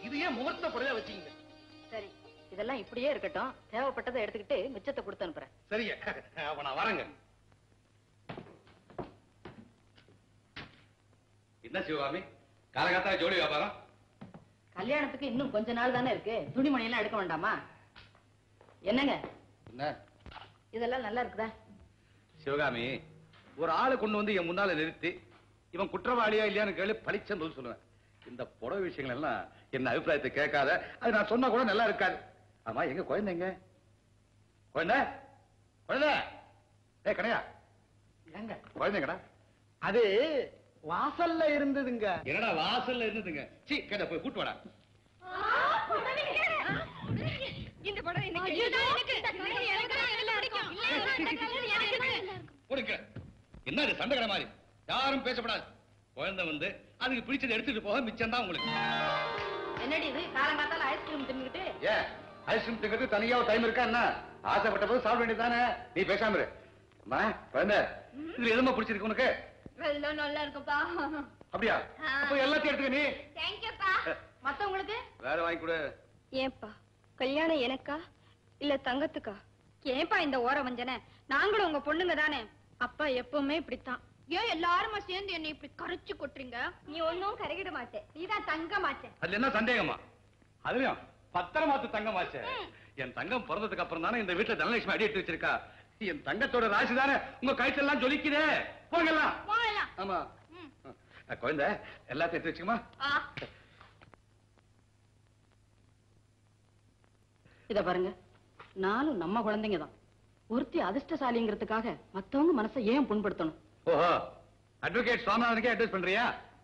இது ஏன் முகூர்த்த புடவை வச்சீங்க சரி இதெல்லாம் இப்படியே இருக்கட்டும் தேவைப்பட்டதை எடுத்துக்கிட்டு மிச்சத்தை கொடுத்து அனுப்புறேன் சரிங்க அப்ப நான் வரேங்க என்ன சிவகாமி காலகாத்தா ஜோடி வியாபாரம் கல்யாணத்துக்கு இன்னும் கொஞ்ச நாள் தானே இருக்கு துணிமணி எல்லாம் எடுக்க வேண்டாமா என்னங்க என்ன இதெல்லாம் நல்லா இருக்குதா சிவகாமி ஒரு ஆளை கொண்டு வந்து என் முன்னால நிறுத்தி இவன் குற்றவாளியா இல்லையான்னு கேளு பளிச்சன்னு பதில் சொல்லுவேன் இந்த புடவை விஷயங்கள் எல்லாம் என்ன அபிப்பிராயத்தை கேட்காத அது நான் சொன்னா கூட நல்லா இருக்காது ஆமா எங்க குழந்தைங்க குழந்தை குழந்தை ஏ கடையா ஏங்க குழந்தைங்கடா அது வாசல்ல இருந்ததுங்க என்னடா வாசல்ல இருந்ததுங்க சீ கேட்ட போய் கூட்டு வாடா இந்த படம் எனக்கு எனக்கு எனக்கு எல்லாம் அடிக்கும் கொடுங்க என்ன இது சண்டைக்கிற மாதிரி யாரும் பேசப்படாது குழந்தை வந்து அதுக்கு பிடிச்சதை எடுத்துட்டு போக மிச்சம் தான் உங்களுக்கு என்னடி இது காலங்காத்தால ஐஸ்கிரீம் தின்னுக்கிட்டு ஏன் ஐஸ்கிரீம் திங்கிறது தனியா டைம் இருக்கா என்ன ஆசைப்பட்ட போது சாப்பிட வேண்டியதானே நீ பேசாம இரு அம்மா குழந்தை இதுல எதுமா பிடிச்சிருக்கு உனக்கு எல்லாம் நல்லா இருக்குப்பா அப்படியா ஆ. அப்ப எல்லாத்தையும் எடுத்துக்க நீ தேங்க்யூப்பா மத்தவங்களுக்கு வேற வாங்கி கொடு ஏன்பா கல்யாணம் எனக்கா இல்ல தங்கத்துக்கா ஏன்பா இந்த ஓர வஞ்சனை நாங்களும் உங்க பொண்ணுங்க தானே அப்பா எப்பவுமே இப்படித்தான் ஏன் எல்லாருமா சேர்ந்து என்னை இப்படி கரைச்சு கொட்டுறீங்க நீ ஒன்னும் கரைகிட மாட்டே நீதான் தங்க மாட்டே அதுல என்ன சந்தேகமா அதுலயும் பத்திரமாத்து தங்கமாச்சே என் தங்கம் பிறந்ததுக்கு அப்புறம் தானே இந்த வீட்டுல தனலட்சுமி அடி எடுத்து வச்சிருக்கா என் தங்கத்தோட ராசி தானே உங்க கழுத்தெல்லாம் ஜொலிக்குதே போங்கலாம் போகலாம் ஆமா அஹ், குழந்தை எல்லாத்தையும் எடுத்து வச்சுக்கமா இத பாருங்க நானும் நம்ம குழந்தைங்க தான் ஒருத்தி அதிர்ஷ்டசாலிங்கிறதுக்காக மத்தவங்க மனசை ஏன் புண்படுத்தணும் ஓஹோ அட்வொகேட் சுவாமிநாதனுக்கே அட்வைஸ் பண்றியா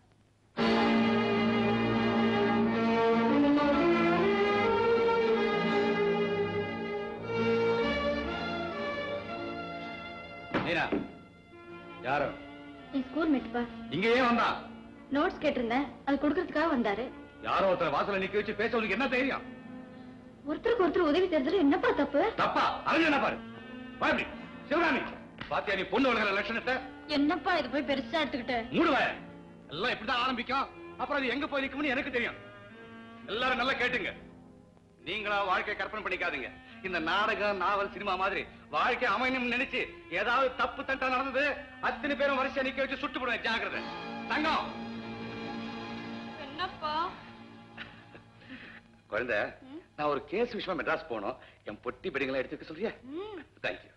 நீனா யாரு என் ஸ்கூல் மேட்பா இங்க ஏன் வந்தா நோட்ஸ் கேட்டிருந்தேன் அது கொடுக்கறதுக்காக வந்தாரு யாரோ ஒருத்தர் வாசல்ல நிக்க வச்சு பேச உனக்கு என்ன தைரியம் ஒருத்தருக்கு ஒருத்தர் உதவி தெரிஞ்சது என்னப்பா தப்பு தப்பா அறிஞ்சு என்ன பாரு வா இப்படி. சிவகாமி பாத்தியா நீ பொண்ணு வளர்கிற லட்சணத்தை என்னப்பா இது போய் பெருசா எடுத்துக்கிட்டு மூடுவாய எல்லாம் இப்படிதான் ஆரம்பிக்கும் அப்புறம் அது எங்க போய் நிக்கும்னு எனக்கு தெரியும் எல்லாரும் நல்லா கேட்டுங்க நீங்களா வாழ்க்கையை கற்பனை பண்ணிக்காதீங்க இந்த நாடகம் நாவல் சினிமா மாதிரி வாழ்க்கை அமையணும்னு நினைச்சு ஏதாவது தப்பு தட்டா நடந்தது அத்தனை பேரும் வரிசையா நிக்க வச்சு சுட்டு போடுவேன் ஜாக்கிரதை தங்கம் என்னப்பா குழந்தை நான் ஒரு கேஸ் விஷயமா மெட்ராஸ் போனோம் என் பொட்டி பெடிகளை எடுத்து வைக்க சொல்றியா தேங்க்யூ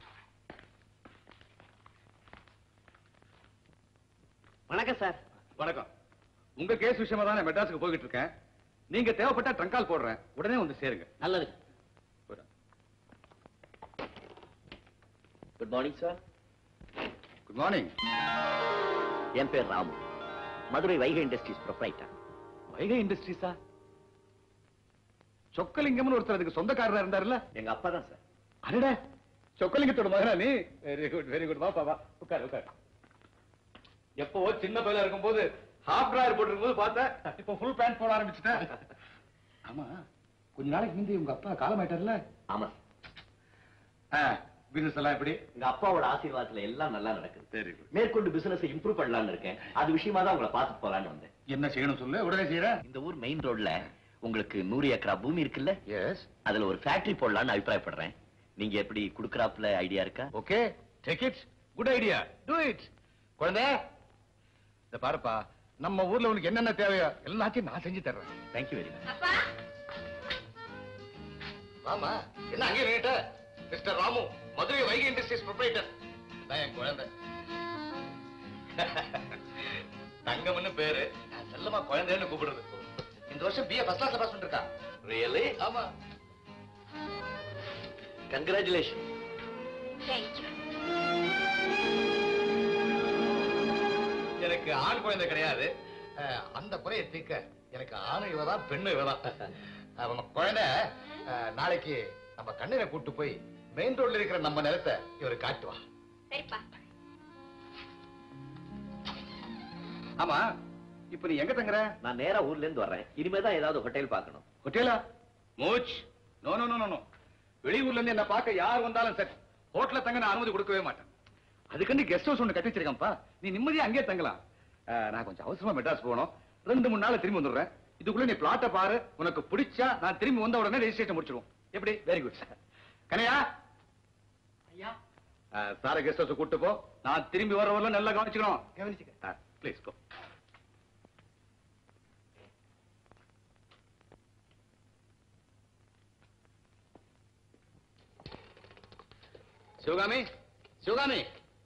வணக்கம் சார் வணக்கம் உங்க கேஸ் விஷயமா தான் நான் மெட்ராஸுக்கு போய்கிட்டு இருக்கேன் நீங்க தேவைப்பட்டா ட்ரங்கால் போடுறேன் உடனே வந்து சேருங்க நல்லது போடா. Good morning sir good morning என் பேர் ராமு மதுரை வைகை இண்டஸ்ட்ரீஸ் ப்ரொப்ரைட்டர் வைகை இண்டஸ்ட்ரீஸா சொக்கலிங்கம்னு ஒருத்தர் அதுக்கு சொந்தக்காரரா இருந்தாருல்ல எங்க அப்பா தான் சார் அடடா சொக்கலிங்கத்தோட மகனா நீ வெரி குட் வெரி குட் வா வா உட்கார் உட்கார் எப்போ சின்ன பையலா இருக்கும்போது ஹாஃப் டிராயர் போட்டிருக்கும் போது பார்த்தேன் இப்போ ஃபுல் பேண்ட் போட ஆரம்பிச்சுட்டேன் ஆமா கொஞ்ச நாளைக்கு முந்தி உங்க அப்பா காலமாயிட்டார்ல ஆமா பிசினஸ் எல்லாம் எப்படி எங்க அப்பாவோட ஆசீர்வாதத்துல எல்லாம் நல்லா நடக்குது வெரி குட் மேற்கொண்டு பிசினஸ் இம்ப்ரூவ் பண்ணலாம்னு இருக்கேன் அது விஷயமா தான் உங்களை பார்த்து போலான்னு வந்தேன் என்ன செய்யணும் சொல்லு உடனே செய்யறேன் இந்த ஊர் மெயின் ரோட்ல உங்களுக்கு நூறு ஏக்கரா பூமி இருக்குல்ல எஸ் அதுல ஒரு ஃபேக்டரி போடலாம்னு அபிப்பிராயப்படுறேன் நீங்க எப்படி குடுக்கறாப்புல ஐடியா இருக்கா okay take it good idea do it குழந்தை இந்த பாருப்பா நம்ம ஊர்ல உனக்கு என்னென்ன தேவையோ எல்லாத்தையும் நான் செஞ்சு தர்றேன் தேங்க்யூ வெரி மச் அப்பா ஆமா என்ன அங்கே நின்னுட்ட mister Ramu Madurai Vaigai industries proprietor நான் என் குழந்தை தங்கம்னு பேரு நான் செல்லமா குழந்தைன்னு கூப்பிடுறது இந்த வருஷம் பிஏ ஃபர்ஸ்ட் கிளாஸ்ல பாஸ் பண்ணிருக்கா ரியலி ஆமா கங்க்ராச்சுலேஷன் தேங்க்யூ எனக்கு ஆண் குழந்தை கிடையாது அஹ், அந்த குறையை தீர்க்க எனக்கு ஆணு இவதான் பெண்ணு இவதான் அவன் குழந்தை அஹ், நாளைக்கு நம்ம கண்ணீரை கூட்டு போய் மெயின் ரோட்ல இருக்கிற நம்ம நிலத்தை இவரு காட்டுவா சரிப்பா ஆமா இப்ப நீ எங்க தங்குற நான் நேரா ஊர்ல இருந்து வர்றேன் இனிமே தான் ஏதாவது ஹோட்டல் பார்க்கணும் ஹோட்டலா much no no no no வெளியூர்ல இருந்து என்ன பார்க்க யார் வந்தாலும் சரி ஹோட்டல்ல தங்க நான் அனுமதி கொடுக்கவே மாட்டேன் அதுக்கு கெஸ்ட் ஹவுஸ் ஒண்ணு கட்டி வச்சிருக்கேன்ப்பா நீ நிம்மதியா அங்கேயே தங்கலாம் அஹ், நான் கொஞ்சம் அவசரமா மெட்ராஸ் போகணும் ரெண்டு மூணு நாள் திரும்பி வந்துடுறேன் இதுக்குள்ள நீ பிளாட்ட பாரு உனக்கு பிடிச்சா நான் திரும்பி வந்த உடனே ரெஜிஸ்ட்ரேஷன் முடிச்சிருவோம் எப்படி வெரி குட் கனையா ஐயா சார கெஸ்ட் ஹவுஸ் கூட்டு போ நான் திரும்பி வர வரல நல்லா கவனிச்சுக்கணும் கவனிச்சுக்க ப்ளீஸ் கோ சிவகாமி சிவகாமி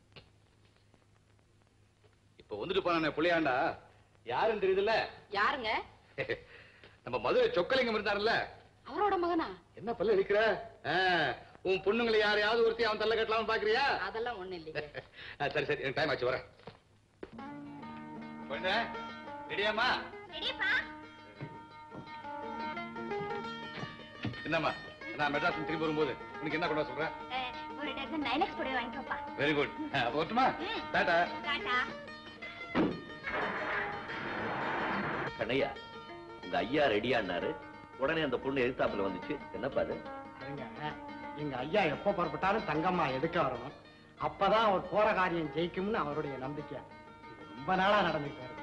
இப்ப வந்துட்டு போன புள்ளையாண்டா யாருன்னு தெரியுதுல்ல யாருங்க நம்ம மதுரை சொக்கலிங்கம் இருந்தாருல்ல அவரோட மகனா என்ன பல்ல இருக்கிற உன் பொண்ணுங்களை யாரையாவது ஒருத்தி அவன் தள்ள கட்டலாம்னு பாக்குறியா அதெல்லாம் ஒண்ணு இல்லைங்க ஆ, சரி சரி எனக்கு டைம் ஆச்சு வரேன் பொண்ணு ரெடியாமா என்னம்மா நான் மெட்ராஸ் திரும்பி வரும்போது உனக்கு என்ன கொண்டு வர சொல்றேன் ஒரு டஜன் நைலக்ஸ் புடவை வாங்கிக்கோப்பா வெரி குட் போட்டுமா டாடா டாடா கண்ணையா உங்க ஐயா ரெடியானாரு உடனே அந்த பொண்ணு எதிர்த்தாப்புல வந்துச்சு என்னப்பா அது அதுங்க எங்க ஐயா எப்ப புறப்பட்டாலும் தங்கம்மா எடுக்க வரணும் அப்பதான் அவர் போற காரியம் ஜெயிக்கும்னு அவருடைய நம்பிக்கை இது ரொம்ப நாளா நடந்துட்டு வருது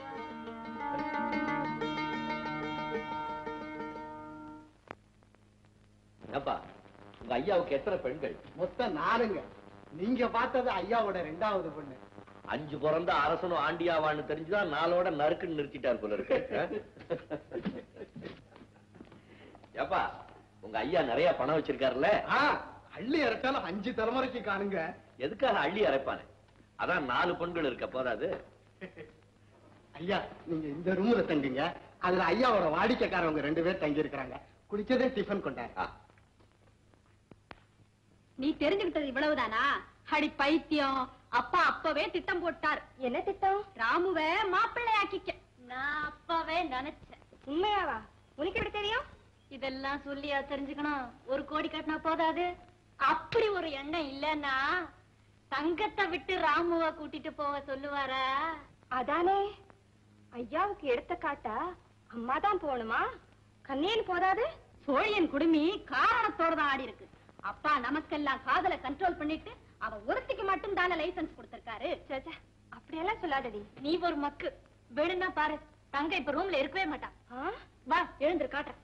என்னப்பா உங்க ஐயாவுக்கு எத்தனை பெண்கள் மொத்தம் நாலுங்க நீங்க பார்த்தது ஐயாவோட ரெண்டாவது பொண்ணு அஞ்சு பிறந்த அரசனும் ஆண்டியாவான்னு தெரிஞ்சுதான் நாளோட நறுக்குன்னு நிறுத்திட்டார் போல இருக்கு ஏப்பா உங்க ஐயா நிறைய பணம் வச்சிருக்காருல்ல ஆ, அள்ளி இறச்சாலும் அஞ்சு தலைமுறைக்கு காணுங்க எதுக்காக அள்ளி அரைப்பானே அதான் நாலு பெண்கள் இருக்க போதாது ஐயா நீங்க இந்த ரூம்ல தங்குங்க அதுல ஐயாவோட வாடிக்கைக்காரவங்க ரெண்டு பேர் தங்கி இருக்கிறாங்க குடிச்சதே டிஃபன் கொண்டாரு ஆ, நீ தெரிஞ்சுக்கிட்டது இவ்வளவுதானா அடி பைத்தியம் அப்பா அப்பவே திட்டம் போட்டார் என்ன திட்டம் ராமுவ மாப்பிள்ளையாக்கிக்க நான் அப்பவே நினைச்சேன் உண்மையாவா உனக்கு எப்படி தெரியும் இதெல்லாம் சொல்லியா தெரிஞ்சுக்கணும் ஒரு கோடி கட்டினா போதாது அப்படி ஒரு எண்ணம் இல்லன்னா தங்கத்தை விட்டு ராமுவ கூட்டிட்டு போக சொல்லுவாரா அதானே ஐயாவுக்கு எடுத்த காட்டா அம்மா தான் போகணுமா கண்ணியன் போதாது சோழியன் குடுமி காரணத்தோட தான் ஆடி இருக்கு அப்பா நமக்கெல்லாம் காதல கண்ட்ரோல் பண்ணிட்டு அவ ஒருத்திக்கு மட்டும் தானே லைசன்ஸ் கொடுத்திருக்காரு அப்படியெல்லாம் சொல்லாதடி நீ ஒரு மக்கு வேணும்னா பாரு தங்க இப்ப ரூம்ல இருக்கவே மாட்டான் வா எழுந்துரு காட்டுறேன்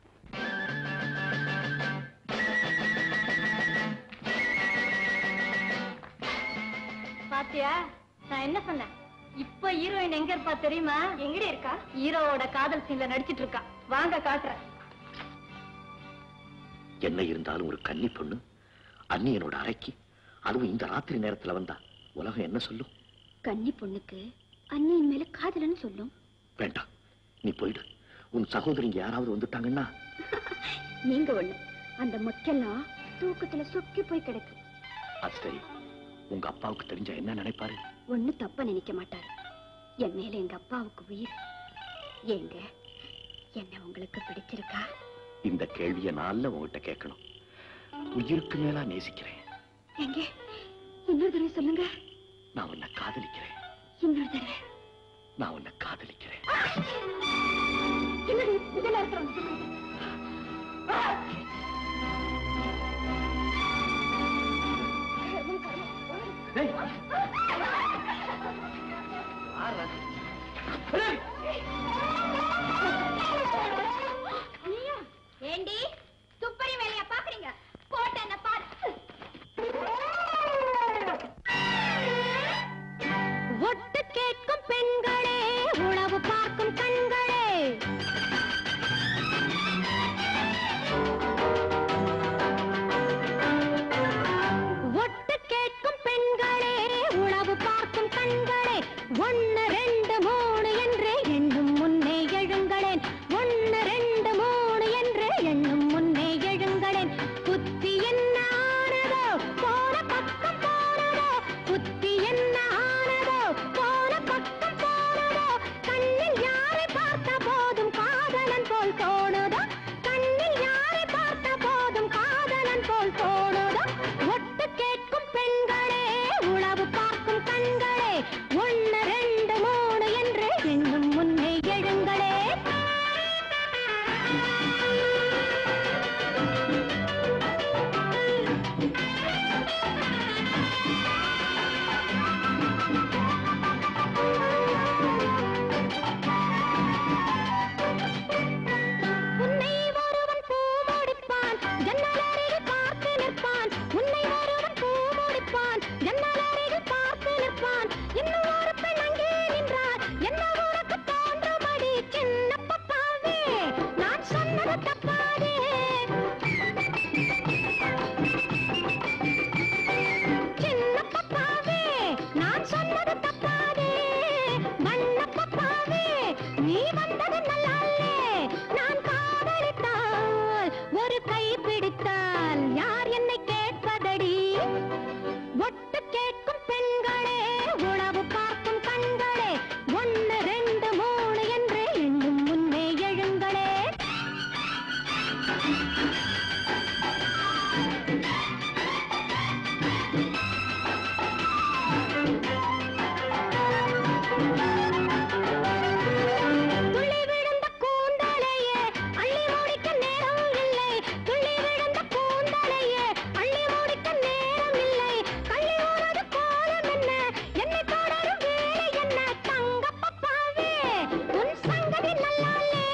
பாத்தியா நான் என்ன சொன்னேன் இப்ப ஹீரோயின் எங்க இருப்பா தெரியுமா எங்கடி இருக்கா ஹீரோவோட காதல் சீன்ல நடிச்சிட்டு இருக்கா வாங்க காட்டுறேன் என்ன இருந்தாலும் ஒரு கன்னி பொண்ணு அண்ணியனோட அறைக்கு அதுவும் இந்த ராத்திரி நேரத்துல வந்தா உலகம் என்ன சொல்லும் கன்னி பொண்ணுக்கு அண்ணியின் மேல காதலன்னு சொல்லும் வேண்டாம் நீ போயிடு உன் சகோதரிங்க யாராவது வந்துட்டாங்கன்னா நீங்க ஒண்ணு அந்த மொக்கெல்லாம் தூக்கத்துல சொக்கி போய் கிடக்கு அது சரி உங்க அப்பாவுக்கு தெரிஞ்சா என்ன நினைப்பாரு ஒண்ணு தப்பா நினைக்க மாட்டாரு என் மேல எங்க அப்பாவுக்கு உயிர் ஏங்க என்ன உங்களுக்கு பிடிச்சிருக்கா இந்த கேள்வியை நான் உங்ககிட்ட கேட்கணும் உயிருக்கு மேலா நேசிக்கிறேன் எங்க இன்னொரு தடவை சொல்லுங்க நான் உன்னை காதலிக்கிறேன் இன்னொரு தடவை நான் உன்னை காதலிக்கிறேன் என்னடி இதெல்லாம் இருக்கிறவங்க ஏண்டி துப்பறி வேலையா பாக்குறீங்க கோட்டை என்ன பாரு ஒட்டு கேட்கும் பெண்களே உளவு பார்க்கும் கண்களே ஒட்டு கேட்கும் பெண்களே உளவு பார்க்கும் கண்களே ஒன்னு ரெண்டு மூணு என்று எண்ணும் முன்னே எழுங்களேன் ஒன்னு ரெண்டு மூணு என்று எண்ணும் முன்னே எழுங்களேன் புத்தி என்ன ஆனதோ போன பக்கம் போனதோ புத்தி என்ன ஆனதோ போன பக்கம் போனதோ கண்ணில் யாரை பார்த்த போதும் காதலன் போல் தோணுதோ கண்ணில் யாரை பார்த்த போதும் காதலன் போல் தோணுதோ ஒட்டு கேட்கும் பெண்களே உளவு பார்க்கும் கண்களே ஒன்னு ரெண்டு மூணு என்று எண்ணும் முன்னே எழுங்களே துள்ளி விழுந்த கூந்தலையே அள்ளி முடிக்க நேரம் இல்லை துள்ளி விழுந்த கூந்தலையே அள்ளி முடிக்க நேரம் இல்லை கள்ளி ஊரது கோலம் என்ன என்னை தொடரும் வேலை என்ன தங்க பப்பாவே உன் சங்கதி நல்லாலே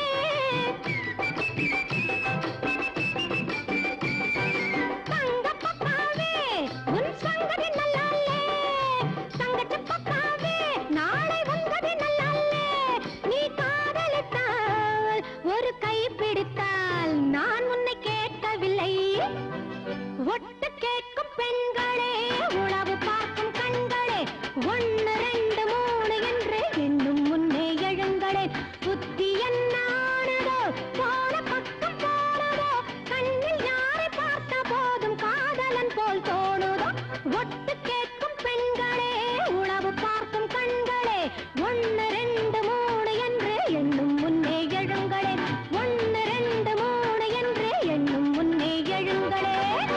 தங்க பப்பாவே உன் சங்கதி நல்லாலே தங்கச்சி பப்பாவே நாளை வந்தது நல்லாலே நீ காதலித்தால் ஒரு கை பிடித்தால் நான் உன்னை கேட்கவில்லை ஒட்டு கேட்கும் பெண்களே உளவு பார்க்கும் கண்களே ஒன்னு ரெண்டு மூணு என்று எண்ணும் முன்னே எழுங்களே புத்தி என்ன ஆனதோ போன பக்கம் போனதோ கண்ணில் யாரை பார்த்த போதும் காதலன் போல் தோணுதோ ஒட்டு கேட்கும் பெண்களே உளவு பார்க்கும் கண்களே ஒன்னு ரெண்டு மூணு என்று எண்ணும் முன்னே எழுங்களே ஒன்னு ரெண்டு மூணு என்று எண்ணும் முன்னே எழுங்களே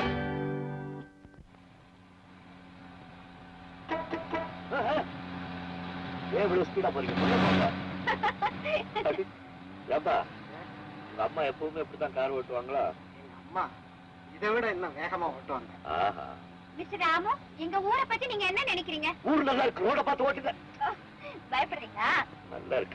ஏன் இவ்வளவு ஸ்பீடா போறீங்க போங்க, போங்க. ஏப்பா உங்க அம்மா எப்பவுமே இப்படித்தான் கார் ஓட்டுவாங்களா அம்மா இதை விட இன்னும் வேகமா ஓட்டுவாங்க ஆஹா மிஸ்டர் ராமு எங்க ஊரை பத்தி நீங்க என்ன நினைக்கிறீங்க ஊர் நல்லா இருக்கு ரோட பார்த்து ஓட்டுங்க பயப்படுறீங்களா நல்லா இருக்கு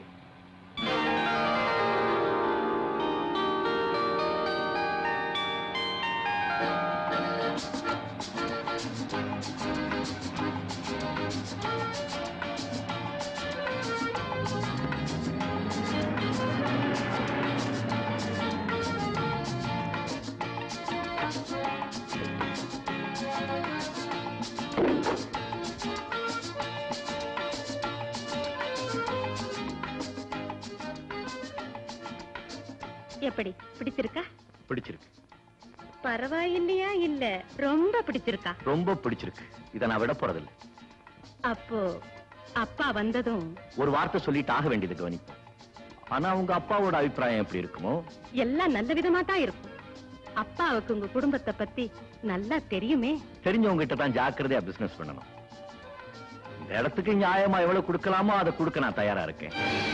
எப்படி பிடிச்சிருக்கா பிடிச்சிருக்கு பரவாயில்லையா இல்ல ரொம்ப பிடிச்சிருக்கா ரொம்ப பிடிச்சிருக்கு இதை நான் விட போறதில்லை அப்போ அப்பா வந்ததும் ஒரு வார்த்தை சொல்லிட்டு ஆக வேண்டியது கவனிப்பு ஆனா உங்க அப்பாவோட அபிப்பிராயம் எப்படி இருக்குமோ எல்லாம் நல்ல விதமா தான் இருக்கும் அப்பாவுக்கு உங்க குடும்பத்தை பத்தி நல்லா தெரியுமே தெரிஞ்சவங்க கிட்ட தான் ஜாக்கிரதையா பிசினஸ் பண்ணணும் இந்த இடத்துக்கு நியாயமா எவ்வளவு கொடுக்கலாமோ அதை கொடுக்க நான் தயாரா இருக்கேன்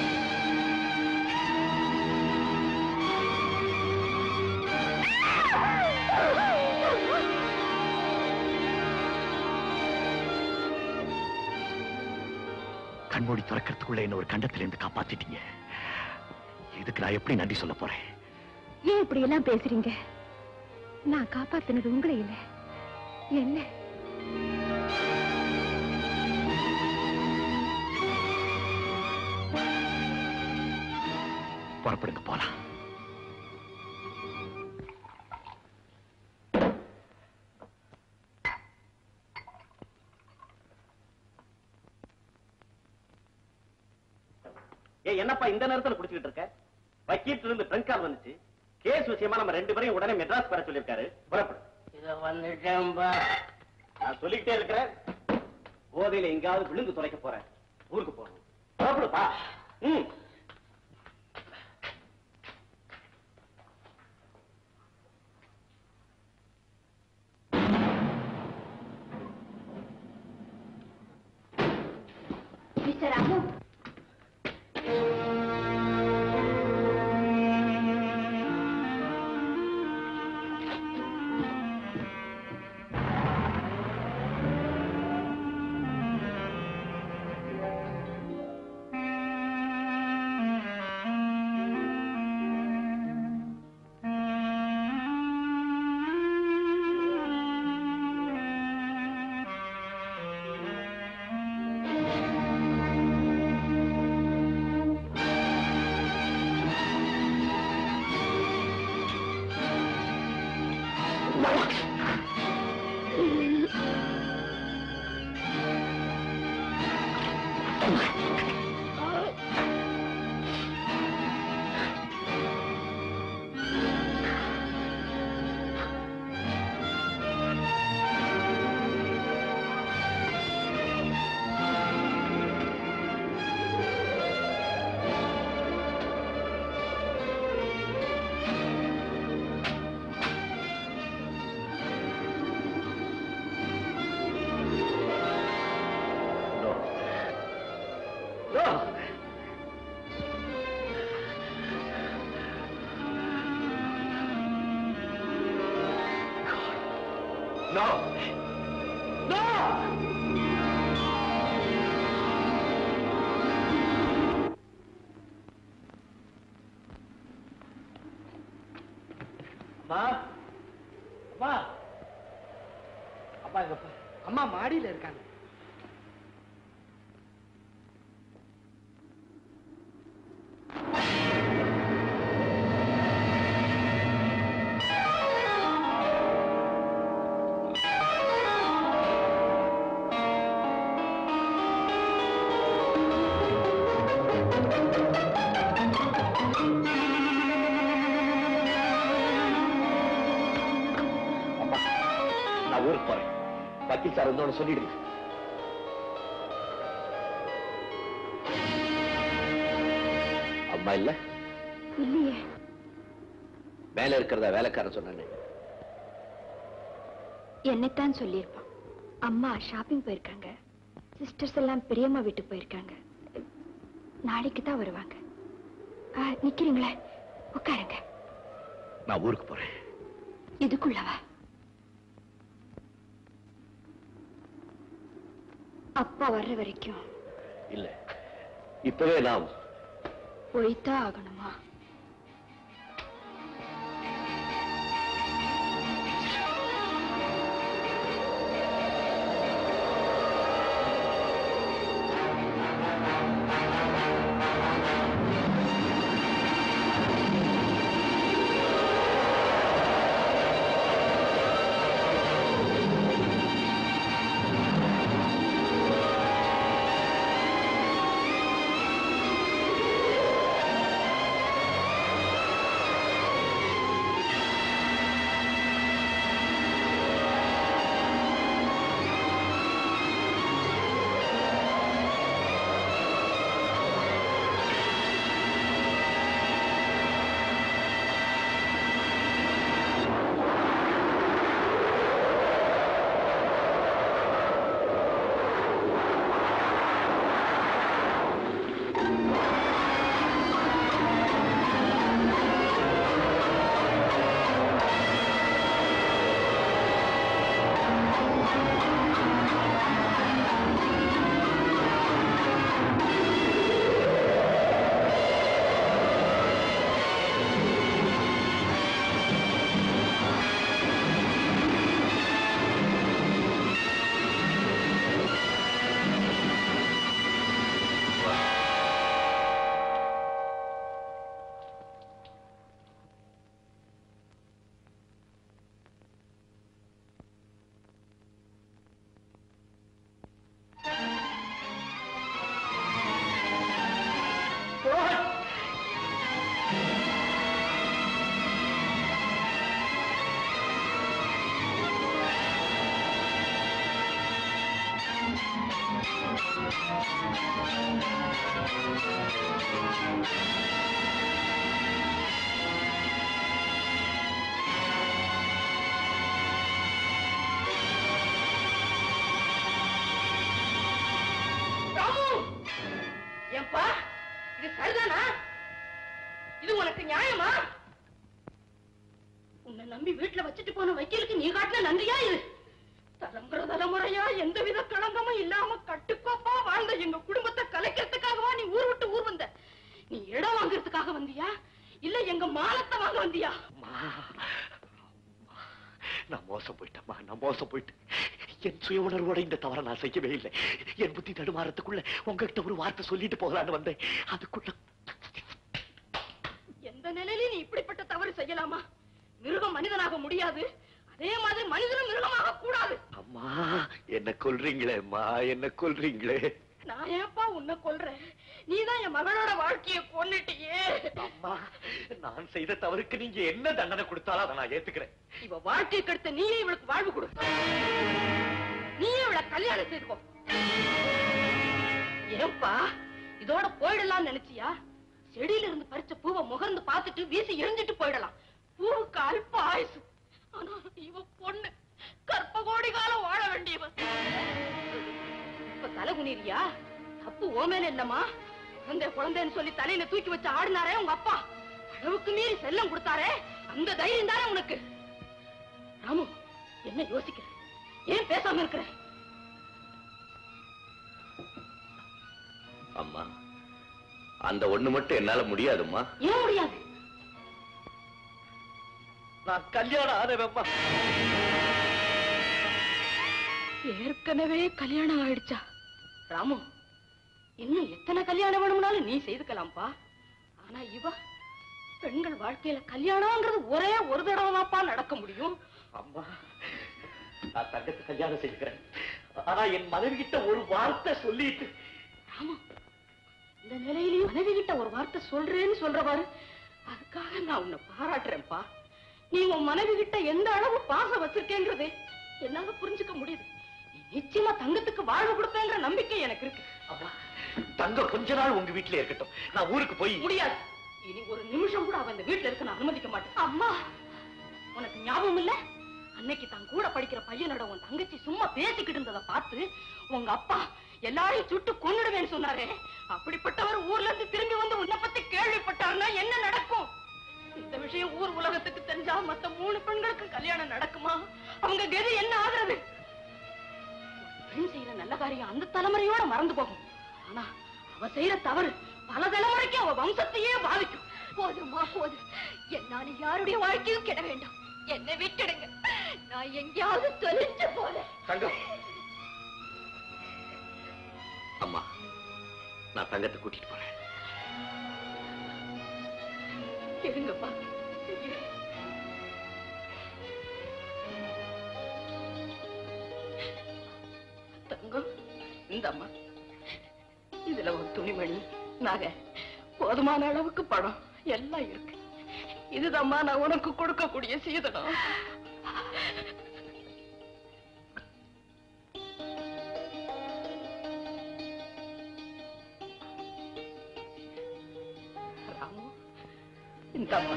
கண்மூடி துறக்கிறதுக்குள்ள என்ன ஒரு கண்டத்துல இருந்து காப்பாத்திட்டீங்க இதுக்கு நான் எப்படி நன்றி சொல்ல போறேன் ஏன் இப்படி எல்லாம் பேசுறீங்க நான் காப்பாத்தினது உங்களை இல்ல என்ன புறப்படுங்க போலாம் ஏய் என்னப்பா இந்த நேரத்துல குடிச்சிட்டு இருக்க வக்கீட்டு இருந்து ட்ரங்க் கால் வந்துச்சு கேஸ் விஷயமா நம்ம ரெண்டு பேரையும் உடனே மெட்ராஸ் வர சொல்லிருக்காரு புறப்படு இத வந்துட்டேன்பா நான் சொல்லிக்கிட்டே இருக்கிறேன் போதையில எங்காவது விழுந்து தொலைக்க போறேன் ஊருக்கு போகணும் புறப்படுப்பா ம் மிஸ்டர் ராமு நோ நோ அம்மா அம்மா அம்மா எங்கப்பா அம்மா மாடியில இருக்காங்க அம்மா நான் ஊருக்கு போறேன் வக்கீல் சார் வந்தோன்னு சொல்லிடுங்க அம்மா இல்ல இல்லையே மேல இருக்கிறதா வேலைக்காரன் சொன்னானே என்னைத்தான் சொல்லியிருப்பான் அம்மா ஷாப்பிங் போயிருக்காங்க சிஸ்டர்ஸ் எல்லாம் பெரியம்மா வீட்டுக்கு போயிருக்காங்க நாளைக்கு தான் வருவாங்க ஆ, நிக்கிறீங்களே உட்காருங்க நான் ஊருக்கு போறேன் இதுக்குள்ளவா அப்பா வர்ற வரைக்கும் இல்ல இப்பவே நான் போய்த்தான் ஆகணுமா ராமு ஏன்பா இது சரிதானா இது உனக்கு நியாயமா உன்னை நம்பி வீட்டுல வச்சுட்டு போன வக்கீலுக்கு நீ காட்டின நன்றியா இது தலைமுறை தலைமுறையா எந்தவித களங்கமும் இல்லாம கட்டுக்கோப்பா வாழ்ந்த எங்க குடும்பத்தை கலைக்கிறதுக்காகவா நீ ஊர் விட்டு ஊர் வந்த நீ இடம் வாங்குறதுக்காக வந்தியா இல்ல எங்க மானத்தை வாங்க வந்தியா அம்மா, நான் மோசம் போயிட்டேம்மா நான் மோசம் போயிட்டேன் என் சுய உணர்வோட இந்த தவறை நான் செய்யவே இல்லை என் புத்தி தடுமாறத்துக்குள்ள உங்ககிட்ட ஒரு வார்த்தை சொல்லிட்டு போகலான்னு வந்தேன் அதுக்குள்ள எந்த நிலையிலும் நீ இப்படிப்பட்ட தவறு செய்யலாமா மிருகம் மனிதனாக முடியாது அதே மாதிரி மனிதனும் மிருகமாக கூடாது அம்மா என்ன கொல்றீங்களே அம்மா என்ன கொல்றீங்களே நான் ஏன்பா உன்னை கொல்றேன் நீதான் என் மகளோட வாழ்க்கைய கொன்னுட்டியே அம்மா நான் செய்த தவறுக்கு நீங்க என்ன தண்டனை கொடுத்தாலும் அதை நான் ஏத்துக்கிறேன் இவ வாழ்க்கை கெடுத்த நீயே இவளுக்கு வாழ்வு கொடு நீயே இவளை கல்யாணம் செய்துக்கோ ஏன்பா இதோட போயிடலாம்னு நினைச்சியா செடியில இருந்து பறிச்ச பூவை முகர்ந்து பார்த்துட்டு வீசி எரிஞ்சிட்டு போயிடலாம் பூவுக்கு அல்ப ஆயுசு ஆனா இவ பொண்ணு கற்ப கோடி காலம் வாழ வேண்டியவ இப்ப தலை குனிறியா தப்பு ஓ மேல இல்லம்மா குழந்தை குழந்தைன்னு சொல்லி தலையில தூக்கி வச்சு ஆடினாரே உங்க அப்பா அளவுக்கு மீறி செல்லம் கொடுத்தாரே அந்த தைரியம் தானே உனக்கு ராமு என்ன யோசிக்கிற ஏன் பேசாம இருக்கிற அம்மா அந்த ஒண்ணு மட்டும் என்னால முடியாதும்மா ஏன் முடியாது நான் கல்யாணம் ஆனவம்மா ஏற்கனவே கல்யாணம் ஆயிடுச்சா ராமு இன்னும் எத்தனை கல்யாணம் வேணும்னாலும் நீ செய்துக்கலாம்ப்பா ஆனா இவ பெண்கள் வாழ்க்கையில கல்யாணம்ங்கிறது ஒரே ஒரு தடவை தான்ப்பா நடக்க முடியும் அம்மா நான் தங்கத்தை கல்யாணம் செய்கிறேன் ஆனா என் மனைவி கிட்ட ஒரு வார்த்தை சொல்லிட்டு ராமு இந்த நிலையிலயும் மனைவி கிட்ட ஒரு வார்த்தை சொல்றேன்னு சொல்றவாரு அதுக்காக நான் உன்னை பாராட்டுறேன்ப்பா நீ உன் மனைவி கிட்ட எந்த அளவு பாசம் வச்சிருக்கேன்றது என்னால புரிஞ்சுக்க முடியுது நீ நிச்சயமா தங்கத்துக்கு வாழ்வு கொடுப்பேங்கிற நம்பிக்கை எனக்கு இருக்கு அம்மா தங்கம் கொஞ்ச நாள் உங்க வீட்டுல இருக்கட்டும் நான் ஊருக்கு போய் முடியாது இனி ஒரு நிமிஷம் கூட அவன் இந்த வீட்டுல இருக்க நான் அனுமதிக்க மாட்டேன் அம்மா உனக்கு ஞாபகம் இல்ல அன்னைக்கு தான் கூட படிக்கிற பையனோட உன் தங்கச்சி சும்மா பேசிக்கிட்டு இருந்ததை பார்த்து உங்க அப்பா எல்லாரையும் சுட்டு கொன்னுடுவேன்னு சொன்னாரே அப்படிப்பட்டவர் ஊர்ல இருந்து திரும்பி வந்து உன்னை பத்தி கேள்விப்பட்டாருன்னா என்ன நடக்கும் இந்த விஷயம் ஊர் உலகத்துக்கு தெரிஞ்சா மத்த மூணு பெண்களுக்கு கல்யாணம் நடக்குமா அவங்க கதி என்ன ஆகுறது பெண் செய்யற நல்ல காரியம் அந்த தலைமுறையோட மறந்து போகும் ஆனா அவ செய்யற தவறு பல தலைமுறைக்கு அவ வம்சத்தையே பாதிக்கும் போதுமா போதும் என்னால யாருடைய வாழ்க்கையும் கெட வேண்டாம் என்னை விட்டுடுங்க நான் எங்கேயாவது தொலைஞ்சு போறேன் தங்கம் அம்மா நான் தங்கத்தை கூட்டிட்டு போறேன் இருங்கப்பா தங்கம் இந்த அம்மா இதுல ஒரு துணிமணி நகை போதுமான அளவுக்கு பணம் எல்லாம் இருக்கு இதுதாம்மா நான் உனக்கு கொடுக்கக்கூடிய சீதனம் ராமு இந்த அம்மா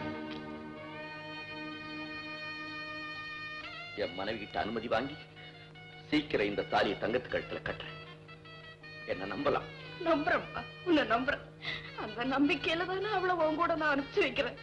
என் மனைவி கிட்ட அனுமதி வாங்கி சீக்கிரம் இந்த தாலியை தங்கத்து கழுத்துல கட்டுறேன் என்ன நம்பலாம் நம்புறேன்ப்பா உன்னை நம்புறேன் அந்த நம்பிக்கையில தானே அவளை உன் கூட நான் அனுப்பிச்சு வைக்கிறேன்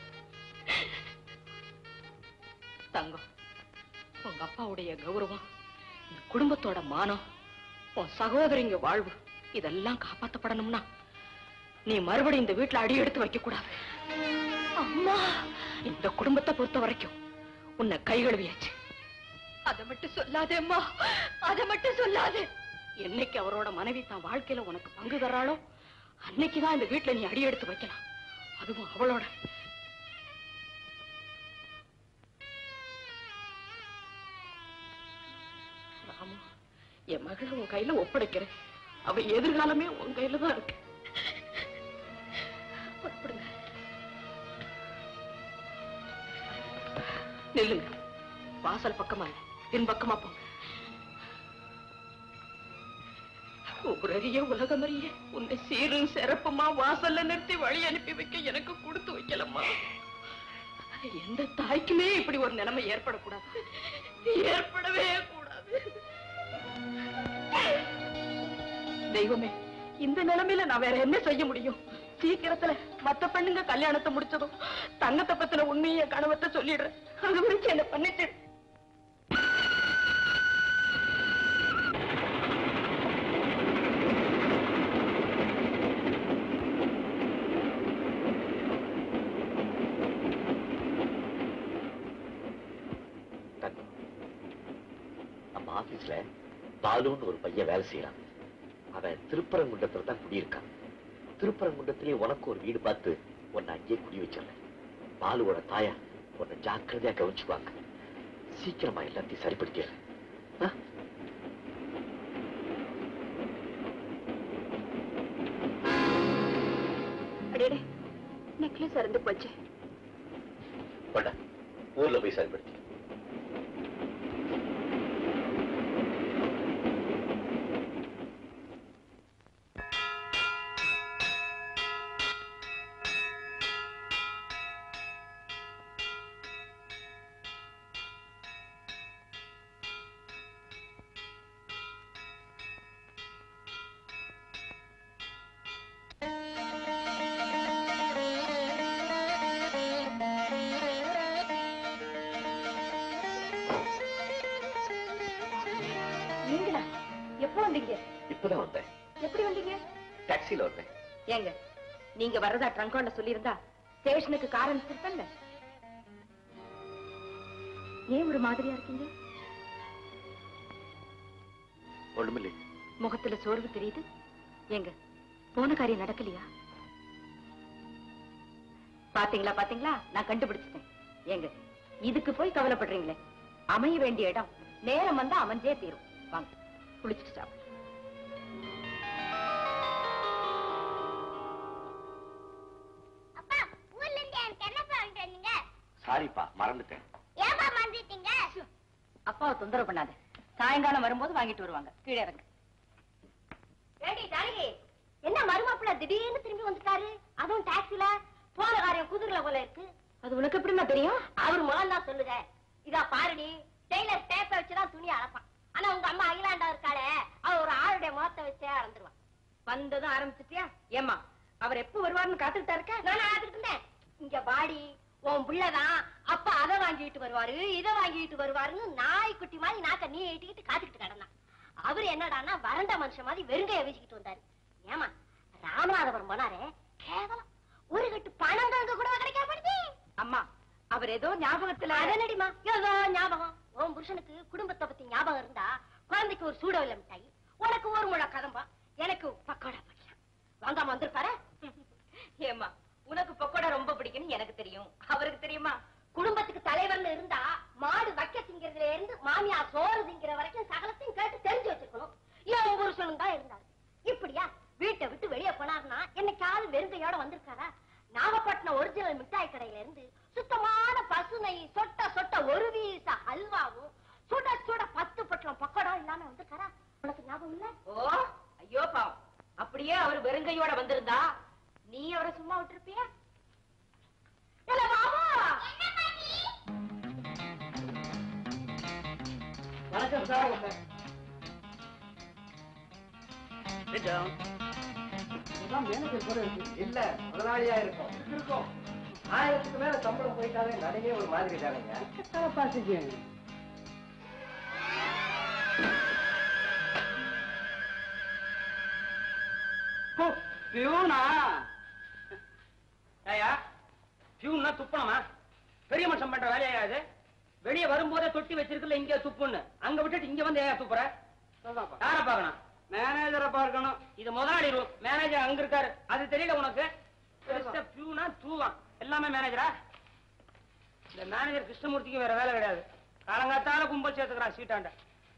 தங்கம் உங்க அப்பாவுடைய கௌரவம் இந்த குடும்பத்தோட மானம் உன் சகோதரிங்க வாழ்வு இதெல்லாம் காப்பாத்தப்படணும்னா நீ மறுபடியும் இந்த வீட்டுல அடி எடுத்து வைக்க கூடாது அம்மா இந்த குடும்பத்தை பொறுத்த வரைக்கும் உன்னை கை கழுவியாச்சு அதை மட்டும் சொல்லாதேம்மா அதை மட்டும் சொல்லாதே என்னைக்கு அவரோட மனைவி தான் வாழ்க்கையில உனக்கு பங்கு தர்றாளோ அன்னைக்குதான் இந்த வீட்டுல நீ அடி எடுத்து வைக்கலாம் அதுவும் அவளோட ராமு என் மகளை உன் கையில ஒப்படைக்கிறேன் அவ எதிர்காலமே உன் கையில தான் இருக்கு புறப்படுங்க. நில்லுங்க வாசல் பக்கமா இல்ல பின் பக்கமா போங்க ஊரறிய உலகமறிய உன்னை சீரும் சிறப்புமா வாசல்ல நிறுத்தி வழி அனுப்பி வைக்க எனக்கு கொடுத்து வைக்கலம்மா எந்த தாய்க்குமே இப்படி ஒரு நிலைமை ஏற்படக்கூடாது ஏற்படவே கூடாது தெய்வமே இந்த நிலைமையில நான் வேற என்ன செய்ய முடியும் சீக்கிரத்துல மத்த பெண்ணுங்க கல்யாணத்தை முடிச்சதும் தங்கத்தை பத்தின உண்மையை கணவத்தை சொல்லிடுறேன் அது வரைக்கும் என்ன பண்ணிட்டு தங்கம் நம்ம ஆபீஸ்ல பாலுன்னு ஒரு பையன் வேலை செய்யறான் அவன் திருப்பரங்குன்றத்துல தான் குடியிருக்கான் திருப்பரங்குன்றத்திலே உனக்கு ஒரு வீடு பார்த்து உன்னை அங்கேயே குடி வச்சிடறேன் பாலுவோட தாயா உன்னை ஜாக்கிரதையா கவனிச்சுக்குவாங்க சீக்கிரமா எல்லாத்தையும் சரிப்படுத்திடுறேன் ஆ? அடேடே நெக்லஸ் அறந்து போச்சு கொண்டா ஊர்ல போய் சரிப்படுத்தி ஆ இப்பதான் வந்தேன் எப்படி வந்தீங்க டாக்ஸில வந்தேன் ஏங்க நீங்க வர்றதா ட்ரங்காண்ட சொல்லியிருந்தா ஸ்டேஷனுக்கு கார் அனுப்பிச்சிருப்பேன்ல ஏன் ஒரு மாதிரியா இருக்கீங்க ஒண்ணுமில்லை முகத்துல சோர்வு தெரியுது ஏங்க போன காரியம் நடக்கலையா பாத்தீங்களா பாத்தீங்களா நான் கண்டுபிடிச்சிட்டேன் ஏங்க இதுக்கு போய் கவலைப்படுறீங்களே அமைய வேண்டிய இடம் நேரம் வந்தா அமைஞ்சே தீரும் வாங்க குளிச்சுட்டு சாப்பிடு அப்பா ஊர்ல இருந்து எனக்கு என்னப்பா வாங்கிட்டு வந்தீங்க சாரிப்பா மறந்துட்டேன் ஏன்பா மறந்துட்டீங்க அப்பாவை தொந்தரவு பண்ணாத சாயங்காலம் வரும்போது வாங்கிட்டு வருவாங்க கீழே இறங்கு ஏடி ஜானகி என்ன மருமாப்பிள்ள திடீர்னு திரும்பி வந்துட்டாரு அதுவும் டாக்ஸில போன காரியம் குதிரைல போல இருக்கு அது உனக்கு எப்படிமா தெரியும் அவர் முதல்ல தான் சொல்லுங்க இதா பாருடி டெய்லர் டேப்பை வச்சுதான் துணி அளப்பான் ஆனா உங்க அம்மா அகிலாண்டா இருக்காளே அவ ஒரு ஆளுடைய முகத்தை வச்சே அளந்துருவான் வந்ததும் ஆரம்பிச்சிட்டியா ஏமா அவர் எப்ப வருவாருன்னு காத்துக்கிட்டா இருக்க நான் ஆத்துக்கிட்டு இருந்தேன் இங்க பாடி உன் புள்ளதான் அப்பா அதை வாங்கிட்டு வருவாரு இதை வாங்கிட்டு வருவாருன்னு நாய்க்குட்டி மாதிரி நாக்க நீ ஏட்டிக்கிட்டு காத்துக்கிட்டு கிடந்தான் அவரு என்னடான்னா வறண்ட மனுஷன் மாதிரி வெறுங்கைய வீசிக்கிட்டு வந்தாரு ஏமா ராமநாதபுரம் போனாரே கேவலம் ஒரு கட்டு பணம் கங்க கூட கிடைக்காம அம்மா அவர் ஏதோ ஞாபகத்துல அதனடிமா ஏதோ ஞாபகம் உன் புருஷனுக்கு குடும்பத்தை பத்தி ஞாபகம் இருந்தா குழந்தைக்கு ஒரு சூடவில்லை மிட்டாய் உனக்கு ஒரு முழ கதம்பா எனக்கு பக்கோடா படிக்கலாம் வாங்காம வந்திருப்பாரு ஏமா உனக்கு பக்கோடா ரொம்ப பிடிக்கும்னு எனக்கு தெரியும் அவருக்கு தெரியுமா குடும்பத்துக்கு தலைவர்னு இருந்தா மாடு வைக்க திங்கிறதுல இருந்து மாமியா சோறு திங்கிற வரைக்கும் சகலத்தையும் கேட்டு தெரிஞ்சு வச்சிருக்கணும் என் புருஷனும் தான் இருந்தாரு இப்படியா வீட்டை விட்டு வெளியே போனாருன்னா என்னைக்காவது வெறுங்கையோட வந்திருக்காரா நாகப்பட்டினம் ஒரிஜினல் மிட்டாய் கடையில இருந்து சுத்தமான பசு நெய் சொட்ட சொட்ட ஒரு வீச ஹல்வாவும் சுட சுட பத்து பட்டலம் பக்கோடா இல்லாம வந்திருக்காரா உனக்கு ஞாபகம் இல்ல ஓ ஐயோ பாவம் அப்படியே அவர் வெறுங்கையோட வந்திருந்தா நீ அவரை சும்மா விட்டுருப்பியா இல்ல மாமா வணக்கம் சார் மேனேஜர் கூட இருக்கு இல்ல முதலாளியா இருக்கும் இருக்கும் ஆயிரத்துக்கு மேல சம்பளம் போயிட்டாலே நடையே ஒரு மாதிரி தானேங்க பாசிங்க பியூனா ஏயா பியூன்னா துப்பணுமா பெரிய மனுஷன் பண்ற வேலையா இது வெளியே வரும்போதே தொட்டி வச்சிருக்கல இங்க துப்புன்னு அங்க விட்டுட்டு இங்க வந்து ஏன் துப்புற யார பாக்கணும் மேனேஜரை பார்க்கணும் இது முதலாளி ரூம் மேனேஜர் அங்க இருக்காரு அது தெரியல உனக்கு பெருசா பியூனா தூவான் எல்லாமே மேனேஜரா இந்த மேனேஜர் கிருஷ்ணமூர்த்திக்கு வேற வேலை கிடையாது காலங்காத்தால கும்பல் சேர்த்துக்கிறான் சீட்டாண்ட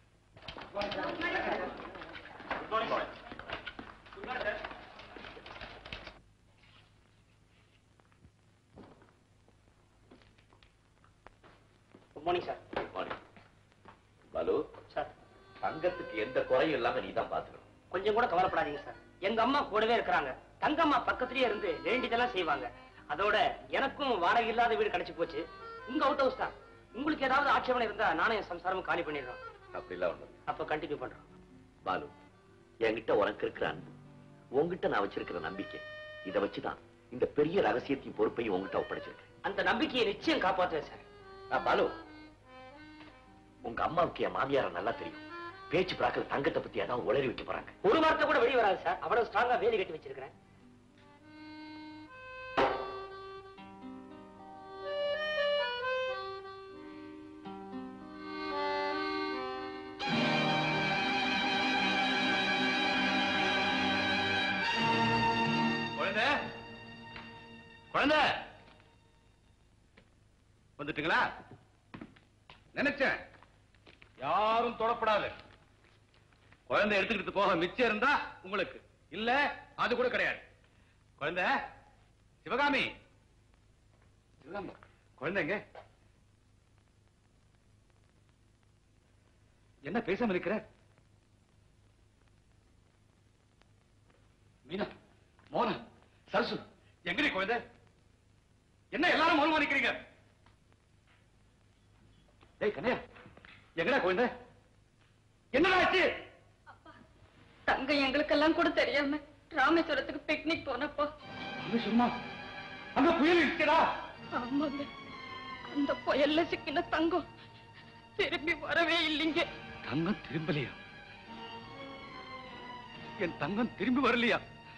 good morning sir Balu sir தங்கத்துக்கு எந்த குறையும் இல்லாம நீ தான் பாத்துக்கணும் கொஞ்சம் கூட கவலைப்படாதீங்க சார் எங்க அம்மா கூடவே இருக்கிறாங்க தங்கம்மா பக்கத்துலயே இருந்து வேண்டியதெல்லாம் செய்வாங்க அதோட எனக்கும் வாடகை இல்லாத வீடு கிடைச்சு போச்சு உங்க அவுட் ஹவுஸ் தான் உங்களுக்கு ஏதாவது ஆட்சேபனை இருந்தா நானும் என் சம்சாரமும் காலி பண்ணிடுறோம் அப்படிலாம் ஒண்ணு அப்ப கண்டினியூ பண்றோம் பாலு என்கிட்ட உனக்கு இருக்கிற அன்பு உன்கிட்ட நான் வச்சிருக்கிற நம்பிக்கை இத வச்சுதான் இந்த பெரிய ரகசியத்தையும் பொறுப்பையும் உன்கிட்ட ஒப்படைச்சிருக்கேன் அந்த நம்பிக்கையை நிச்சயம் காப்பாத்துவேன் சார் ஆ, பாலு உங்க அம்மாவுக்கு என் மாமியார நல்லா தெரியும் பேச்சு பிராக்கல தங்கத்தை பத்தி ஏதாவது உளறி வைக்க போறாங்க ஒரு வார்த்தை கூட வெளியே வராது சார் அவ்வளவு ஸ்ட்ராங்கா வேலி கட்டி வச்சிருக்கிறேன் குழந்தை குழந்தை வந்துட்டுங்களா நினைச்சேன் யாரும் தொடப்படாது குழந்தை எடுத்துக்கிட்டு போக மிச்சம் இருந்தா உங்களுக்கு இல்ல அது கூட கிடையாது குழந்தை சிவகாமி சிவகாமி குழந்தைங்க என்ன பேசாம இருக்கிற மீனா மோனா சரசு எங்கடி குழந்தை என்ன எல்லாரும் மௌனமா நிக்கிறீங்க டேய் கண்ணையா எங்கடா குழந்தை என்னடா ஆச்சு தங்கம் எங்களுக்கெல்லாம் கூட தெரியாம ராமேஸ்வரத்துக்கு பிக்னிக் போனப்போ அங்க சும்மா அங்க புயல் இருக்கடா ஆமாங்க அந்த புயல்ல சிக்கின தங்கம் திரும்பி வரவே இல்லைங்க தங்கம் திரும்பலையா என் தங்கம் திரும்பி வரலையா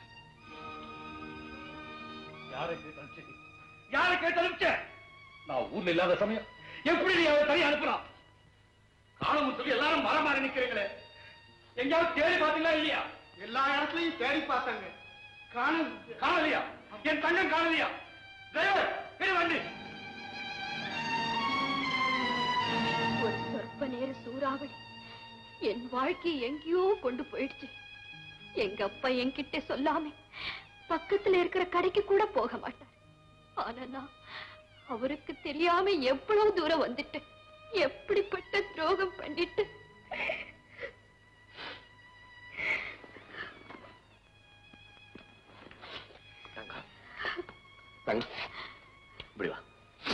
யாரை கேட்டு அனுப்பிச்ச நீ? யாரை கேட்டு அனுப்பிச்ச நான் ஊர்ல இல்லாத சமயம் எப்படி நீ அவரை தனியா அனுப்புறான் காலம் சொல்லி எல்லாரும் மரம் மாறி நிக்கிறீங்களே எங்கேயாவது தேடி பாத்தீங்களா இல்லையா எல்லா இடத்துலயும் தேடி பார்த்தாங்க காணும் காணலையா என் தங்கம் காணலையா டிரைவர் பெரிய வண்டி ஒரு சொற்ப நேர சூறாவளி என் வாழ்க்கையை எங்கேயோ கொண்டு போயிடுச்சு எங்க அப்பா என்கிட்ட சொல்லாம பக்கத்துல இருக்கிற கடைக்கு கூட போக மாட்டார் ஆனா நான் அவருக்கு தெரியாம எவ்வளவு தூரம் வந்துட்டேன் எப்படிப்பட்ட துரோகம் பண்ணிட்டு தங்கம் தங்கம் இப்படி வா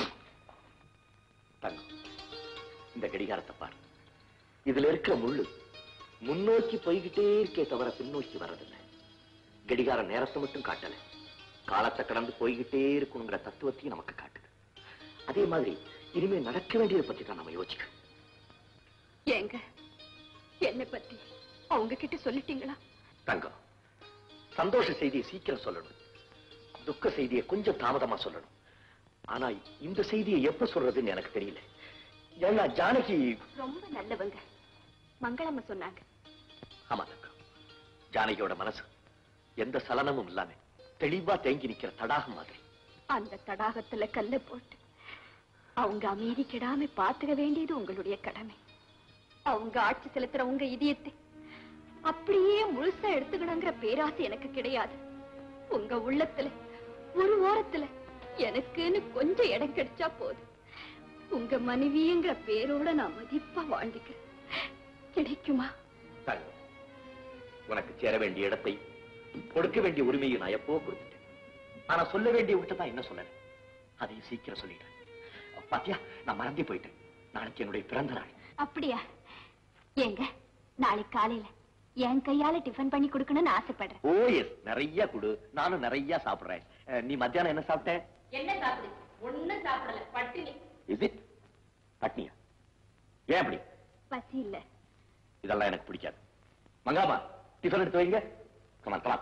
தங்கம் இந்த கடிகாரத்தை பாரு இதுல இருக்கிற முள்ளு முன்னோக்கி போய்கிட்டே இருக்கே தவிர பின்னோக்கி வர்றதில்லை கடிகார நேரத்தை மட்டும் காட்டல காலத்தை கடந்து போய்கிட்டே இருக்கணுங்கிற தத்துவத்தையும் நமக்கு காட்டுது அதே மாதிரி இனிமே நடக்க வேண்டியதை பத்தி தான் நம்ம யோசிக்கணும் ஏங்க என்னை பத்தி அவங்க கிட்ட சொல்லிட்டீங்களா தங்கம் சந்தோஷ செய்தியை சீக்கிரம் சொல்லணும் துக்க செய்தியை கொஞ்சம் தாமதமா சொல்லணும் ஆனா இந்த செய்தியை எப்ப சொல்றதுன்னு எனக்கு தெரியல ஏன்னா ஜானகி ரொம்ப நல்லவங்க மங்களம்மா சொன்னாங்க ஆமா தங்கம் ஜானகியோட மனசு எந்த சலனமும் இல்லாம தெளிவா தேங்கி நிக்கிற தடாகம் மாதிரி அந்த தடாகத்துல கல்ல போட்டு அவங்க அமைதி கெடாம பாத்துக்க வேண்டியது உங்களுடைய கடமை அவங்க ஆட்சி செலுத்துற உங்க இதயத்தை அப்படியே முழுசா எடுத்துக்கணுங்கிற பேராசை எனக்கு கிடையாது உங்க உள்ளத்துல ஒரு ஓரத்துல எனக்குன்னு கொஞ்சம் இடம் கிடைச்சா போதும் உங்க மனைவிங்கிற பேரோட நான் மதிப்பா வாழ்ந்துக்கிறேன் கிடைக்குமா தங்கம் உனக்கு சேர வேண்டிய இடத்தை கொடுக்க வேண்டிய உரிமையை நான் எப்போ கொடுத்துட்டேன் ஆனா சொல்ல வேண்டிய விட்டு தான் என்ன சொல்லல அதையும் சீக்கிரம் சொல்லிட்டேன் பாத்தியா நான் மறந்தே போயிட்டேன் நாளைக்கு என்னுடைய பிறந்த நாள் அப்படியா ஏங்க நாளைக்கு காலையில என் கையால டிஃபன் பண்ணி கொடுக்கணும்னு ஆசைப்படுறேன் ஓ எஸ் நிறைய கொடு நானும் நிறைய சாப்பிடுறேன் அஹ், நீ மத்தியானம் என்ன சாப்பிட்ட என்ன சாப்பிடு ஒண்ணும் சாப்பிடல பட்டினி இஸ் இட் பட்னியா ஏன் அப்படி பசி இல்ல இதெல்லாம் எனக்கு பிடிக்காது மங்காமா டிஃபன் எடுத்து வைங்க கமான் கலாம்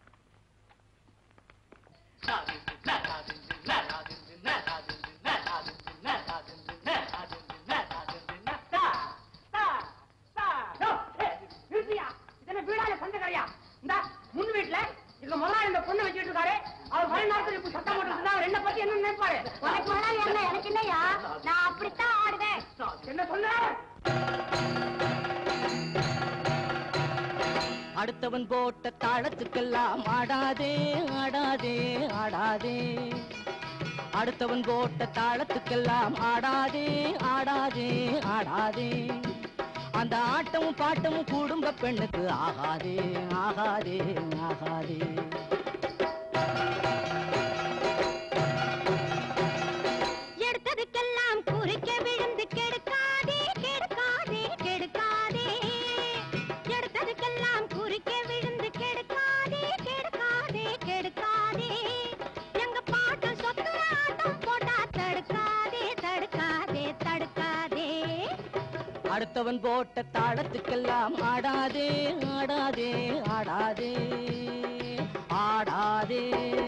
நிறுத்தியா இதென்ன வீடால சொந்தக்காரையா இந்த முன் வீட்டுல இதுக்கு முதல்ல இந்த பொண்ணு வச்சுட்டு இருக்காரு அவர் மழை நேரத்துல இப்படி சத்தம் போட்டு இருந்தா அவர் என்ன பத்தி என்ன நினைப்பாரு உனக்கு முதல்ல என்ன எனக்கு இல்லையா நான் அப்படித்தான் ஆடுவேன் என்ன சொல்ல அடுத்தவன் போட்ட தாளத்துக்கெல்லாம் ஆடாதே ஆடாதே ஆடாதே அடுத்தவன் போட்ட தாளத்துக்கெல்லாம் ஆடாதே ஆடாதே ஆடாதே அந்த ஆட்டமும் பாட்டமும் குடும்ப பெண்ணுக்கு ஆகாதே ஆகாதே ஆகாதே எடுத்ததுக்கெல்லாம் குறிக்க விழுந்து கெடுக்காதே கெடுக்காதே கெடுக்காதே எடுத்ததுக்கெல்லாம் குறிக்க விழுந்து கெடுக்காதே கெடுக்காதே கெடுக்காதே எங்க பாட்டம் சொத்து ஆட்டம் போட்டா தடுக்காதே தடுக்காதே தடுக்காதே அடுத்தவன் போட்ட தாளத்துக்கெல்லாம் ஆடாதே ஆடாதே ஆடாதே ஆடாதே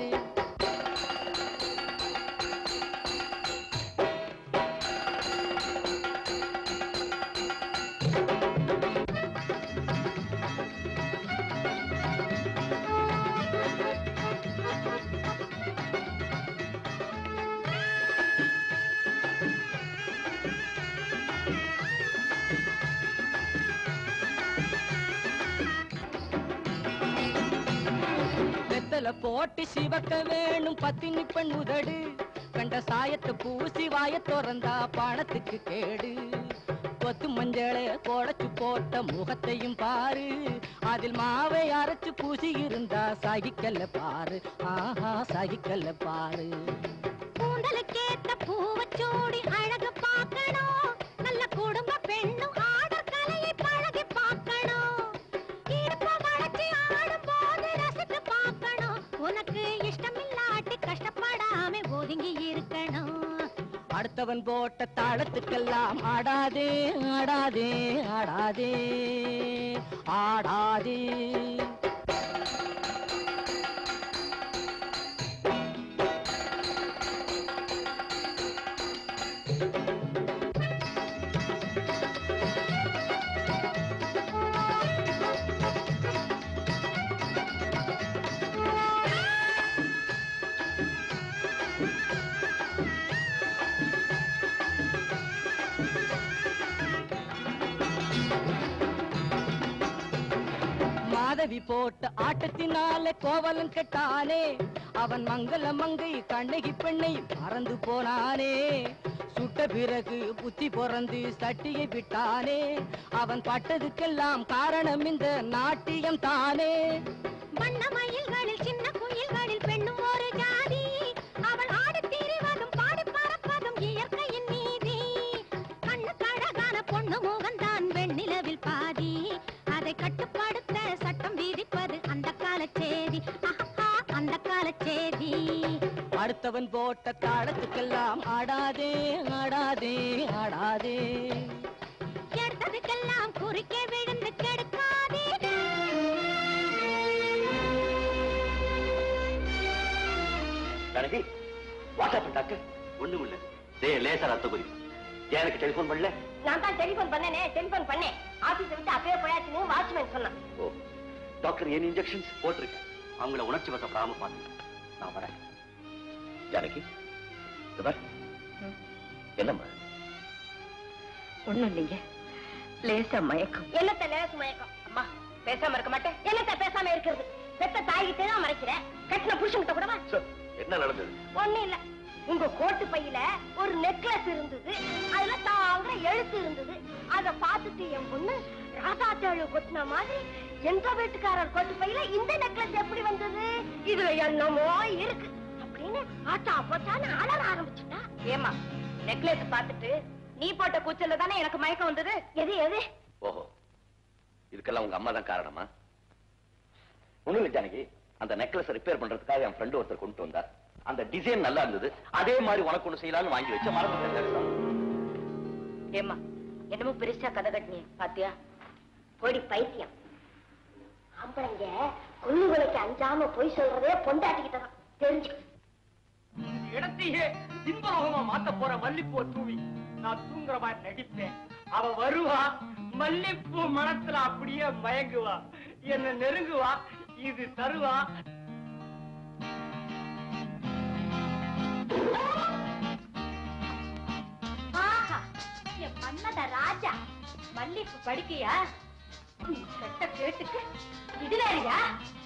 வெத்தல போட்டு சிவக்க வேணும் பத்தினி பெண் உதடு கண்ட சாயத்தை பூசி வாய திறந்தா பணத்துக்கு கேடு கொத்து மஞ்சளை குடைச்சு போட்ட முகத்தையும் பாரு அதில் மாவை அரைச்சு பூசி இருந்தா சகிக்கல்ல பாரு ஆஹா சகிக்கல்ல பாரு கூந்தலுக்கேத்த பூவச்சூடி அழகு பார்க்கணும் நல்ல குடும்ப பெண்ணும் ஆடற் கலையை பழகி பார்க்கணும் இடுப்ப வளைச்சு ஆடும்போது ரசித்து பார்க்கணும் உனக்கு இஷ்டமில்லாட்டி கஷ்டப்படாம ஒதுங்கி இருக்கணும் அடுத்தவன் போட்ட தாளத்துக்கெல்லாம் ஆடாதே ஆடாதே ஆடாதே ஆடாதே மாதவி போட்ட ஆட்டத்தினாலே கோவலன் கெட்டானே அவன் மங்கள மங்கை கண்ணகி பெண்ணை மறந்து போனானே சுட்ட பிறகு புத்தி பொறந்து சட்டியை விட்டானே அவன் பட்டதுக்கெல்லாம் காரணம் இந்த நாட்டியம் தானே வண்ண மயில்களில் சின்ன குயில்களில் பெண்ணும் ஒரு ஜாதி அவள் ஆடித் திரிவதும் பாடி பறப்பதும் இயற்கையின் நீதி கண்ணுக்கு அழகான பொண்ணு முகந்தான் வெண்ணிலவில் பாதி அதை கட்டுப்படுத்த சட்டம் விதிப்பது அந்த காலச் செய்தி ஆஹா, அந்த காலச் செய்தி அடுத்தவன் போட்ட தாளத்துக்கெல்லாம் ஆடாதே ஆடாதே ஆடாதே எடுத்ததுக்கெல்லாம் குறுக்கே விழுந்து கெடுக்காதே ஜானகி வாட்ஸ்அப் டாக்டர் ஒண்ணும் இல்ல டே லேசா ரத்த கொதி எனக்கு டெலிபோன் பண்ணல நான் தான் டெலிபோன் பண்ணனே டெலிபோன் பண்ணேன் ஆபீஸ் விட்டு அப்பவே போயாச்சுன்னு வாட்ச்மேன் சொன்னான் ஓ டாக்டர் என் இன்ஜெக்ஷன்ஸ் போட்டிருக்கேன் அவங்கள உணர்ச்சி வசப்படாம பாத்து நான் வரேன் ஜானகி இந்த பார். என்னம்மா ஒண்ணும் இல்லைங்க லேசா மயக்கம் என்னத்த லேச மயக்கம் அம்மா பேசாம இருக்க மாட்டேன் என்னத்த பேசாம இருக்கிறது பெத்த தாய்கிட்டே தான் மறைக்கிறேன் கட்டின புருஷன்கிட்ட கூடவா சோ, என்ன நடந்தது ஒண்ணும் இல்ல உங்க கோட்டு பையில ஒரு நெக்லஸ் இருந்தது அதுல தாங்கிற எழுத்து இருந்தது அத பார்த்துட்டு என் பொண்ணு ராசாச்சாழு கொட்டின மாதிரி எந்த வீட்டுக்காரர் கோட்டு பையில இந்த நெக்லஸ் எப்படி வந்தது இதுல என்னமோ இருக்கு அப்படின்னு ஆட்டா போட்டான்னு அலற ஆரம்பிச்சுட்டா ஏமா நெக்லஸ் பார்த்துட்டு நீ போட்ட கூச்சல்ல தானே எனக்கு மயக்கம் வந்தது எது எது ஓஹோ இதுக்கெல்லாம் உங்க அம்மா தான் காரணமா ஒண்ணும் இல்லை ஜானகி அந்த நெக்லஸ் ரிப்பேர் பண்றதுக்காக என் ஃப்ரெண்டு ஒருத்தர் கொண்டு வந்தார் அந்த டிசைன் நல்லா இருந்தது அதே மாதிரி உனக்கு ஒண்ணு செய்யலாம்னு வாங்கி வச்ச மறந்து ஏமா என்னமோ பெருசா கதை கட்டினே பாத்தியா பொடி பைத்தியம் ஆம்பளைங்க கொள்ளு விலைக்கு அஞ்சாம போய் சொல்றதே பொண்டாட்டிக்கிட்ட தான் தெரிஞ்சுக்க இடத்தையே இன்பரோகமா மாத்த போற மல்லிப்பூ தூவி நான் தூங்குற மாதிரி நடிப்பேன் அவ வருவா மல்லிப்பூ மனத்துல அப்படியே மயங்குவா என்ன நெருங்குவா இது தருவா ஆஹா என் மன்மத ராஜா மல்லிப்பூ படிக்கையா கெட்ட கேட்டுக்கு இது வேறையா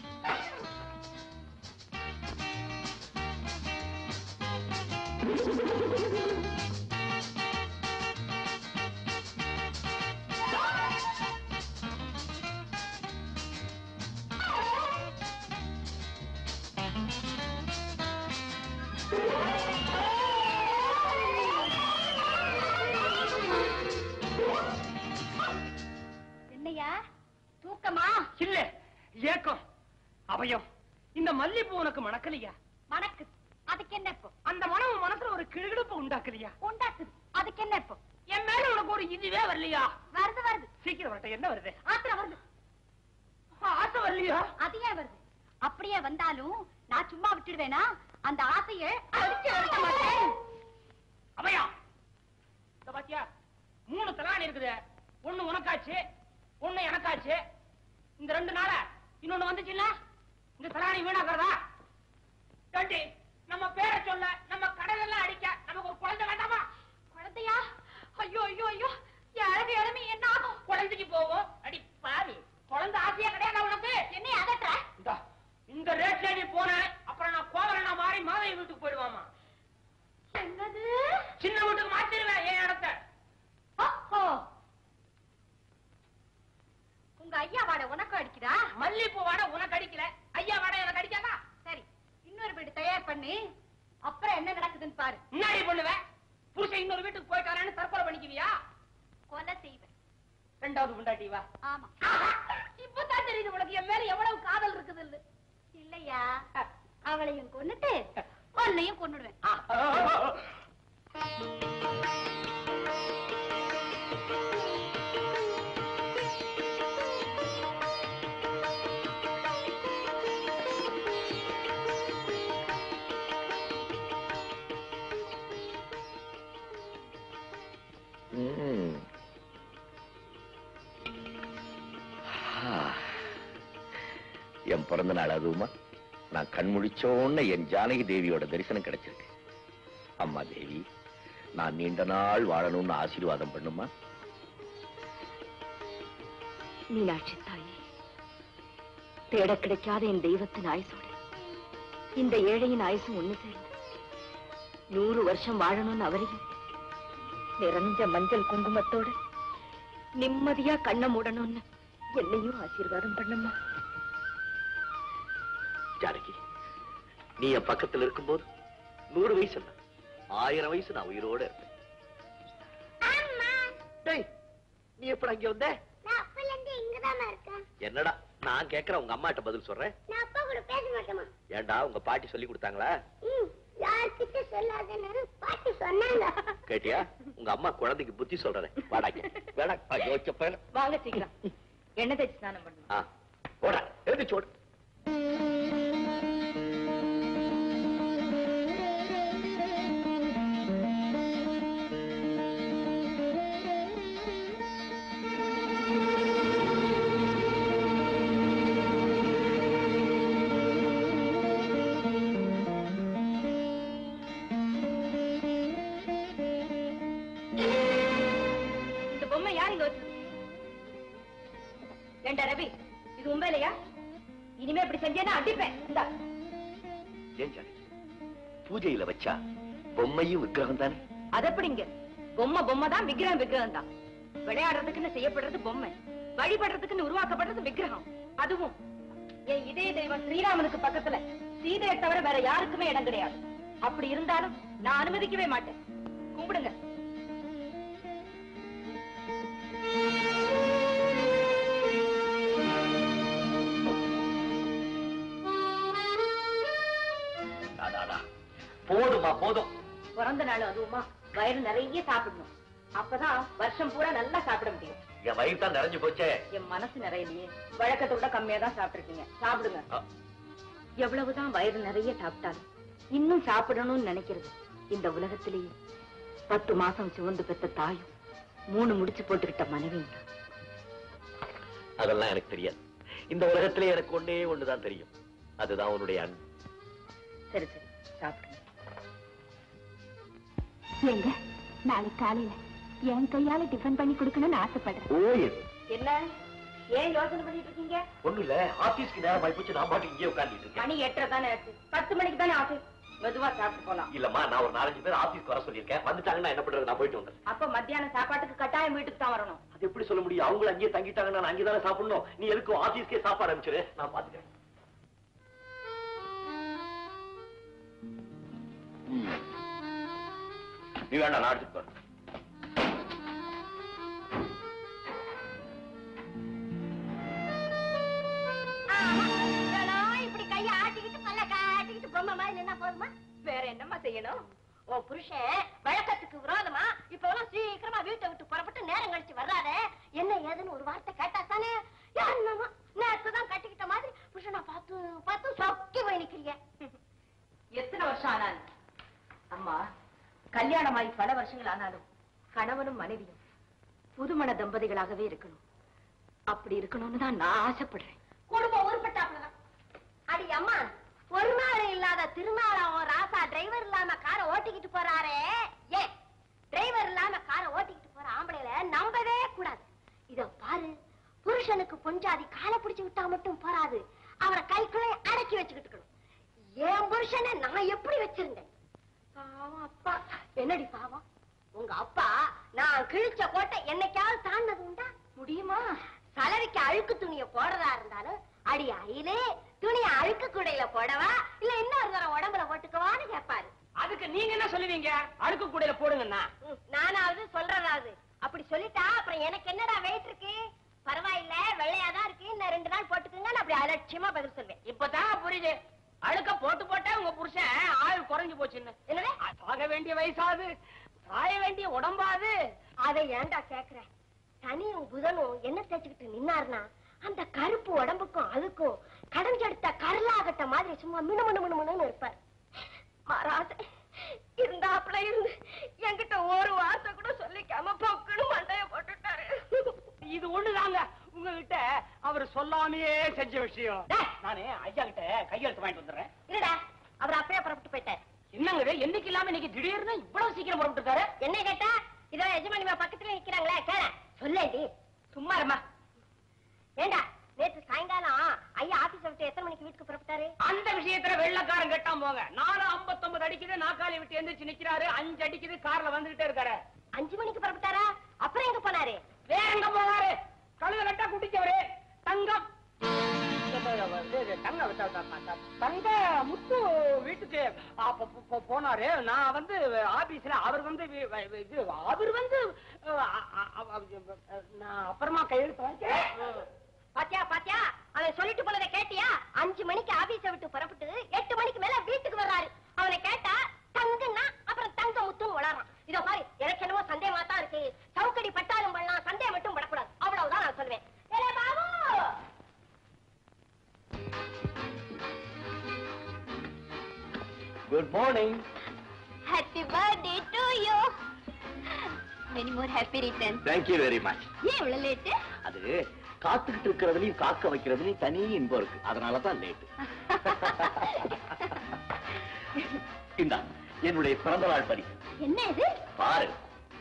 என்னையா தூக்கமா இல்ல ஏக்கம் அபயம் இந்த மல்லிப்பூ உனக்கு மணக்கலையா மணக்கு அதுக்கு என்ன இப்போ அந்த மனம் உன் மனசுல ஒரு கிடுகிடுப்பு உண்டாக்கலையா உண்டாக்குது அதுக்கு என்ன இப்போ என் மேல உனக்கு ஒரு இதுவே வரலையா வருது வருது சீக்கிரம் வரட்ட என்ன வருது ஆத்திரம் வருது ஆசை வரலையா அது ஏன் வருது அப்படியே வந்தாலும் நான் சும்மா விட்டுடுவேனா அந்த ஆசையை அடிச்சு எடுக்க மாட்டேன் அபயா இந்த பாத்தியா மூணு தலாணி இருக்குது ஒண்ணு உனக்காச்சு ஒண்ணு எனக்காச்சு இந்த ரெண்டு நாள இன்னொன்னு வந்துச்சுல்ல இந்த தலாணி வீணாக்குறதா ஏண்டி நம்ம பேரை சொல்ல நம்ம கடலெல்லாம் அடிக்க நமக்கு ஒரு குழந்தை வேண்டாமா குழந்தையா ஐயோ ஐயோ ஐயோ இழவி இழமி என்ன ஆகும் குழந்தைக்கு போவோம் அடி பாவி குழந்தை ஆசையா கிடையாது உனக்கு என்னை அதட்டுற இந்தா, இந்த ரேட்ல நீ போன அப்புறம் நான் கோவலனா மாறி மாதைய வீட்டுக்கு போயிடுவாமா என்னது சின்ன வீட்டுக்கு மாத்திருவேன் என் இடத்த ஓஹோ உங்க ஐயா வாட உனக்கு அடிக்குதா மல்லிப்பூ வாட உனக்கு அடிக்கல ஐயா வாட எனக்கு அடிக்காதா சரி இன்னொரு வீடு தயார் பண்ணி அப்புறம் என்ன நடக்குதுன்னு பாரு முன்னாடி பண்ணுவேன் புருஷன் இன்னொரு வீட்டுக்கு போயிட்டாரான்னு தற்கொலை பண்ணிக்குவியா கொலை செய்வேன் ரெண்டாவது பொண்டாட்டி வா ஆமா இப்பதான் தெரியுது உனக்கு என் மேல எவ்வளவு காதல் இருக்குது இல்ல இல்லையா அவளையும் கொன்னுட்டு உன்னையும் கொன்னுடுவேன் ம். ஆ. என் பிறந்த நாள் அதுவுமா நான் கண் முழிச்சோன்னு என் ஜானகி தேவியோட தரிசனம் கிடைச்சிருக்கு அம்மா தேவி நான் நீண்ட நாள் வாழணும்னு ஆசீர்வாதம் பண்ணுமா மீனாட்சி தாயே தேட கிடைக்காத என் தெய்வத்தின் ஆயுசோட இந்த ஏழையின் ஆயுசும் ஒண்ணு சேர்ந்து நூறு வருஷம் வாழணும்னு அவரையும் நிறைஞ்ச மஞ்சள் குங்குமத்தோட நிம்மதியா கண்ணை மூடணும்னு என்னையும் ஆசீர்வாதம் பண்ணுமா ஜானகி நீ என் பக்கத்துல இருக்கும்போது நூறு வயசு இல்ல ஆயிரம் வயசு நான் உயிரோட இருப்பேன் டேய், நீ எப்படி அங்க வந்த நான் அப்பல இருந்து இங்கதாம்மா இருக்கேன் என்னடா நான் கேக்குறேன் உங்க அம்மாட்ட பதில் சொல்றேன் நான் அப்பா கூட பேச மாட்டேமா ஏன்டா உங்க பாட்டி சொல்லி கொடுத்தாங்களா ம் யார்கிட்ட சொல்லாதன்னு பாட்டி சொன்னாங்க கேட்டியா உங்க அம்மா குழந்தைக்கு புத்தி சொல்றேன் வாடாங்க வேடா யோசிச்ச பையன் வாங்க சீக்கிரம் எண்ணெய் தேய்ச்சி ஸ்நானம் பண்ணணும் ஆ போடா எழுதி சோடு இந்த பொம்மை யார் இங்க வச்சது ஏண்டா ரவி இது உண்மையிலையா இனிமே இப்படி செஞ்சேன்னா அடிப்பேன் இந்தா ஏன் ஜானகி பூஜையில வச்சா பொம்மையும் விக்கிரகம் தானே அது எப்படிங்க பொம்மை பொம்மை தான் விக்கிரகம் விக்கிரகம் தான் விளையாடுறதுக்குன்னு செய்யப்படுறது பொம்மை வழிபடுறதுக்குன்னு உருவாக்கப்படுறது விக்கிரகம் அதுவும் என் இதய தெய்வம் ஸ்ரீராமனுக்கு பக்கத்துல சீதையை தவிர வேற யாருக்குமே இடம் கிடையாது அப்படி இருந்தாலும் நான் அனுமதிக்கவே மாட்டேன் கும்பிடுங்க டா, டா, டா. போதுமா போதும் பிறந்த நாள் அதுவுமா வயிறு நிறைய சாப்பிடணும் அப்பதான் வருஷம் பூரா நல்லா சாப்பிட முடியும் என் வயிறு தான் நிறைஞ்சு போச்சே என் மனசு நிறையலையே வழக்கத்தை விட கம்மியா தான் சாப்பிட்டிருக்கீங்க சாப்பிடுங்க ஆ. எவ்வளவுதான் வயிறு நிறைய சாப்பிட்டாலும் இன்னும் சாப்பிடணும்னு நினைக்கிறது இந்த உலகத்திலேயே பத்து மாசம் சுமந்து பெத்த தாயும் மூணு முடிச்சு போட்டுக்கிட்ட மனைவியும் தான். அதெல்லாம் எனக்கு தெரியாது இந்த உலகத்திலே எனக்கு ஒண்ணே ஒண்ணுதான் தெரியும் அதுதான் உன்னுடைய அன்பு சரி சரி சாப்பிடுங்க எங்க நாளைக்கு காலையில என் கையால டிஃபன் பண்ணி கொடுக்கணும்னு ஆசைப்படுறேன் ஓ எது என்ன ஏன் யோசனை பண்ணிட்டு இருக்கீங்க ஒண்ணு இல்ல ஆபீஸ்க்கு நேரம் ஆயிப்போச்சு நான் பாட்டு இங்கே உட்கார்ந்துட்டு இருக்கேன் மணி எட்டரை தானே ஆச்சு பத்து மணிக்கு தானே ஆஃபீஸ் மெதுவா சாப்பிட்டு போலாம் இல்லம்மா நான் ஒரு நாலஞ்சு பேர் ஆபீஸ்க்கு வர சொல்லியிருக்கேன் வந்துட்டாங்கன்னா என்ன பண்றது நான் போயிட்டு வந்தேன் அப்ப மத்தியானம் சாப்பாட்டுக்கு கட்டாயம் வீட்டுக்கு தான் வரணும் அது எப்படி சொல்ல முடியும் அவங்களும் அங்கேயே தங்கிட்டாங்கன்னா நான் அங்கேயே தானே சாப்பிடணும் நீ எதுக்கும் ஆபீஸ்க்கே சாப்பாடு அனுப்பிச்சிரு நான் பாத்துக்கிறேன் ம். நீ வேண்டாம் நான் எடுத்துட்டு போறேன் இப்படி கையை ஆட்டிக்கிட்டு பல்ல காட்டிக்கிட்டு பொம்மை மாதிரி நின்னா போதுமா வேற என்னம்மா செய்யணும் உன் புருஷன் வழக்கத்துக்கு விரோதமா இப்ப எல்லாம் சீக்கிரமா வீட்டை விட்டு புறப்பட்டு நேரம் கழிச்சு வர்றாரு என்ன ஏதுன்னு ஒரு வார்த்தை கேட்டா தானே என்னமா நேத்து தான் கட்டிக்கிட்ட மாதிரி புருஷனை பார்த்து பார்த்து சொக்கி போய் நிக்கிறீங்க எத்தனை வருஷம் ஆனாலும் அம்மா கல்யாணமாகி பல வருஷங்கள் ஆனாலும் கணவனும் மனைவியும் புதுமண தம்பதிகளாகவே இருக்கணும் அப்படி இருக்கணும்னு தான் நான் ஆசைப்படுறேன் குடும்பம் உருப்பட்டாப்புலதான் அடி அம்மா ஒரு நாள் இல்லாத திருநாளாவும் ராசா டிரைவர் இல்லாம காரை ஓட்டிக்கிட்டு போறாரே ஏன் டிரைவர் இல்லாம காரை ஓட்டிக்கிட்டு போற ஆம்பளைல நம்பவே கூடாது இத பாரு புருஷனுக்கு பொஞ்சாதி காலை பிடிச்சு விட்டா மட்டும் போறாது அவரை கைக்குள்ளே அடக்கி வச்சுக்கிட்டு இருக்கணும் என் புருஷனை நான் எப்படி வச்சிருந்தேன் பாவம் அப்பா என்னடி பாவம் உங்க அப்பா நான் கிழிச்ச கோட்டை என்னைக்காவது தாண்டது உண்டா முடியுமா சலவைக்கு அழுக்கு துணிய போடுறதா இருந்தாலும் அடி அயிலே துணிய அழுக்கு கூடையில போடவா இல்ல இன்னொரு தடவை உடம்புல போட்டுக்கவான்னு கேட்பாரு அதுக்கு நீங்க என்ன சொல்லுவீங்க அழுக்கு கூடையில போடுங்கண்ணா ம், நானாவது சொல்றதாவது அப்படி சொல்லிட்டா அப்புறம் எனக்கு என்னடா வெயிட் இருக்கு பரவாயில்ல வெள்ளையாதான் இருக்கு இன்னும் ரெண்டு நாள் போட்டுக்குங்க நான் அப்படி அலட்சியமா பதில் சொல்வேன் இப்பதான் புரியுது அழுக்க போட்டு போட்டா உங்க புருஷன் ஆயுள் குறைஞ்சு போச்சுன்னு என்னது ஆக வேண்டிய வயசாது காய வேண்டிய உடம்பாது அதை ஏன்டா கேக்குற சனியும் புதனும் என்ன தேய்ச்சிக்கிட்டு நின்னாருன்னா அந்த கருப்பு உடம்புக்கும் அதுக்கும் கடைஞ்செடுத்த கரலாகட்ட மாதிரி சும்மா மினு மினு மினு மினுன்னு இருப்பார் மாறாச இருந்தாப்புல இருந்து என்கிட்ட ஒரு வார்த்தை கூட சொல்லிக்காம பொக்க சொல்லாமையே செஞ்ச விஷயம் நானே ஐயா கிட்ட கையெழுத்து வாங்கிட்டு வந்துடுறேன் இருடா அவர் அப்பவே புறப்பட்டு போயிட்டார் என்னங்க இது? என்னைக்கு இல்லாம இன்னைக்கு திடீர்னு இவ்வளவு சீக்கிரம் புறப்பட்டு இருக்காரு என்ன கேட்டா இதோ எஜமானிமா பக்கத்துல நிக்கிறாங்களே கேள சொல்லேண்டி சும்மா இருமா ஏண்டா நேத்து சாயங்காலம் ஐயா ஆபீஸ் விட்டு எத்தனை மணிக்கு வீட்டுக்கு புறப்பட்டாரு அந்த விஷயத்துல வெள்ளக்காரன் கெட்டான் போங்க நாலு ஐம்பத்தொன்பது அடிக்குது நாக்காளி விட்டு எந்திரிச்சு நிக்கிறாரு அஞ்சு அடிக்குது கார்ல வந்துகிட்டே இருக்காரு அஞ்சு மணிக்கு புறப்பட்டாரா அப்புறம் எங்க போனாரு வேற எங்க போவாரு கழுத கட்டா குட்டிச்சவரு தங்கம் தங்க தங்க முத்து வீட்டுக்கு அப்ப போ- போ- போனாரு நான் வந்து ஆபீஸ்ல அவர் வந்து வி- வி- இது அவர் வந்து அஹ், அ- அ- அ- நான் அப்புறமா கையெழுத்து வாங்கிக்கிறேன் பாத்தியா பாத்தியா அவன் சொல்லிட்டு போனதை கேட்டியா அஞ்சு மணிக்கு ஆபீஸ விட்டு புறப்பட்டு எட்டு மணிக்கு மேல வீட்டுக்கு வர்றாரு அவனை கேட்டா தங்குன்னா அப்புறம் தங்க முத்துன்னு வளரான் இதோ பாரு எனக்கு என்னமோ சந்தேகமா தான் இருக்கு சவுக்கடி பட்டாலும் பண்ணலாம் சந்தேகம் மட்டும் படக்கூடாது அவ்வளவுதான் நான் சொல்லுவேன் ஏலே Babu good morning happy birthday to you many more happy return thank you very much ஏன் இவ்வளவு லேட்டு அது காத்துக்கிட்டு இருக்கிறதுலயும் காக்க வைக்கிறதுலயும் தனி இன்பம் இருக்கு அதனால தான் லேட் இந்தா என்னுடைய பிறந்த நாள் பரிசு என்ன இது பாரு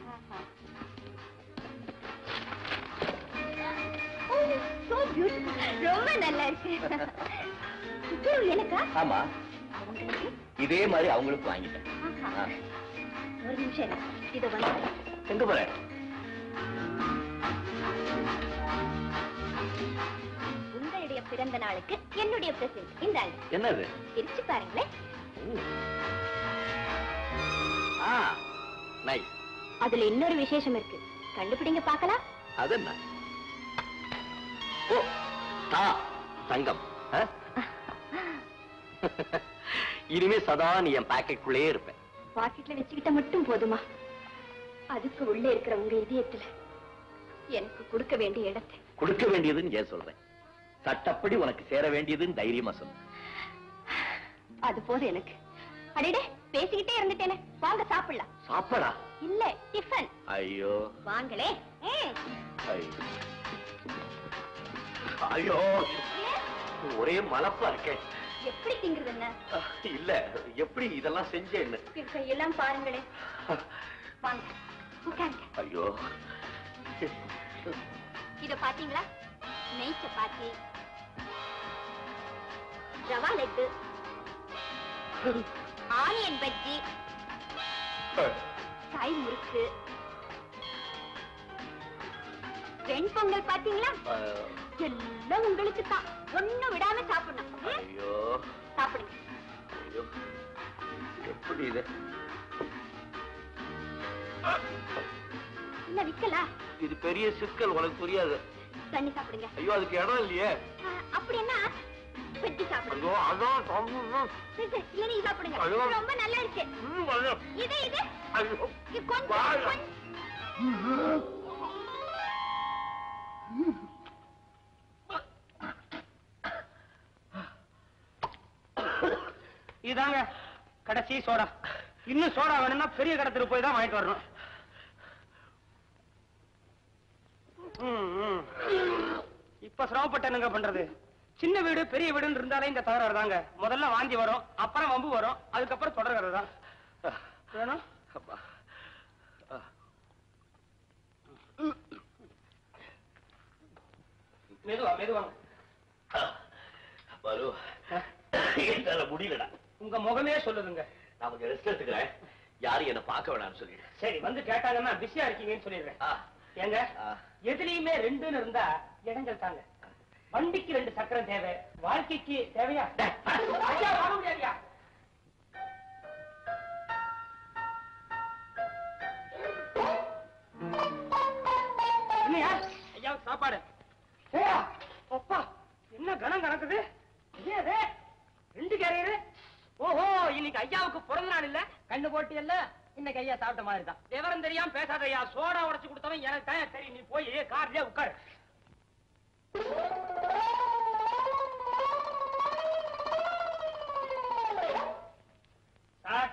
Oh, so beautiful. ரொம்ப நல்லா இருக்கு இது எனக்கா ஆமா அவங்களுக்கு இதே மாதிரி அவங்களுக்கு வாங்கிட்டேன் ஆஹா. ஆ. ஒரு நிமிஷம் இரு. இதை வந்து எங்க போறேன் உங்களுடைய பிறந்த நாளுக்கு என்னுடைய பிரசன்ட் இந்தாங்க என்னது பிரிச்சு பாருங்களேன் ஆ நைஸ் அதுல இன்னொரு விசேஷம் இருக்கு கண்டுபிடிங்க பார்க்கலாம் அது என்ன ஓ தா தங்கம் ஆ? இனிமே சதா நீ என் பாக்கெட்டுக்குள்ளே இருப்பேன் பாக்கெட்ல வச்சுக்கிட்ட மட்டும் போதுமா அதுக்கு உள்ளே இருக்கிற உங்க இதயத்துல எனக்கு கொடுக்க வேண்டிய இடத்தை கொடுக்க வேண்டியதுன்னு ஏன் சொல்றேன் சட்டப்படி உனக்கு சேர வேண்டியதுன்னு தைரியமா சொல்லு அது போதும் எனக்கு அடடே பேசிக்கிட்டே இருந்துட்டேனே வாங்க சாப்பிடலாம் சாப்பாடா இல்ல டிஃபன் ஐயோ வாங்களே ம். ஐயோ. ஐயோ ஒரே மலப்பா இருக்கேன் எப்படி திங்குறது என்ன இல்ல எப்படி இதெல்லாம் செஞ்சேன்னு என் கையெல்லாம் பாருங்களே வாங்க உட்காருங்க ஐயோ இத பாத்தீங்களா நெய் சப்பாத்தி ரவா லட்டு ஆனியன் பஜ்ஜி காய் முறுக்கு வெண்பொங்கல் பாத்தீங்களா அஹ், எல்லாம் உங்களுக்கு தான் ஒண்ணும் விடாம சாப்பிடணும் ம்? ஐயோ சாப்பிடுங்க ஐயோ எப்படி இது இல்ல விக்கலா இது பெரிய சிக்கல் உனக்கு புரியாது தண்ணி சாப்பிடுங்க ஐயோ அதுக்கு இடம் இல்லையே ஆ, அப்படின்னா வெட்டி சாப்பிடுங்க ஐயோ அதான் சம்பந்தம். சரி, சரி, இல்ல நீ சாப்பிடுங்க ஐயோ. ரொம்ப நல்லா இருக்கு ம், ஐயோ. இது இது ஐயோ. இது கொஞ்சம் வாயா. கொஞ்சம் இதாங்க கடைசி சோடா இன்னும் சோடா வேணும்னா பெரிய கடத்துக்கு போய் தான் வாங்கிட்டு வரணும் ம், ம். இப்ப சிரமப்பட்டு என்னங்க பண்றது சின்ன வீடு பெரிய வீடுன்னு இருந்தாலே இந்த தகராறு தாங்க முதல்ல வாந்தி வரும் அப்புறம் வம்பு வரும் அதுக்கப்புறம் தொடர்கிறது தான் வேணும் அப்பா. மெதுவா மெதுவாங்க பாலு என்னால முடியலடா உங்க முகமே சொல்லுதுங்க நான் கொஞ்சம் ரெஸ்ட் எடுத்துக்கிறேன் யாரும் என்ன பார்க்க வேணாம்னு சொல்லிடு சரி வந்து கேட்டாங்கன்னா பிஸியா இருக்கீங்கன்னு சொல்லிடுறேன் ஆ. ஏங்க ஆ. எதுலயுமே ரெண்டுன்னு இருந்தா இடங்கள் தாங்க வண்டிக்கு ரெண்டு சக்கரம் தேவை வாழ்க்கைக்கு தேவையா ஐயா வாங்க முடியாதுயா என்னையா ஐயா சாப்பாடு ஏய்யா, அப்பா என்ன கணம் கணக்குது ஏன் இது? ரெண்டு கேரியரு ஓஹோ இன்னைக்கு ஐயாவுக்கு பிறந்த நாள் இல்ல கண்ணு போட்டி இல்ல இன்னைக்கு ஐயா சாப்பிட்ட மாதிரி தான் விவரம் தெரியாம பேசாத ஐயா சோடா உடைச்சு கொடுத்தவன் எனக்கு தான் தெரியும் நீ போய் கார்லயே உட்காரு சார்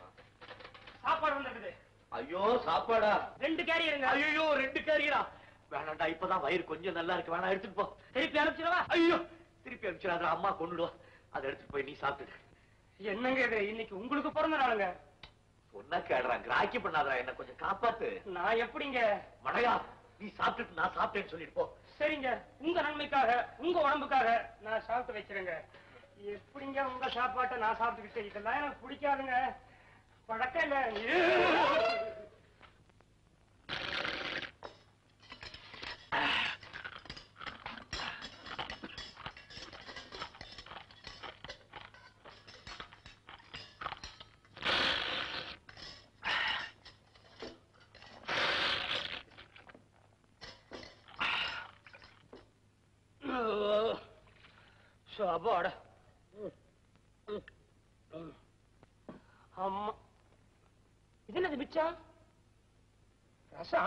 சாப்பாடு வந்துருக்குது ஐயோ சாப்பாடா ரெண்டு கேரியருங்க ஐயோ ரெண்டு கேரியரா வேணாண்டா இப்பதான் வயிறு கொஞ்சம் நல்லா இருக்கு வேணா எடுத்துட்டு போ திருப்பி அனுப்பிச்சிடவா ஐயோ திருப்பி அனுப்பிச்சிடாத அம்மா கொண்டுடுவோம் அதை எடுத்துட்டு போய் நீ சாப்பிட்டு என்னங்க இது இன்னைக்கு உங்களுக்கு பிறந்த நாளுங்க சொன்னா கேடுறா கிராக்கி பண்ணாதடா என்ன கொஞ்சம் காப்பாத்து நான் எப்படிங்க மடையா நீ சாப்பிட்டுட்டு நான் சாப்பிட்டேன்னு சொல்லிட்டு போ சரிங்க உங்க நன்மைக்காக உங்க உடம்புக்காக நான் சாப்பிட்டு வச்சிருங்க எப்படிங்க உங்க சாப்பாட்டை நான் சாப்பிட்டுக்கிட்டு இதெல்லாம் எனக்கு பிடிக்காதுங்க பழக்கம் இல்ல சாப்பாடு அம்மா இது என்னது மிச்சம் ரசம்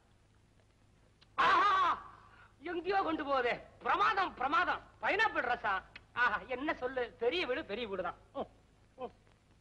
ஆஹா எங்கேயோ கொண்டு போகுதே பிரமாதம் பிரமாதம் பைனாப்பிள் ரசம் ஆஹா என்ன சொல்லு பெரிய வீடு பெரிய வீடுதான் ம், ம்.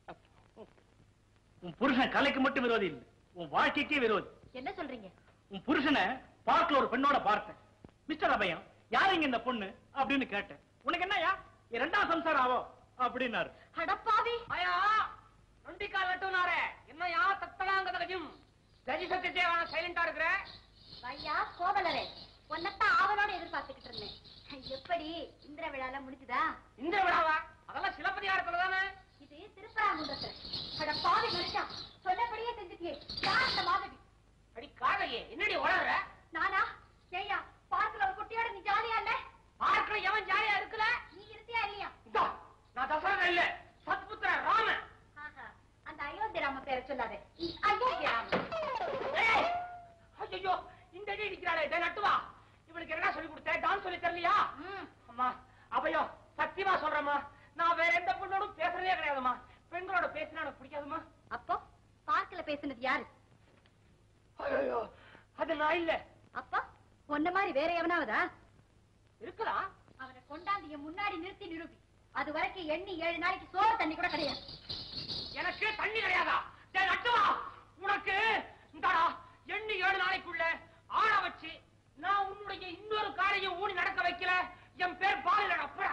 உன் புருஷன் கலைக்கு மட்டும் விரோதி இல்லை உன் வாழ்க்கைக்கே விரோதி என்ன சொல்றீங்க உன் புருஷனை பார்க்ல ஒரு பெண்ணோட பார்த்தேன் மிஸ்டர் அபயம் யாருங்க இந்த பொண்ணு அப்படின்னு கேட்டேன் உனக்கு என்னய்யா இரண்டாம் சம்சாரம் ஆவோ அப்படின்னாரு அடப்பாவி ஐயா நொண்டிக்கால் வெட்டுனாரே என்னையா தத்தலாங்க கஜம் கஜி சத்தியத்தேவான சைலண்டா இருக்கிற ஐயா கோவலரே உன்னத்தான் ஆவலோட எதிர்பார்த்துக்கிட்டு இருந்தேன் எப்படி இந்திர விழால முடிஞ்சுதா இந்த விழாவா அதெல்லாம் சிலப்பதிகாரத்துல தானே இது திருப்பராங்குன்றத்துல அட பாவி மனுஷா சொன்னபடியே செஞ்சுட்டியே யார் அந்த மாதவி அடி காதையே என்னடி வளர்ற நானா ஏய்யா பார்க்கல ஒரு குட்டியோட நீ ஜாலியா இல்ல பார்க்கல எவன் ஜாலியா இருக்கல நீ இருந்தியா இல்லையா இதோ, நான் தசரதன் இல்ல சத்புத்திர ராமன் ஆஹா, அந்த அயோத்தி ராம பேரை சொல்லாதே நீ அயோத்தி ராமன் ஏய், ஐயோ இந்த அடி நிக்கிறாளே டேய் நட்டுவா இவளுக்கு என்ன சொல்லி கொடுத்த டான்ஸ் சொல்லி தரலையா அம்மா அவையோ சத்தியமா சொல்றேம்மா நான் வேற எந்த பொண்ணோடும் பேசுறதே கிடையாதும்மா பெண்களோட பேசினா எனக்கு பிடிக்காதும்மா அப்போ பார்க்கல பேசுனது யாரு ஐயோ அது நான் இல்ல அப்போ உன்ன மாதிரி வேற எவனாவதா இருக்கலாம் அவனை கொண்டாந்து என் முன்னாடி நிறுத்தி நிரூபி அது வரைக்கும் எண்ணி ஏழு நாளைக்கு சோறு தண்ணி கூட கிடையாது எனக்கு தண்ணி கிடையாதா டேய் நட்டுவா உனக்கு இந்தாடா எண்ணி ஏழு நாளைக்குள்ள ஆள வச்சு நான் உன்னுடைய இன்னொரு காலையும் ஊனி நடக்க வைக்கல என் பேர் பாலில அப்படா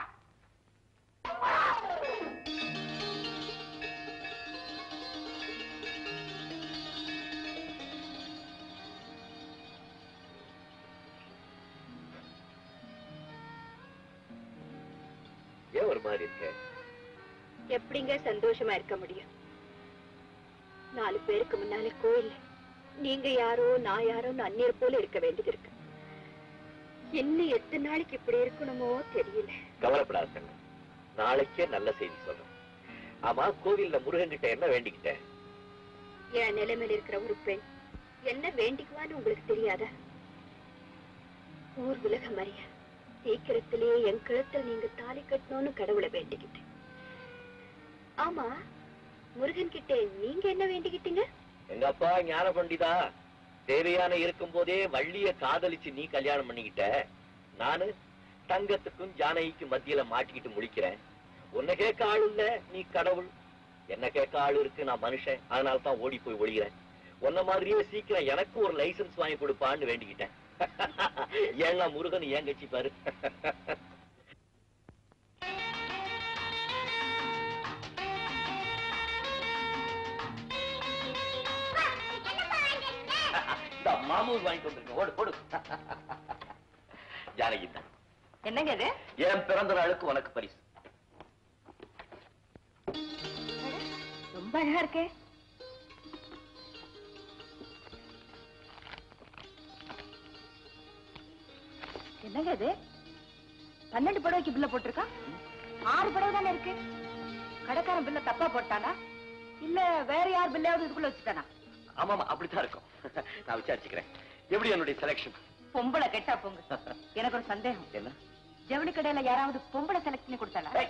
ஏன் ஒரு மாதிரி இருக்க எப்படிங்க சந்தோஷமா இருக்க முடியும் நாலு பேருக்கு முன்னாலே கோயில் நீங்க யாரோ நான் யாரோன்னு அந்நியர் போல இருக்க வேண்டியது இருக்கு இன்னும் எத்தனை நாளைக்கு இப்படி இருக்கணுமோ தெரியல கவலைப்படாத தங்கம். நாளைக்கே நல்ல செய்தி சொல்றேன் ஆமா கோவில்ல முருகன் கிட்ட என்ன வேண்டிக்கிட்ட என் நிலைமையில இருக்கிற ஒரு பெண் என்ன வேண்டிக்குவான்னு உங்களுக்கு தெரியாதா ஊர் உலகம் அறிய சீக்கிரத்திலேயே என் கழுத்தில் நீங்க தாலி கட்டணும்னு கடவுளை வேண்டிக்கிட்டேன் ஆமா முருகன் கிட்ட நீங்க என்ன வேண்டிக்கிட்டீங்க எங்க அப்பா ஞான பண்டிதா தேவையான இருக்கும் போதே வள்ளிய காதலிச்சு நீ கல்யாணம் பண்ணிக்கிட்ட நானு தங்கத்துக்கும் ஜானகிக்கும் மத்தியில மாட்டிக்கிட்டு முழிக்கிறேன் உன்னை கேட்க ஆள் இல்ல நீ கடவுள் என்ன கேட்க ஆள் இருக்கு நான் மனுஷன் அதனால தான் ஓடி போய் ஒளிகிறேன் உன்ன மாதிரியே சீக்கிரம் எனக்கு ஒரு லைசென்ஸ் வாங்கி கொடுப்பான்னு வேண்டிக்கிட்டேன் ஏன்னா முருகன் ஏன் கட்சி பாரு இந்த மாமூல் வாங்கிட்டு வந்திருக்கேன் ஓடு போடு ஜானகி தான் என்னங்க இது என் பிறந்த நாளுக்கு உனக்கு பரிசு ரொம்ப அழகா இருக்கே என்னங்க இது பன்னெண்டு புடவைக்கு பில்ல போட்டிருக்கா ஆறு புடவை தானே இருக்கு கடைக்காரன் பில்ல தப்பா போட்டானா இல்ல வேற யார் பில்லையாவது இதுக்குள்ள வச்சுட்டானா ஆமாமா அப்படித்தான் இருக்கும் நான் விசாரிச்சுக்கிறேன் எப்படி என்னுடைய செலக்ஷன் பொம்பளை கெட்டா போங்க எனக்கு ஒரு சந்தேகம் என்ன ஜவுளி கடையில யாராவது பொம்பளை செலக்ட் பண்ணி கொடுத்தாளா ஏய்.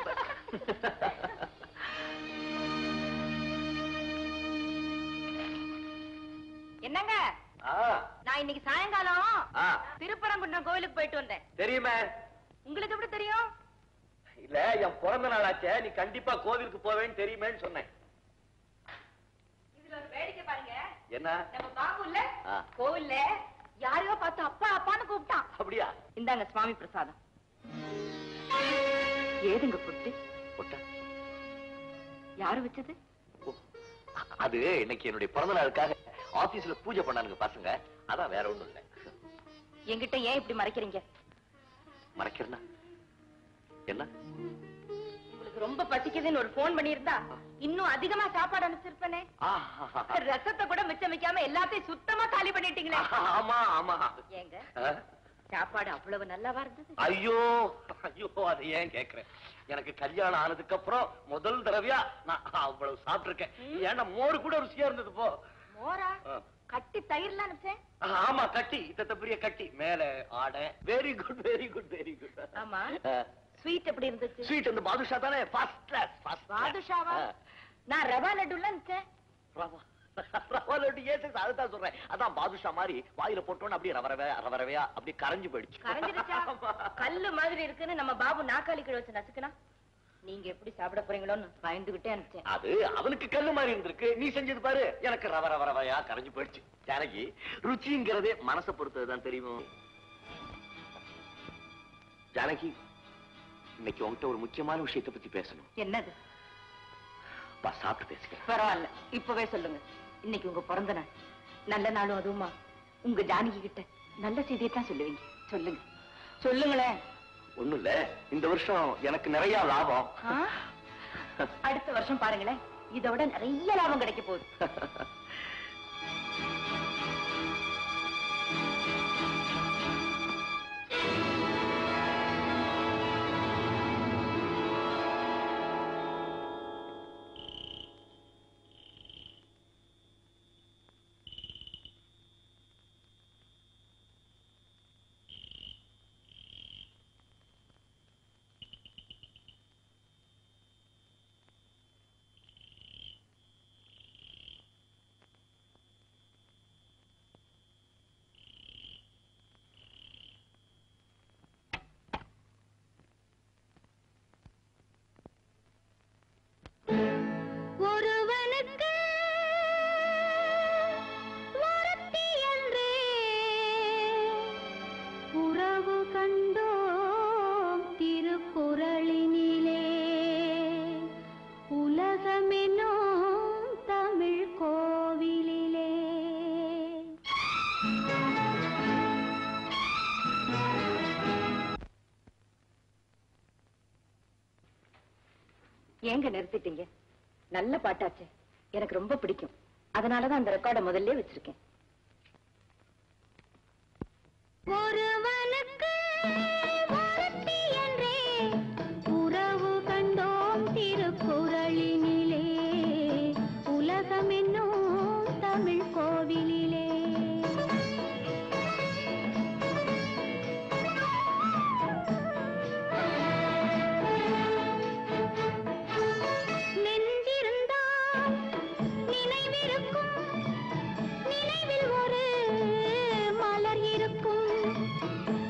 என்னங்க ஆ, நான் இன்னைக்கு சாயங்காலம் ஆ, திருப்பரங்குன்றம் கோயிலுக்கு போயிட்டு வந்தேன் தெரியுமே உங்களுக்கு எப்படி தெரியும் இல்ல என் பிறந்த நாளாச்சே நீ கண்டிப்பா கோவிலுக்கு போவேன்னு தெரியுமேன்னு சொன்னேன் இதுல ஒரு வேடிக்கை பாருங்க என்ன நம்ம பாபு இல்ல ஆ. கோவில்ல யாரையோ பார்த்து அப்பா அப்பான்னு கூப்பிட்டான் அப்படியா இந்தாங்க சுவாமி பிரசாதம் ஏதுங்க பொட்டு பொட்டா யாரு வச்சது ஓ, அது இன்னைக்கு என்னுடைய பிறந்த நாளுக்காக ஆபீஸ்ல பூஜை பண்ணானுங்க பசங்க அதான் வேற ஒண்ணும் இல்ல என்கிட்ட ஏன் இப்படி மறைக்கிறீங்க மறைக்கிறனா என்ன உங்களுக்கு ரொம்ப பசிக்குதுன்னு ஒரு போன் பண்ணியிருந்தா இன்னும் அதிகமா சாப்பாடு அனுப்பிச்சிருப்பேனே ஆஹா. ரசத்தை கூட மிச்சம் வைக்காம எல்லாத்தையும் சுத்தமா காலி பண்ணிட்டீங்களே ஆமா ஆமா ஏங்க ஆ? சாப்பாடு அவ்வளவு நல்லாவா இருந்தது ஐயோ ஐயோ அதை ஏன் கேக்குறேன் எனக்கு கல்யாணம் ஆனதுக்கு அப்புறம் முதல் தடவையா நான் அவ்வளவு சாப்பிட்டிருக்கேன் ஏன்னா மோர் கூட ருசியா இருந்தது போ மோரா ஆ. கட்டி தயிர்லாம் அனுப்பிச்சேன் ஆமா கட்டி இத்த பெரிய கட்டி மேல ஆடை very good very good very good ஆமா ஸ்வீட் எப்படி இருந்துச்சு ஸ்வீட் அந்த பாதுஷா தானே ஃபர்ஸ்ட் கிளாஸ் ஃபர்ஸ்ட் பாதுஷாவா நான் ரவா லட்டுலாம் அனுப்பிச்சேன் ரவா ரவா லட்டு ஏன் சார் அதுதான் சொல்றேன் அதான் பாதுஷா மாதிரி வாயில போட்டோன்னு அப்படியே ரவ ரவையா ரவ ரவையா அப்படியே கரைஞ்சு போயிடுச்சு கரைஞ்சிருச்சா ஆமா. கல்லு மாதிரி இருக்குன்னு நம்ம பாபு நாக்காளி கீழ வச்சு நசுக்குனா நீங்க எப்படி சாப்பிட போறீங்களோன்னு பயந்துகிட்டே அனுப்பிச்சேன் அது அவனுக்கு கல்லு மாதிரி இருந்திருக்கு நீ செஞ்சது பாரு எனக்கு ரவ ரவ ரவையா கரைஞ்சு போயிடுச்சு ஜானகி ருச்சிங்கிறதே மனசை பொறுத்ததுதான் தெரியுமோ ஜானகி இன்னைக்கு உன்கிட்ட ஒரு முக்கியமான விஷயத்தை பத்தி பேசணும் என்னது பா சாப்பிட்டு பேசுகிறேன் பரவாயில்ல இப்பவே சொல்லுங்க இன்னைக்கு உங்க பிறந்த நாள் நல்ல நாளும் அதுவுமா உங்க ஜானகி கிட்ட நல்ல செய்தியை தான் சொல்லுவீங்க சொல்லுங்க சொல்லுங்களேன் ஒண்ணும் இல்ல இந்த வருஷம் எனக்கு நிறைய லாபம் ஆ? அடுத்த வருஷம் பாருங்களேன் இதை விட நிறைய லாபம் கிடைக்க போகுது ஒருவனுக்கு ஒருத்தி என்றே உறவு கண்டோம் திருக்குறளினிலே உலகமென்னும் தமிழ் கோவிலிலே ஏங்க நிறுத்திட்டீங்க நல்ல பாட்டாச்சே எனக்கு ரொம்ப பிடிக்கும் அதனாலதான் அந்த ரெக்கார்டை முதல்ல வச்சிருக்கேன் ஒருவனுக்கு ஒருத்தி என்றே உறவு கண்டோம் திருக்குறளினிலே உலகமென்னும் தமிழ் கோவிலிலே நெஞ்சிருந்தால் நினைவிருக்கும் நினைவில் ஒரு மலர் இருக்கும்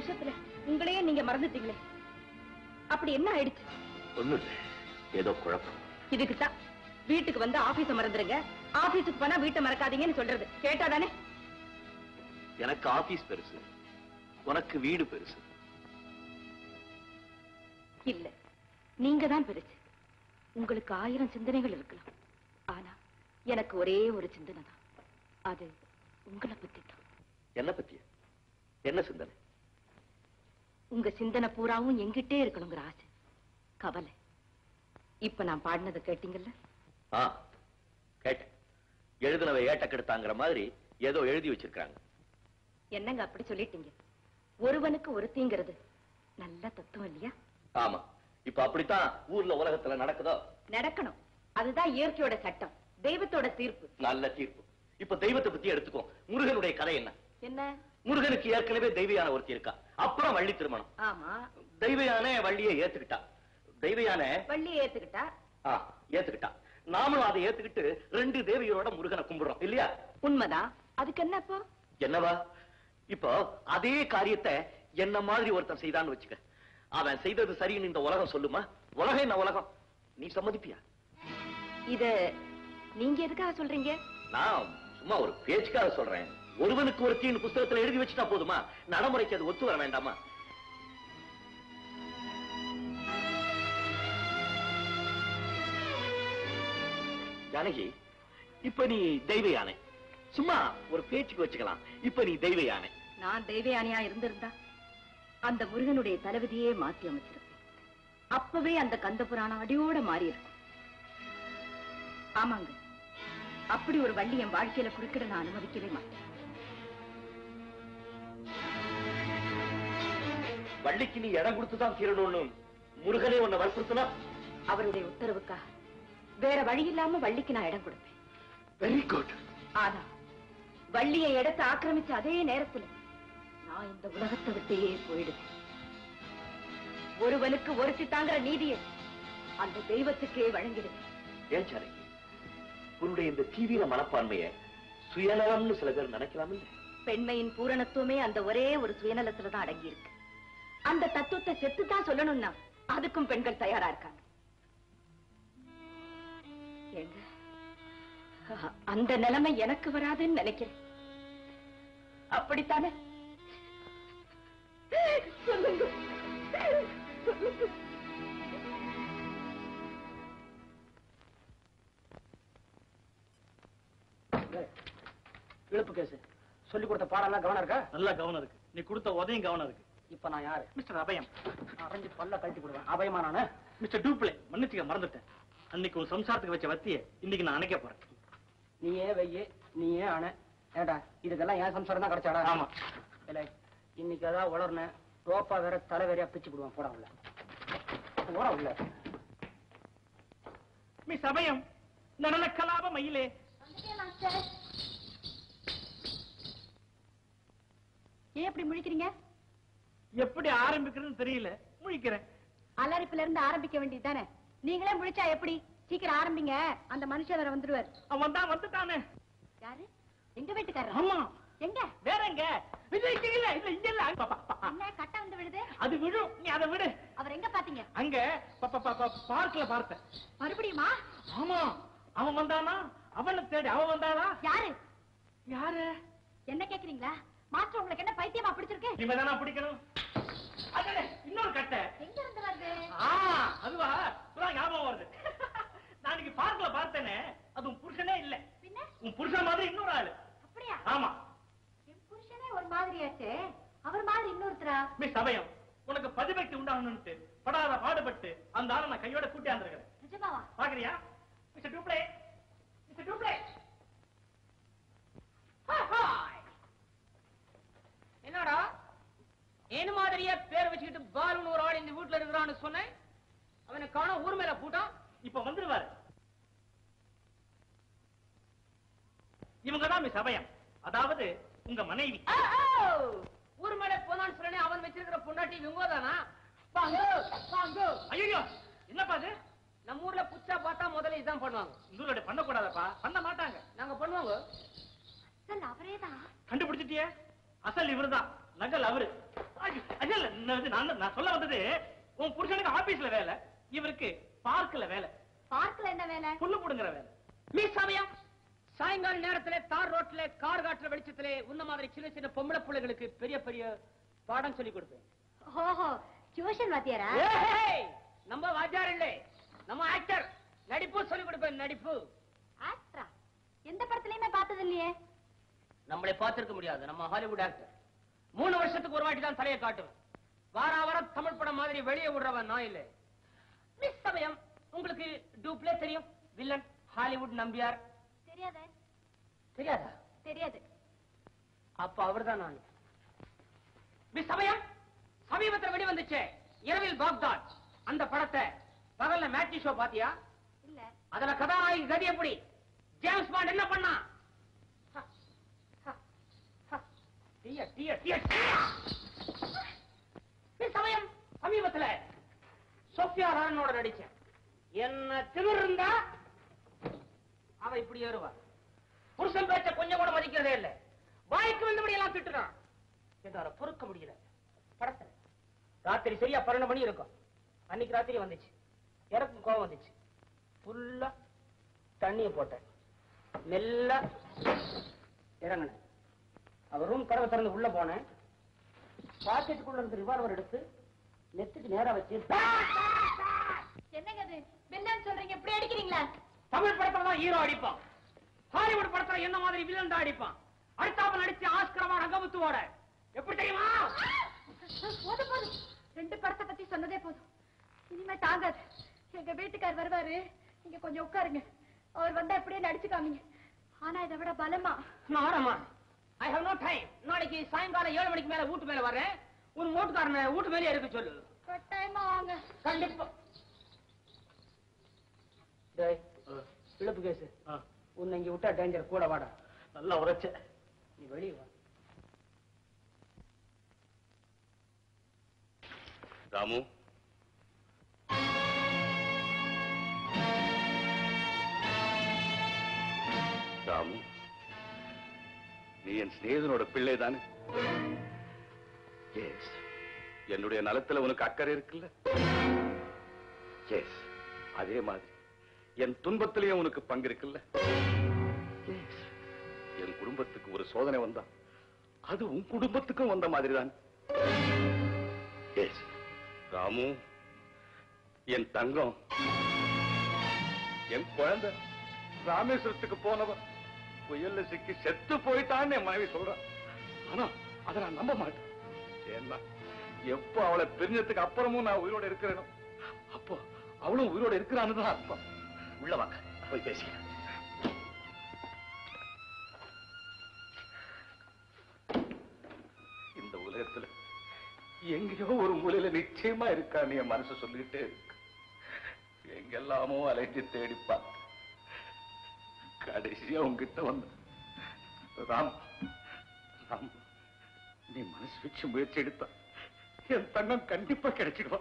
நிமிஷத்துல உங்களையே நீங்க மறந்துட்டீங்களே அப்படி என்ன ஆயிடுச்சு ஒண்ணும் இல்ல ஏதோ குழப்பம் இதுக்கு தான் வீட்டுக்கு வந்து ஆபீஸ மறந்துருங்க ஆபீஸுக்கு போனா வீட்டை மறக்காதீங்கன்னு சொல்றது கேட்டாதானே எனக்கு ஆபீஸ் பெருசு உனக்கு வீடு பெருசு இல்ல நீங்க தான் பெருசு உங்களுக்கு ஆயிரம் சிந்தனைகள் இருக்கலாம் ஆனா எனக்கு ஒரே ஒரு சிந்தனை தான் அது உங்களை பத்தி தான் என்ன பத்திய என்ன சிந்தனை உங்க சிந்தனை பூராவும் எங்கிட்டே இருக்கணுங்கிற ஆசை கவலை இப்ப நான் பாடினதை கேட்டீங்கல்ல ஆ கேட்டேன் எழுதுனவை ஏட்ட கெடுத்தாங்கிற மாதிரி ஏதோ எழுதி வச்சிருக்காங்க என்னங்க அப்படி சொல்லிட்டீங்க ஒருவனுக்கு ஒருத்திங்கிறது நல்ல தத்துவம் இல்லையா ஆமா இப்ப அப்படித்தான் ஊர்ல உலகத்துல நடக்குதோ நடக்கணும் அதுதான் இயற்கையோட சட்டம் தெய்வத்தோட தீர்ப்பு நல்ல தீர்ப்பு இப்ப தெய்வத்தை பத்தி எடுத்துக்கோ முருகனுடைய கதை என்ன என்ன முருகனுக்கு ஏற்கனவே தெய்வயான ஒருத்தி இருக்கா அப்புறம் வள்ளி திருமணம் ஆமா தெய்வயான வள்ளியை ஏத்துக்கிட்டா தெய்வயான வள்ளியை ஏத்துக்கிட்டா ஆ, ஏத்துக்கிட்டா நாமளும் அதை ஏத்துக்கிட்டு ரெண்டு தேவியரோட முருகனை கும்பிடுறோம் இல்லையா உண்மைதான் அதுக்கு என்ன அப்போ என்னவா இப்போ அதே காரியத்தை என்ன மாதிரி ஒருத்தன் செய்தான்னு வச்சுக்க அவன் செய்தது சரின்னு இந்த உலகம் சொல்லுமா உலகம் என்ன உலகம் நீ சம்மதிப்பியா இத நீங்க எதுக்காக சொல்றீங்க நான் சும்மா ஒரு பேச்சுக்காக சொல்றேன் ஒருவனுக்கு ஒருத்தின்னு புஸ்தகத்துல எழுதி வச்சுட்டா போதுமா நடைமுறைக்கு அது ஒத்து வர வேண்டாமா ஜானகி இப்ப நீ தெய்வ யானை சும்மா ஒரு பேச்சுக்கு வச்சுக்கலாம் இப்ப நீ தெய்வ யானை நான் தெய்வயானியா இருந்திருந்தா அந்த முருகனுடைய தளபதியே மாத்தி அமைச்சிருப்பேன் அப்பவே அந்த கந்த புராணம் அடியோட மாறி இருக்கும் ஆமாங்க அப்படி ஒரு வள்ளி என் வாழ்க்கையில குறுக்கிட நான் அனுமதிக்கவே மாட்டேன் வள்ளிக்கு நீ இடம் கொடுத்துதான் தீரணும்னு முருகனே உன்னை வற்புறுத்தினா அவருடைய உத்தரவுக்காக வேற வழி இல்லாம வள்ளிக்கு நான் இடம் கொடுப்பேன் வெரி குட் ஆனா வள்ளியை இடத்தை ஆக்கிரமிச்ச அதே நேரத்துல நான் இந்த உலகத்தை விட்டே போயிடுவேன் ஒருவனுக்கு ஒருத்தி தாங்கிற நீதியை அந்த தெய்வத்துக்கே வழங்கிடுவேன் ஏன் ஜானகி உன்னுடைய இந்த தீவிர மனப்பான்மைய சுயநலம்னு சில பேர் நினைக்கலாம் இல்ல பெண்மையின் பூரணத்துவமே அந்த ஒரே ஒரு சுயநலத்துல தான் அடங்கி இருக்கு அந்த தத்துவத்தை செத்து தான் சொல்லணும்னா அதுக்கும் பெண்கள் தயாரா இருக்காங்க ஏங்க அ- அந்த நிலைமை எனக்கு வராதுன்னு நினைக்கிறேன் அப்படித்தானே சொல்லுங்க சொல்லுங்க இழுப்பு கேஸ் சொல்லி கொடுத்த பாடம்லாம் கவனம் இருக்கா நல்ல கவனம் இருக்கு நீ கொடுத்த உதயம் கவனம் இருக்கு இப்ப நான் யாரு மிஸ்டர் அபயம் அரைஞ்சு பல்ல கழட்டி கொடுவேன் அபயமா நானு மிஸ்டர் டூப்ளே மன்னிச்சுக்க மறந்துட்டேன் அன்னைக்கு உன் சம்சாரத்துக்கு வச்ச வத்திய இன்னைக்கு நான் அணைக்க போறேன் நீயே வெய்ய நீயே அணை ஏடா இதுக்கெல்லாம் என் சம்சாரம் தான் கிடைச்சாடா ஆமா. இல்ல இன்னைக்கு அதான் உளர்ன ரோப்பா வேற தலை வேறையா பிச்சு விடுவான் போடா உள்ள போடா உள்ள மிஸ் அபயம் நடன கலாப மயிலே ஏன் இப்படி முழிக்கிறீங்க எப்படி ஆரம்பிக்கிறதுன்னு தெரியல முழிக்கிறேன் அலரிப்புல இருந்து ஆரம்பிக்க வேண்டியது தானே நீங்களே முழிச்சா எப்படி சீக்கிரம் ஆரம்பிங்க அந்த மனுஷன் வேற வந்துருவார் அவன் தான் வந்துட்டானே யாரு எங்க வீட்டுக்காரர் ஆமா எங்க வேற எங்க இல்ல இங்க இல்ல இல்ல இங்க இல்ல அங்க பா, பா, பா. என்ன கட்ட வந்து விடுது அது விழும் நீ அதை விடு அவர் எங்க பாத்தீங்க அங்க ப- ப- ப- ப- பார்க்ல பார்த்தேன் மறுபடியுமா ஆமா அவன் வந்தானா அவனை தேடி அவன் வந்தாளா யாரு யாரு என்ன கேக்குறீங்களா மாஸ்டர் உங்களுக்கு என்ன பைத்தியமா பிடிச்சிருக்கு இவதானா பிடிக்கணும் அடடே, இன்னொரு கட்டை எங்க இருந்து வருது ஆ அதுவா இப்பதான் ஞாபகம் வருது நான் இன்னைக்கு பார்க்ல பார்த்தேனே அது உன் புருஷனே இல்ல பின்ன உன் புருஷன் மாதிரி இன்னொரு ஆளு அப்படியா ஆமா என் புருஷனே ஒரு மாதிரியாச்சே அவர் மாதிரி இன்னொருத்தரா மிஸ் அபயம் உனக்கு பதிபக்தி உண்டாகணும்னு படாத பாடுபட்டு அந்த ஆளை நான் கையோட கூட்டியாந்துருக்கிறேன் நிஜமாவா பாக்குறியா மிஸ்டர் டூப்ளே மிஸ்டர் டூப்ளே என்னடா என்ன மாதிரியே பேர் வச்சுக்கிட்டு பாலுன்னு ஒரு ஆள் இந்த வீட்டுல இருக்கிறான்னு சொன்னேன் அவனை காணோம் ஊர் மேல கூட்டம் இப்ப வந்துருவாரு இவங்க தான் மிஸ் அபயம் அதாவது உங்க மனைவி ஆ, ஆ, ஊர் மேல போனான்னு சொன்னேன் அவன் வச்சிருக்கிற பொண்டாட்டி இவங்க தானா பாங்கோ பாங்கோ ஐயோ என்னப்பா அது நம்ம ஊர்ல புச்சா பார்த்தா முதல்ல இதான் பண்ணுவாங்க இந்த பண்ணக்கூடாதப்பா பண்ண மாட்டாங்க நாங்க பண்ணுவாங்க சார் அவரேதான் கண்டுபிடிச்சிட்டியே அசல் இவர்தான் நகல் அவரு ஐயோ, அது இல்ல, நான் வந்து நான் நான் சொல்ல வந்தது உன் புருஷனுக்கு ஆபீஸ்ல வேலை இவருக்கு பார்க்ல வேலை பார்க்கல என்ன வேலை புல்லு புடுங்குற வேலை மிஸ் சமயம் சாயங்கால நேரத்துல தார் ரோட்ல கார் காட்டுற வெளிச்சத்துல உன்ன மாதிரி சின்ன சின்ன பொம்பளை பிள்ளைகளுக்கு பெரிய பெரிய பாடம் சொல்லி கொடுப்பேன் ஓஹோ டியூஷன் வாத்தியாரா ஏய், நம்ம வாத்தியார் இல்லை நம்ம ஆக்டர் நடிப்பு சொல்லி கொடுப்பேன் நடிப்பு ஆக்டரா எந்த படத்துலயுமே பார்த்தது இல்லையே நம்மளை பார்த்திருக்க முடியாது நம்ம ஹாலிவுட் ஆக்டர் மூணு வருஷத்துக்கு ஒரு வாட்டி தான் தலையை காட்டுவேன் வார வாரம் தமிழ் படம் மாதிரி வெளியே விடுறவன் நான் இல்லை மிஸ் சமயம் உங்களுக்கு டூப்ளே தெரியும் வில்லன் ஹாலிவுட் நம்பியார் தெரியாதே தெரியாதா தெரியாது அப்ப அவர்தான் நான் மிஸ் சமயம் சமீபத்துல வெளி வந்துச்சே இரவில் பாக்தாத் அந்த படத்தை பகல்ல மேட்னி ஷோ பாத்தியா இல்ல அதுல கதாநாயகி கதி எப்படி ஜேம்ஸ் பாண்ட் என்ன பண்ணா ஹ, ஹ, ஹ. டீய, டீய, டீய, டீய. மிஸ் சமயம் சமீபத்துல சோஃபியா ரானோட நடிச்சேன் என்ன திமிர் இருந்தா அவ இப்படி ஏறுவா புருஷன் பேச்ச கொஞ்சம் கூட மதிக்கிறதே இல்ல வாய்க்கு வந்தபடி எல்லாம் திட்டுறான் என்னால பொறுக்க முடியல படத்துல ராத்திரி சரியா பன்னெண்டு மணி இருக்கும் அன்னைக்கு ராத்திரி வந்துச்சு எனக்கும் கோவம் வந்துச்சு ஃபுல்லா தண்ணிய போட்டேன் மெல்ல இறங்கினேன் அவ ரூம் கதவை திறந்து உள்ள போனேன் பாக்கெட்டுக்குள்ள இருந்து ரிவால்வர் எடுத்து நெத்துக்கு நேரா வச்சு என்னங்க அது வில்லன் சொல்றீங்க இப்படி அடிக்கிறீங்களா தமிழ் படத்துல தான் ஹீரோ அடிப்பான் ஹாலிவுட் படத்துல என்ன மாதிரி வில்லன் தான் அடிப்பான் அடுத்தாப்ப நடிச்சு ஆஸ்கரமா ரங்கமுத்துவோட எப்படி தெரியுமா போதும் போதும் ரெண்டு படத்தை பத்தி சொன்னதே போதும் இனிமே தாங்காது எங்க வீட்டுக்கார் வருவாரு நீங்க கொஞ்சம் உட்காருங்க அவர் வந்தா எப்படியே நடிச்சு காமிங்க ஆனா இதை விட பலமா நாரமா ஐ ஹவ் நோ டைம் நாளைக்கு சாயங்காலம் ஏழு மணிக்கு மேல வீட்டு மேல வர்றேன் உன் மூட்டுக்காரனை வீட்டு மேலே இருக்க சொல்லு கட்டாயமா வாங்க கண்டிப்பா டேய் இழுப்பு கேசு உன்னை இங்க விட்டா டேஞ்சர் கூட வாடா நல்லா உரைச்ச நீ வெளியே வா ராமு ராமு நீ என் சிநேகிதனோட பிள்ளை தானே எஸ் என்னுடைய நலத்துல உனக்கு அக்கறை இருக்குல்ல எஸ் அதே மாதிரி என் துன்பத்திலேயே உனக்கு பங்கு இருக்குல்ல எஸ் என் குடும்பத்துக்கு ஒரு சோதனை வந்தா அது உன் குடும்பத்துக்கும் வந்த மாதிரி தான் எஸ் ராமு என் தங்கம் என் குழந்தை ராமேஸ்வரத்துக்கு போனவன் புயல்ல சிக்கி செத்து போயிட்டான்னு என் மனைவி சொல்றான் ஆனா அதை நான் நம்ப மாட்டேன் ஏன்னா எப்போ அவளை பிரிஞ்சதுக்கு அப்புறமும் நான் உயிரோட இருக்கிறேனோ அப்போ அவளும் உயிரோட இருக்கிறான்னு தான் அர்த்தம் உள்ள வாங்க போய் பேசிக்கலாம் இந்த உலகத்துல எங்கேயோ ஒரு மூலையில நிச்சயமா இருக்கான்னு என் மனசு சொல்லிக்கிட்டே இருக்கு எங்கெல்லாமோ அலைஞ்சு தேடிப்பா கடைசியா உங்ககிட்ட வந்த ராம் ராம் நீ மனசு வச்சு முயற்சி எடுத்தா என் தங்கம் கண்டிப்பா கிடைச்சிடுவா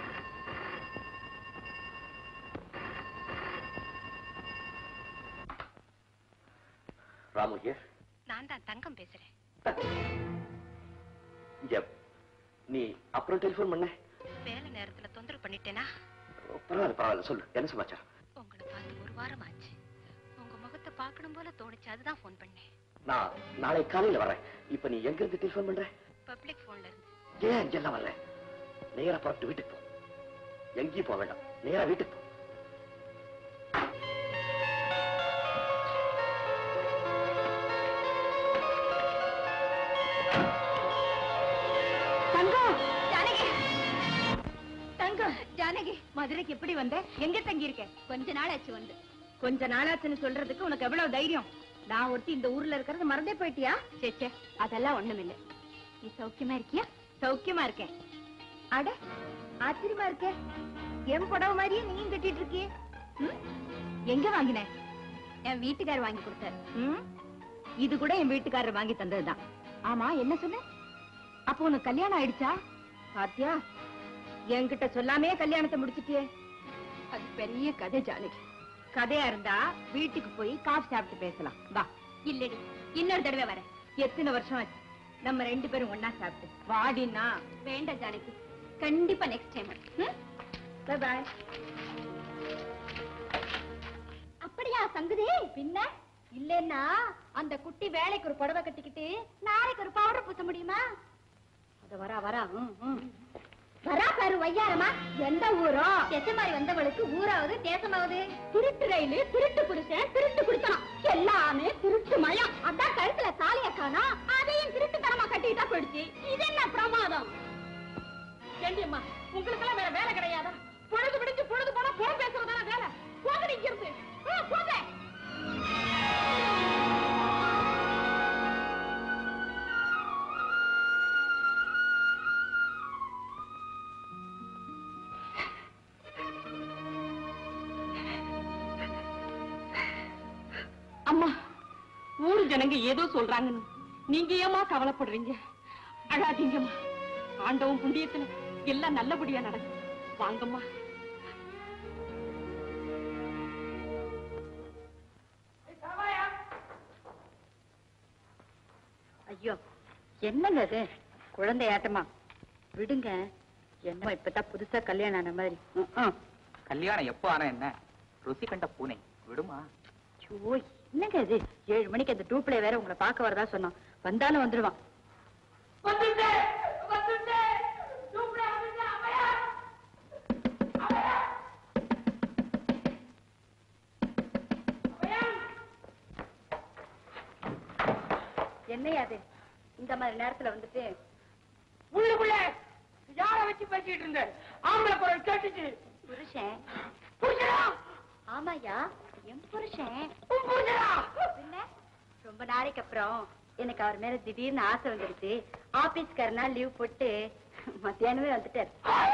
ராமு here. நான் தான் தங்கம் பேசுறேன் இங்க நீ அப்புறம் டெலிபோன் பண்ண வேலை நேரத்துல தொந்தரவு பண்ணிட்டேனா பரவாயில்ல பரவாயில்ல சொல்லு என்ன சமாச்சாரம் உங்களை பார்த்து ஒரு வாரம் ஆச்சு உங்க முகத்தை பார்க்கணும் போல தோணுச்சு அதுதான் ஃபோன் பண்ணேன் நான் நாளை காலையில வரேன் இப்ப நீ எங்க இருந்து டெலிபோன் பண்ற பப்ளிக் போன்ல இருந்து ஏன் இங்கெல்லாம் வரல நேரா புறப்பட்டு வீட்டுக்கு போ எங்கேயும் போக வேண்டாம் நேரா வீட்டுக்கு போ தங்கம் ஜானகி தங்கம் ஜானகி மதுரைக்கு எப்படி வந்த எங்க தங்கி இருக்க கொஞ்ச நாள் ஆச்சு வந்து கொஞ்ச நாளாச்சுன்னு சொல்றதுக்கு உனக்கு எவ்வளவு தைரியம் நான் ஒருத்தி இந்த ஊர்ல இருக்கிறது மறந்தே போயிட்டியா சேச்சே அதெல்லாம் ஒண்ணுமில்ல நீ சௌக்கியமா இருக்கியா சௌக்கியமா இருக்கேன் அட ஆச்சரியமா இருக்க என் புடவை மாதிரியே நீயும் கட்டிட்டு இருக்கியே ம்? எங்க வாங்கின என் வீட்டுக்காரர் வாங்கி கொடுத்தாரு ம்? இது கூட என் வீட்டுக்காரர் வாங்கி தந்ததுதான் ஆமா என்ன சொன்ன அப்போ உனக்கு கல்யாணம் ஆயிடுச்சா பாத்தியா என்கிட்ட சொல்லாமே கல்யாணத்தை முடிச்சிட்டியே அது பெரிய கதை ஜானகி கதையா இருந்தா வீட்டுக்கு போய் காஃபி சாப்பிட்டு பேசலாம் வா இல்லடி இன்னொரு தடவை வரேன் எத்தனை வருஷம் ஆச்சு நம்ம ரெண்டு பேரும் ஒண்ணா சாப்பிட்டு வாடினா வேண்டாம் ஜானகி கண்டிப்பா நெக்ஸ்ட் டைம் பை பாய் அப்படியா சங்குதி பின்ன இல்லன்னா அந்த குட்டி வேலைக்கு ஒரு புடவை கட்டிக்கிட்டு நாளைக்கு ஒரு பவுடர் பூச முடியுமா அத வரா வரா ம், ம். வரா பாரு வையாரமா எந்த ஊரோ எச்ச மாதிரி வந்தவளுக்கு ஊராவது தேசமாவது திருட்டு ரயிலு திருட்டு புருஷன் திருட்டு குடித்தனம் எல்லாமே திருட்டு மயம் அதான் கழுத்துல தாலிய காணா அதையும் திருட்டுத்தனமா கட்டிட்டா போயிடுச்சு இது என்ன பிரமாதம் ஏண்டியம்மா உங்களுக்கெல்லாம் வேற வேலை கிடையாதா பொழுது விடிஞ்சு பொழுது போனா போன் பேசுறதான வேலை போக நிக்கிறது போக அம்மா ஊரு ஜனங்க ஏதோ சொல்றாங்கன்னு நீங்க ஏமா கவலைப்படுறீங்க அழாதீங்கம்மா ஆண்டவன் புண்ணியத்துல எல்லாம் நல்லபடியா நடக்கும் வாங்கம்மா ஐயோ என்னங்க அது குழந்தையாட்டமா விடுங்க என்ன இப்பதான் புதுசா கல்யாணம் ஆன மாதிரி கல்யாணம் எப்போ ஆனா என்ன ருசி கண்ட பூனை விடுமா ஐயோ என்னங்க இது ஏழு மணிக்கு அந்த டூப்ளே வேற உங்களை பார்க்க வரதா சொன்னோம் வந்தாலும் வந்துருவான் என்னையா அது இந்த மாதிரி நேரத்துல வந்துட்டு உள்ளுக்குள்ள யார வச்சு பேசிட்டு இருந்த ஆம்பளை குரல் கேட்டுச்சு புருஷன் புரிஞ்சா ஆமாயா என் புருஷன் புரிஞ்சா பின்ன ரொம்ப நாளைக்கு அப்புறம் எனக்கு அவர் மேல திடீர்னு ஆசை வந்துருச்சு ஆபீஸ்காரனா லீவ் போட்டு மத்தியானமே வந்துட்டாரு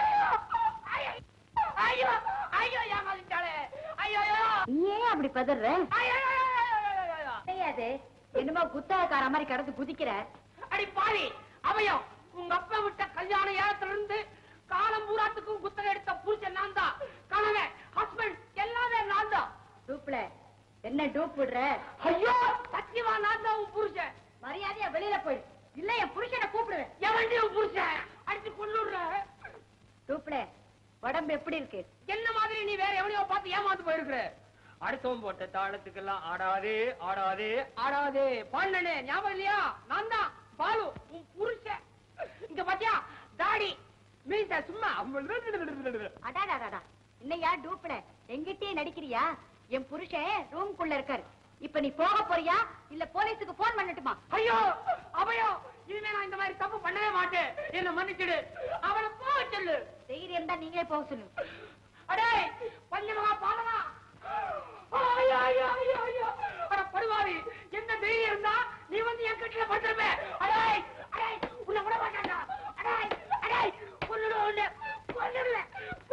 ஐயோ ஐயோ ஏமாந்துட்டாளே ஐயோ ஐயோ நீ ஏன் அப்படி பதற ஐயோ கிடையாது என்னமோ குத்தகக்கார மாதிரி கடந்து குதிக்கிற அடி பாவி அவயம் உங்க அப்பா விட்ட கல்யாண ஏலத்துல இருந்து காலம் பூராத்துக்கும் குத்தகை எடுத்த புருஷன் நான் தான் கணவன் ஹஸ்பண்ட் எல்லாமே நான் தான் டூப்ல என்ன டூப் விடுற ஐயோ சத்தியமா நான் தான் உன் புருஷன் மரியாதையா வெளியில போயிடு இல்ல என் புருஷனை கூப்பிடுவேன் எவன்டி உன் புருஷன் அடிச்சு கொண்டுடுற டூப்ல உடம்பு எப்படி இருக்கு என்ன மாதிரி நீ வேற எவனையோ பார்த்து ஏமாந்து போயிருக்கிற அடுத்தவன் போட்ட தாளத்துக்கெல்லாம் ஆடாதே ஆடாதே ஆடாதே பாண்டனே ஞாபகம் இல்லையா நான் தான் பாலு உன் புருஷன் இங்க பாத்தியா தாடி மீச சும்மா அடாடாடாடா இன்னையா டூப்ல எங்கிட்டயே நடிக்கிறியா என் புருஷன் ரூம்குள்ள இருக்காரு இப்ப நீ போக போறியா இல்ல போலீஸுக்கு போன் பண்ணட்டுமா ஐயோ அவையோ இனிமே நான் இந்த மாதிரி தப்பு பண்ணவே மாட்டேன் என்ன மன்னிச்சிடு அவனை போக சொல்லு தைரியம் இருந்தா நீங்களே போக சொல்லுங்க அடே பஞ்சமகா பாலனா ஐயோ ஐயோ ஐயோ ஐயோ அட படுவாவி என்ன தைரியம் இருந்தா நீ வந்து என் கட்டில படுத்துருப்ப அடே அடே உன்னை விட மாட்டான்டா அடே அடே கொன்னுடுவேன் உன்னை கொன்னுடுவேன்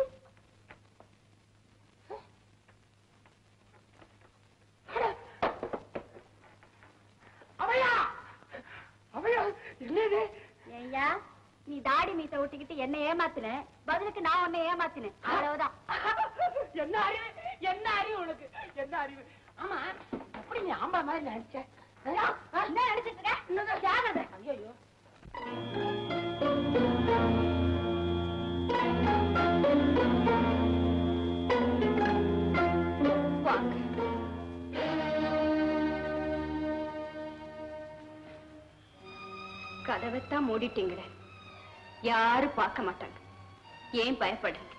அவையா அவையா என்னது ஏய்யா நீ தாடி மீச ஒட்டிக்கிட்டு என்ன ஏமாத்தின பதிலுக்கு நான் உன்னை ஏமாத்தினேன் அவ்வளவுதான் என்ன அறிவு என்ன அறிவு உனக்கு என்ன அறிவு ஆமா எப்படி நீ ஆம்பளை மாதிரி நினைச்ச என்ன நினைச்சிட்டு இருக்க ஜாகிரதை. ஐயோ வாங்க கதவைத்தான் மூடிட்டீங்களே யாரும் பார்க்க மாட்டாங்க ஏன் பயப்படுறீங்க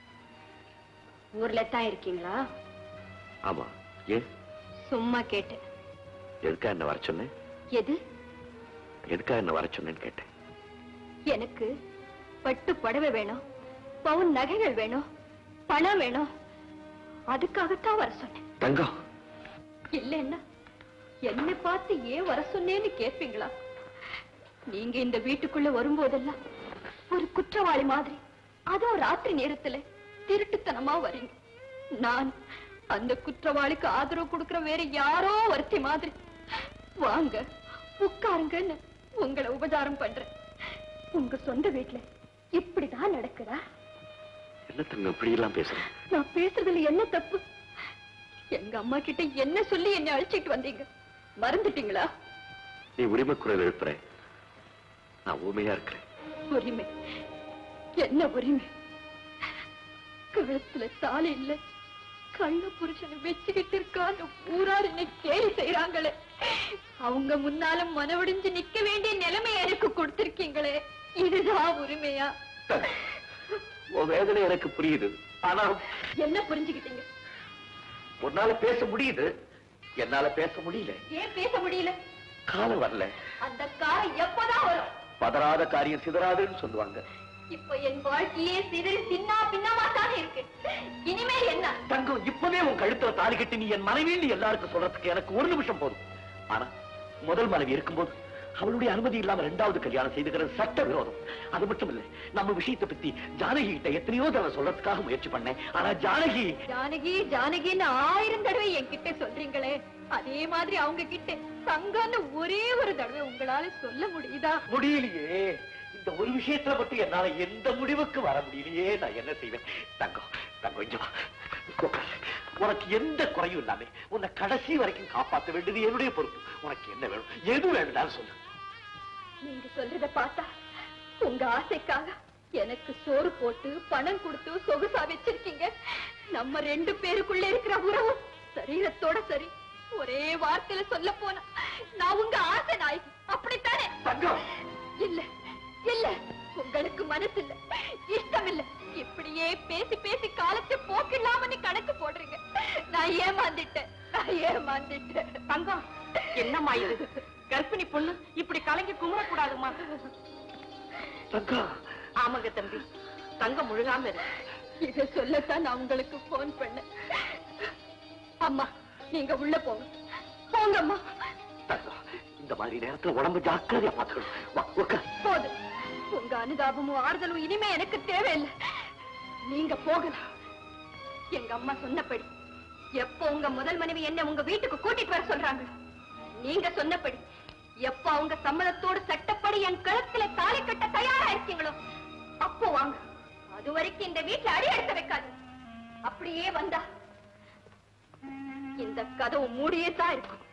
ஊர்ல தான் இருக்கீங்களா ஆமா ஏன் சும்மா கேட்டேன் எதுக்கா என்ன வர சொன்னேன் எது எதுக்கா என்ன வர சொன்னேன்னு கேட்டேன் எனக்கு பட்டு புடவை வேணும் பவுன் நகைகள் வேணும் பணம் வேணும் அதுக்காகத்தான் வர சொன்னேன் தங்கம் இல்லைன்னா என்னை பார்த்து ஏன் வர சொன்னேன்னு கேட்பீங்களா நீங்க இந்த வீட்டுக்குள்ள வரும்போதெல்லாம் ஒரு குற்றவாளி மாதிரி அதுவும் ராத்திரி நேரத்துல திருட்டுத்தனமா வரீங்க நான் அந்த குற்றவாளிக்கு ஆதரவு கொடுக்கிற வேற யாரோ ஒருத்தி மாதிரி வாங்க உட்காருங்கன்னு உங்களை உபச்சாரம் பண்றேன் உங்க சொந்த வீட்டுல இப்படிதான் நடக்குதா என்ன தங்கம் இப்படி எல்லாம் பேசுறேன் நான் பேசுறதுல என்ன தப்பு எங்க அம்மா கிட்ட என்ன சொல்லி என்னை அழைச்சிட்டு வந்தீங்க மறந்துட்டீங்களா நீ உரிமை குரல் எழுப்புற நான் ஊமையா இருக்கிறேன் உரிமை என்ன உரிமை கழுத்துல தாலி இல்ல கள்ள புருஷனை வச்சுக்கிட்டு இருக்கான்னு ஊரார் என்னை கேலி செய்யறாங்களே அவங்க முன்னாலும் மனவடிஞ்சு நிக்க வேண்டிய நிலைமை எனக்கு கொடுத்திருக்கீங்களே இதுதான் உரிமையா உன் வேதனை எனக்கு புரியுது ஆனா என்ன புரிஞ்சுக்கிட்டீங்க உன்னால பேச முடியுது என்னால பேச முடியல ஏன் பேச முடியல காலம் வரல அந்த காலம் எப்பதான் வரும் பதறாத காரியம் சிதறாதுன்னு சொல்லுவாங்க இப்ப என் வாழ்க்கையே சிதறி சின்னா பின்னமா தானே இருக்கு இனிமேல் என்ன தங்கம் இப்பவே உன் கழுத்துல தாலி கட்டி நீ என் மனைவின்னு எல்லாருக்கும் சொல்றதுக்கு எனக்கு ஒரு நிமிஷம் போதும் ஆனா முதல் மனைவி இருக்கும்போது அவளுடைய அனுமதி இல்லாம ரெண்டாவது கல்யாணம் செய்துக்கிறது சட்ட விரோதம் அது மட்டும் இல்ல நம்ம விஷயத்தை பத்தி ஜானகி கிட்ட எத்தனையோ தடவை சொல்றதுக்காக முயற்சி பண்ணேன் ஆனா ஜானகி ஜானகி ஜானகின்னு ஆயிரம் தடவை என்கிட்ட சொல்றீங்களே அதே மாதிரி அவங்க கிட்ட தங்கன்னு ஒரே ஒரு தடவை உங்களால சொல்ல முடியுதா முடியலையே இந்த ஒரு விஷயத்துல மட்டும் என்னால எந்த முடிவுக்கு வர முடியலையே நான் என்ன செய்வேன் தங்கம் தங்கம் இங்க வா. உட்காரு. உனக்கு எந்த குறையும் இல்லாம உன்னை கடைசி வரைக்கும் காப்பாத்த வேண்டியது என்னுடைய பொறுப்பு உனக்கு என்ன வேணும் எது வேணும்னாலும் சொல்லு நீங்க சொல்றத பார்த்தா உங்க ஆசைக்காக எனக்கு சோறு போட்டு பணம் கொடுத்து சொகுசா வச்சிருக்கீங்க நம்ம ரெண்டு பேருக்குள்ள இருக்கிற உறவு சரீரத்தோட சரி ஒரே வார்த்தையில சொல்ல போனா நான் உங்க ஆசை நாய் அப்படித்தானே தங்கம் இல்ல இல்ல உங்களுக்கு மனசு இல்ல இஷ்டம் இல்ல இப்படியே பேசி பேசி காலத்தை போக்கில்லாம நீ கணக்கு போடுறீங்க நான் ஏமாந்துட்டேன் நான் ஏமாந்துட்டேன் தங்கம் என்னம்மா இது கர்ப்பிணி பொண்ணு இப்படி கலங்கி கும்பிடக்கூடாதுமா தங்கம் ஆமாங்க தம்பி தங்கம் முழுகாம இருக்கு இத சொல்லத்தான் நான் உங்களுக்கு போன் பண்ணேன் அம்மா நீங்க உள்ள போங்க போங்கம்மா தங்கம் இந்த மாதிரி நேரத்துல உடம்பு ஜாக்கிரதையா பாத்துக்கணும் வா உட்கார் போதும் உங்க அனுதாபமும் ஆறுதலும் இனிமே எனக்கு தேவையில்லை நீங்க போகலாம் எங்க அம்மா சொன்னபடி எப்போ உங்க முதல் மனைவி என்ன உங்க வீட்டுக்கு கூட்டிட்டு வர சொல்றாங்க நீங்க சொன்னபடி எப்போ அவங்க சம்மதத்தோடு சட்டப்படி என் கழுத்துல தாலி கட்ட தயாரா இருக்கீங்களோ அப்போ வாங்க அது வரைக்கும் இந்த வீட்டுல அடி எடுத்து வைக்காது அப்படியே வந்தா இந்த கதவு மூடியே தான் இருக்கும்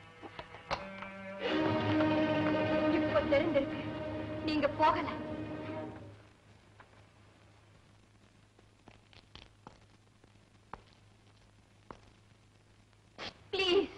இப்ப தெரிஞ்சிருக்கு நீங்க போகல please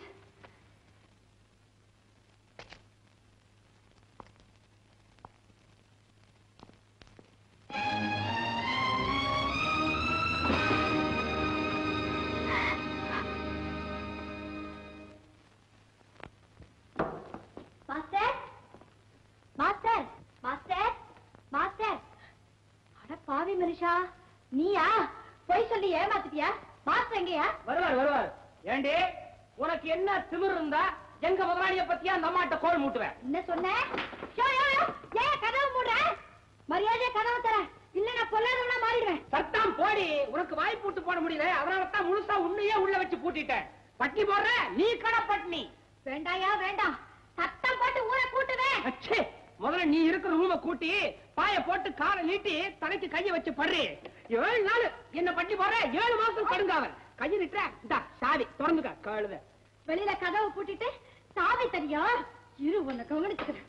master master master master அட பாவி மனுஷா நீயா போய் சொல்லி ஏமாத்திட்டியா மாஸ்டர் எங்கயா வருவார் வருவார் ஏண்டி உனக்கு என்ன திமிர் இருந்தா எங்க முதலாளிய பத்தியா அந்த அம்மாட்ட கோல் மூட்டுவேன் என்ன சொன்ன யோ, யோ, யோ, ஏன் கதவு மூடுற மரியாதையா கதவு தர இல்ல நான் பொல்லாதவனா மாறிடுவேன் சத்தம் போடி உனக்கு வாய் பூட்டு போட முடியல அதனால தான் முழுசா உன்னையே உள்ள வச்சு பூட்டிட்டேன் பட்டி போடுற நீ கடை பட்னி வேண்டாயா வேண்டாம் சத்தம் போட்டு ஊரை கூட்டுவேன் அச்சே முதல்ல நீ இருக்கிற ரூம கூட்டி பாய போட்டு காலை நீட்டி தலைக்கு கைய வச்சு படுறி ஏழு நாள் என்ன பட்டி போடுற ஏழு மாசம் கடுங்காவல் கையை நிட்டுற இந்தா சாவி திறந்துக்க கழுத வெளியில கதவை பூட்டிட்டு சாவி தரியா இரு உன்னை கவனிச்சுக்கிறேன்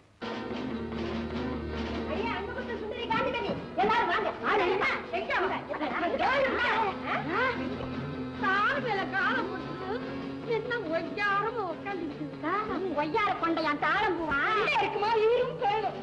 ஐயா, அங்க கொஞ்சம் சுந்தரி காந்திமதி, எல்லாரும் வாங்க. வாங்க, அம்மா, எங்க அவங்க? சாவி மேல காலை போட்டு என்ன ஒய்யாரமா உட்காந்துருக்கு ஒய்யார கொண்ட என் தாளம் பூவா இருக்குமா இவரும் போயிடும்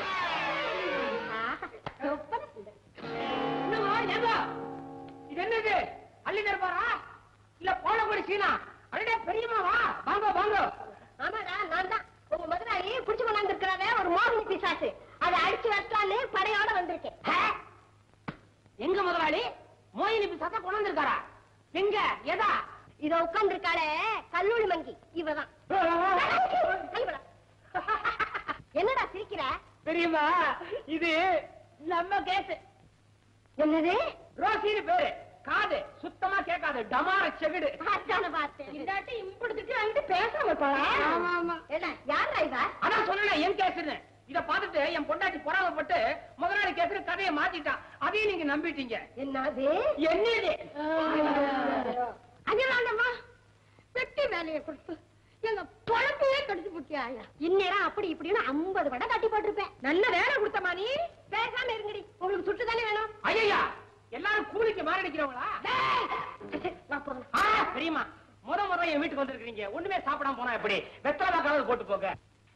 என்னம்மா, ஏதோ? இது என்னது அள்ளி நிற்பாரா இல்ல போனபடி சீனா அடடே பெரியம்மா வா வாங்க வாங்க ஆமாடா நான் தான் உங்க முதலாளி புடிச்சு கொண்டாந்து இருக்கிறாரே ஒரு மோகினி பிசாசு அதை அடிச்சு வைக்கலான்னு படையோட வந்திருக்கேன் ஹே? எங்க முதலாளி மோயினி பிசாசா கொண்டு இருக்காரா எங்க எதா இத உட்கார்ந்து இருக்காளே கல்லூரி மங்கி இவதான் கழுவடா. என்னடா சிரிக்கிற பெரியம்மா இது நம்ம கேஸ் என்னது ரோசின்னு பேரு காது சுத்தமா கேட்காது டமார செவிடு அதான பார்த்தேன் இதாட்டி இம்புடுத்துட்டு அங்கிட்டு பேசாம இருப்பாளா ஆமா ஆமா என்ன யாரா இவ அதான் சொல்லல என் கேஸ்னு இத பார்த்துட்டு என் பொண்டாட்டி பொறாமப்பட்டு முதலாளி கேக்குற கதையை மாத்திட்டான் அதையும் நீங்க நம்பிட்டீங்க என்னது என்னது அங்க வேண்டாமா வெட்டி வேலையை கொடுத்து எங்க பொழப்பையே கடிச்சு புட்டியாயா இந்நேரம் அப்படி இப்படின்னு ஐம்பது வடை கட்டி போட்டிருப்பேன் நல்ல வேலை கொடுத்தமா நீ பேசாம இருங்கடி உங்களுக்கு சுட்டு தானே வேணும் ஐயா எல்லாரும் கூலிக்கு மாரடிக்கிறவங்களா வா போகலாம் ஆ, பெரியம்மா முத முத என் வீட்டுக்கு வந்திருக்கீங்க ஒண்ணுமே சாப்பிடாம போனா எப்படி வெத்தலை கலந்து போட்டு போக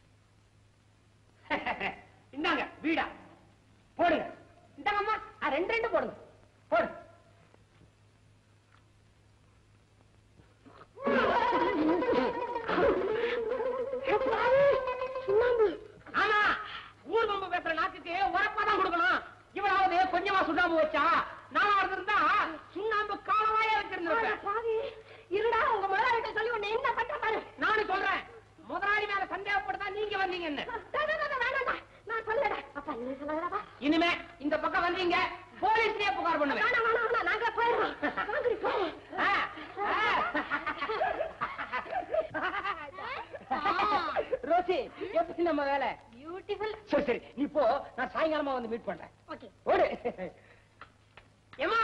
இந்தாங்க வீடா போடுங்க இந்தாங்கம்மா ஆ, ரெண்டு ரெண்டு போடுங்க போடு ஆமா ஊர் பம்பு பேசுற நாக்குக்கு உரப்பா தான் கொடுக்கணும் இவனாவது கொஞ்சமா சுண்ணாம்பு வச்சா நானா இருந்திருந்தா சுண்ணாம்பு காலவாயே வச்சிருந்திருப்பேன் பாவி இருடா உங்க முதலாளிட்ட சொல்லி உன்னை என்ன பண்ற பாரு நானும் சொல்றேன் முதலாளி மேல சந்தேகப்படுதா நீங்க வந்தீங்கன்னு டா, டா, டா, டா, வேணாம்டா. நான் சொல்லடா அப்பா நீ சொல்லாதடா இனிமே இந்த பக்கம் வந்தீங்க போலீஸ்லயே புகார் பண்ணுவேன் வேணாம் வேணாம் வேணாம் நாங்க போயிடுறோம் வாங்கடி போறோம் ஆ, ஆ. ரோசி எப்படி நம்ம வேலை பியூட்டிஃபுல் சரி சரி நீ போ நான் சாயங்காலமா வந்து மீட் பண்றேன் ஓகே ஓடு ஏமா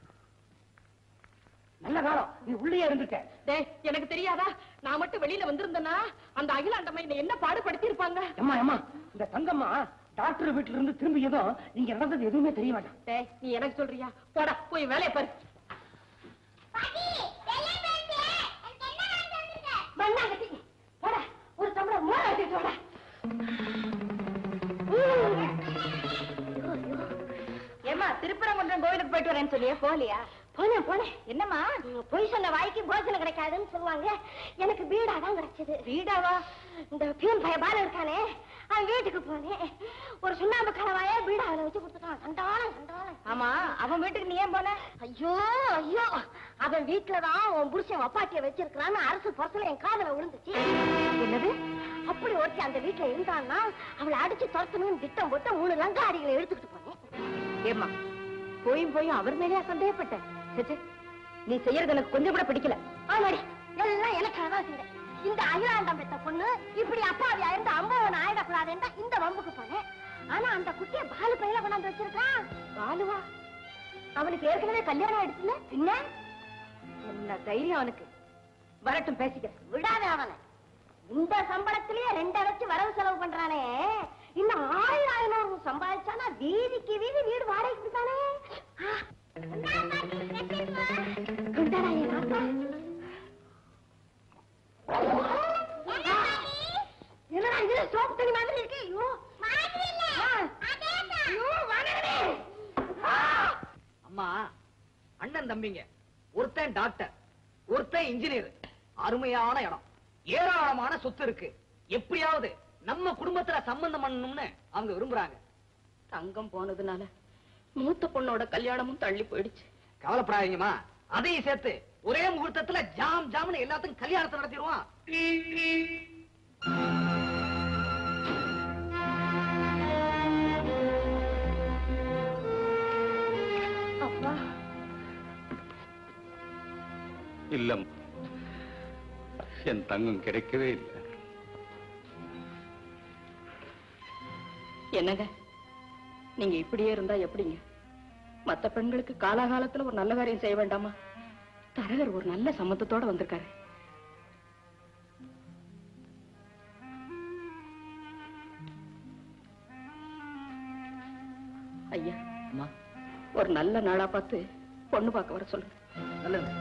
நல்ல காலம் நீ உள்ளே இருந்துட்ட டேய் எனக்கு தெரியாதா நான் மட்டும் வெளியில வந்திருந்தேன்னா அந்த அகிலாண்டம்மா என்னை என்ன பாடுபடுத்தி இருப்பாங்க அம்மா அம்மா இந்த தங்கம்மா டாக்டர் வீட்டுல இருந்து திரும்பியதும் இங்க நடந்தது எதுவுமே தெரிய வேண்டாம் டேய் நீ எனக்கு சொல்றியா போடா போய் வேலையை பாரு மண்ணாங்கட்டி போடா ஒரு சம்பளம் மூணு வச்சுட்டு வாடா ஏமா திருப்பரங்குன்றம் கோவிலுக்கு போயிட்டு வரேன்னு சொல்லியே போலியா போனேன் போனேன் என்னம்மா பொய் சொன்ன வாய்க்கு போஜனம் கிடைக்காதுன்னு சொல்லுவாங்க எனக்கு வீடா தான் கிடைச்சது வீடாவா இந்த பியூன் பைய பால இருக்கானே அவன் வீட்டுக்கு போனேன் ஒரு சுண்ணாம்பு கலவாய வீடாவில வச்சு கொடுத்துட்டான் சண்டாளம் சண்டாளம் ஆமா அவன் வீட்டுக்கு நீ ஏன் போன ஐயோ ஐயோ அவன் வீட்டுலதான் உன் புருஷன் வப்பாட்டிய வச்சிருக்கிறான்னு அரசு புறத்துல என் காதுல விழுந்துச்சு என்னது அப்படி ஒருத்தி அந்த வீட்டுல இருந்தான்னா அவளை அடிச்சு துரத்தணும்னு திட்டம் போட்டு மூணு லங்காரிகளை எடுத்துக்கிட்டு போனேன் ஏமா போயும் போயும் அவர் மேலேயா சந்தேகப்பட்ட சே, சே, நீ செய்யறது எனக்கு கொஞ்சம் கூட பிடிக்கல ஆமாடி எல்லாம் எனக்காக தான் செஞ்சேன் இந்த அகிலாண்டம் பெத்த பொண்ணு இப்படி அப்பாவியா இருந்து அம்பவன் ஆயிடக்கூடாதுன்னு இந்த வம்புக்கு போனேன் ஆனா அந்த குட்டிய பாலு பையில கொண்டாந்து வச்சிருக்கான் பாலுவா அவனுக்கு ஏற்கனவே கல்யாணம் ஆயிடுச்சுல என்ன என்ன தைரியம் அவனுக்கு வரட்டும் பேசிக்கிறேன் விடாத அவனை இந்த சம்பளத்திலேயே ரெண்டை வச்சு வரவு செலவு பண்றானே இன்னும் ஆயிரம் ஐநூறு சம்பாதிச்சானா வீதிக்கு வீதி வீடு வாடகைக்கு கொடுத்தானே ஆ. இந்தாடா என் ஆத்தா. என்னடா இது சோப்பு தண்ணி மாதிரி இருக்கு ஐயோ ஆ. ஐயோ, வாடகை. ஆ. அம்மா அண்ணன் தம்பிங்க ஒருத்தன் டாக்டர் ஒருத்தன் இன்ஜினியர் அருமையான இடம் ஏராளமான சொத்து இருக்கு எப்படியாவது நம்ம குடும்பத்துல சம்பந்தம் பண்ணணும்னு அவங்க விரும்புறாங்க தங்கம் போனதுனால மூத்த பொண்ணோட கல்யாணமும் தள்ளி போயிடுச்சு கவலைப்படாதீங்கம்மா அதையும் சேர்த்து ஒரே முகூர்த்தத்துல ஜாம் ஜாம்னு எல்லாத்துக்கும் கல்யாணத்தை நடத்திடுவான் அப்பா இல்லம் என் தங்கம் கிடைக்கவே இல்லை என்னங்க நீங்க இப்படியே இருந்தா எப்படிங்க மத்த பெண்களுக்கு காலாகாலத்துல ஒரு நல்ல காரியம் செய்ய வேண்டாமா தரகர் ஒரு நல்ல சம்மத்தத்தோட வந்திருக்காரு ஐயா அம்மா ஒரு நல்ல நாளா பார்த்து பொண்ணு பார்க்க வர சொல்லுங்க நல்லது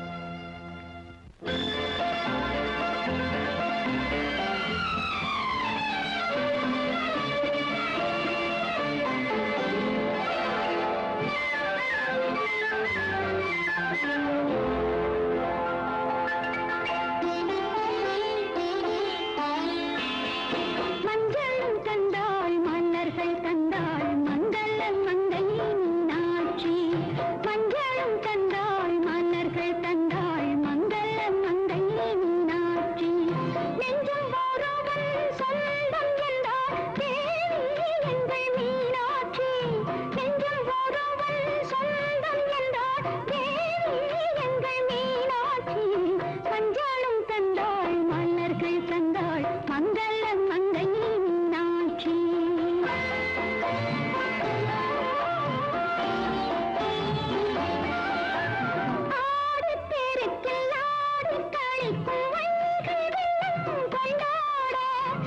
மஞ்சளும் கண்டாள் மன்னர்கள் கண்டாள் மங்கள மங்கை மீனாட்சி மஞ்சளும் கண்டாள் மன்னர்கள் கண்டாள் மங்கள மங்கை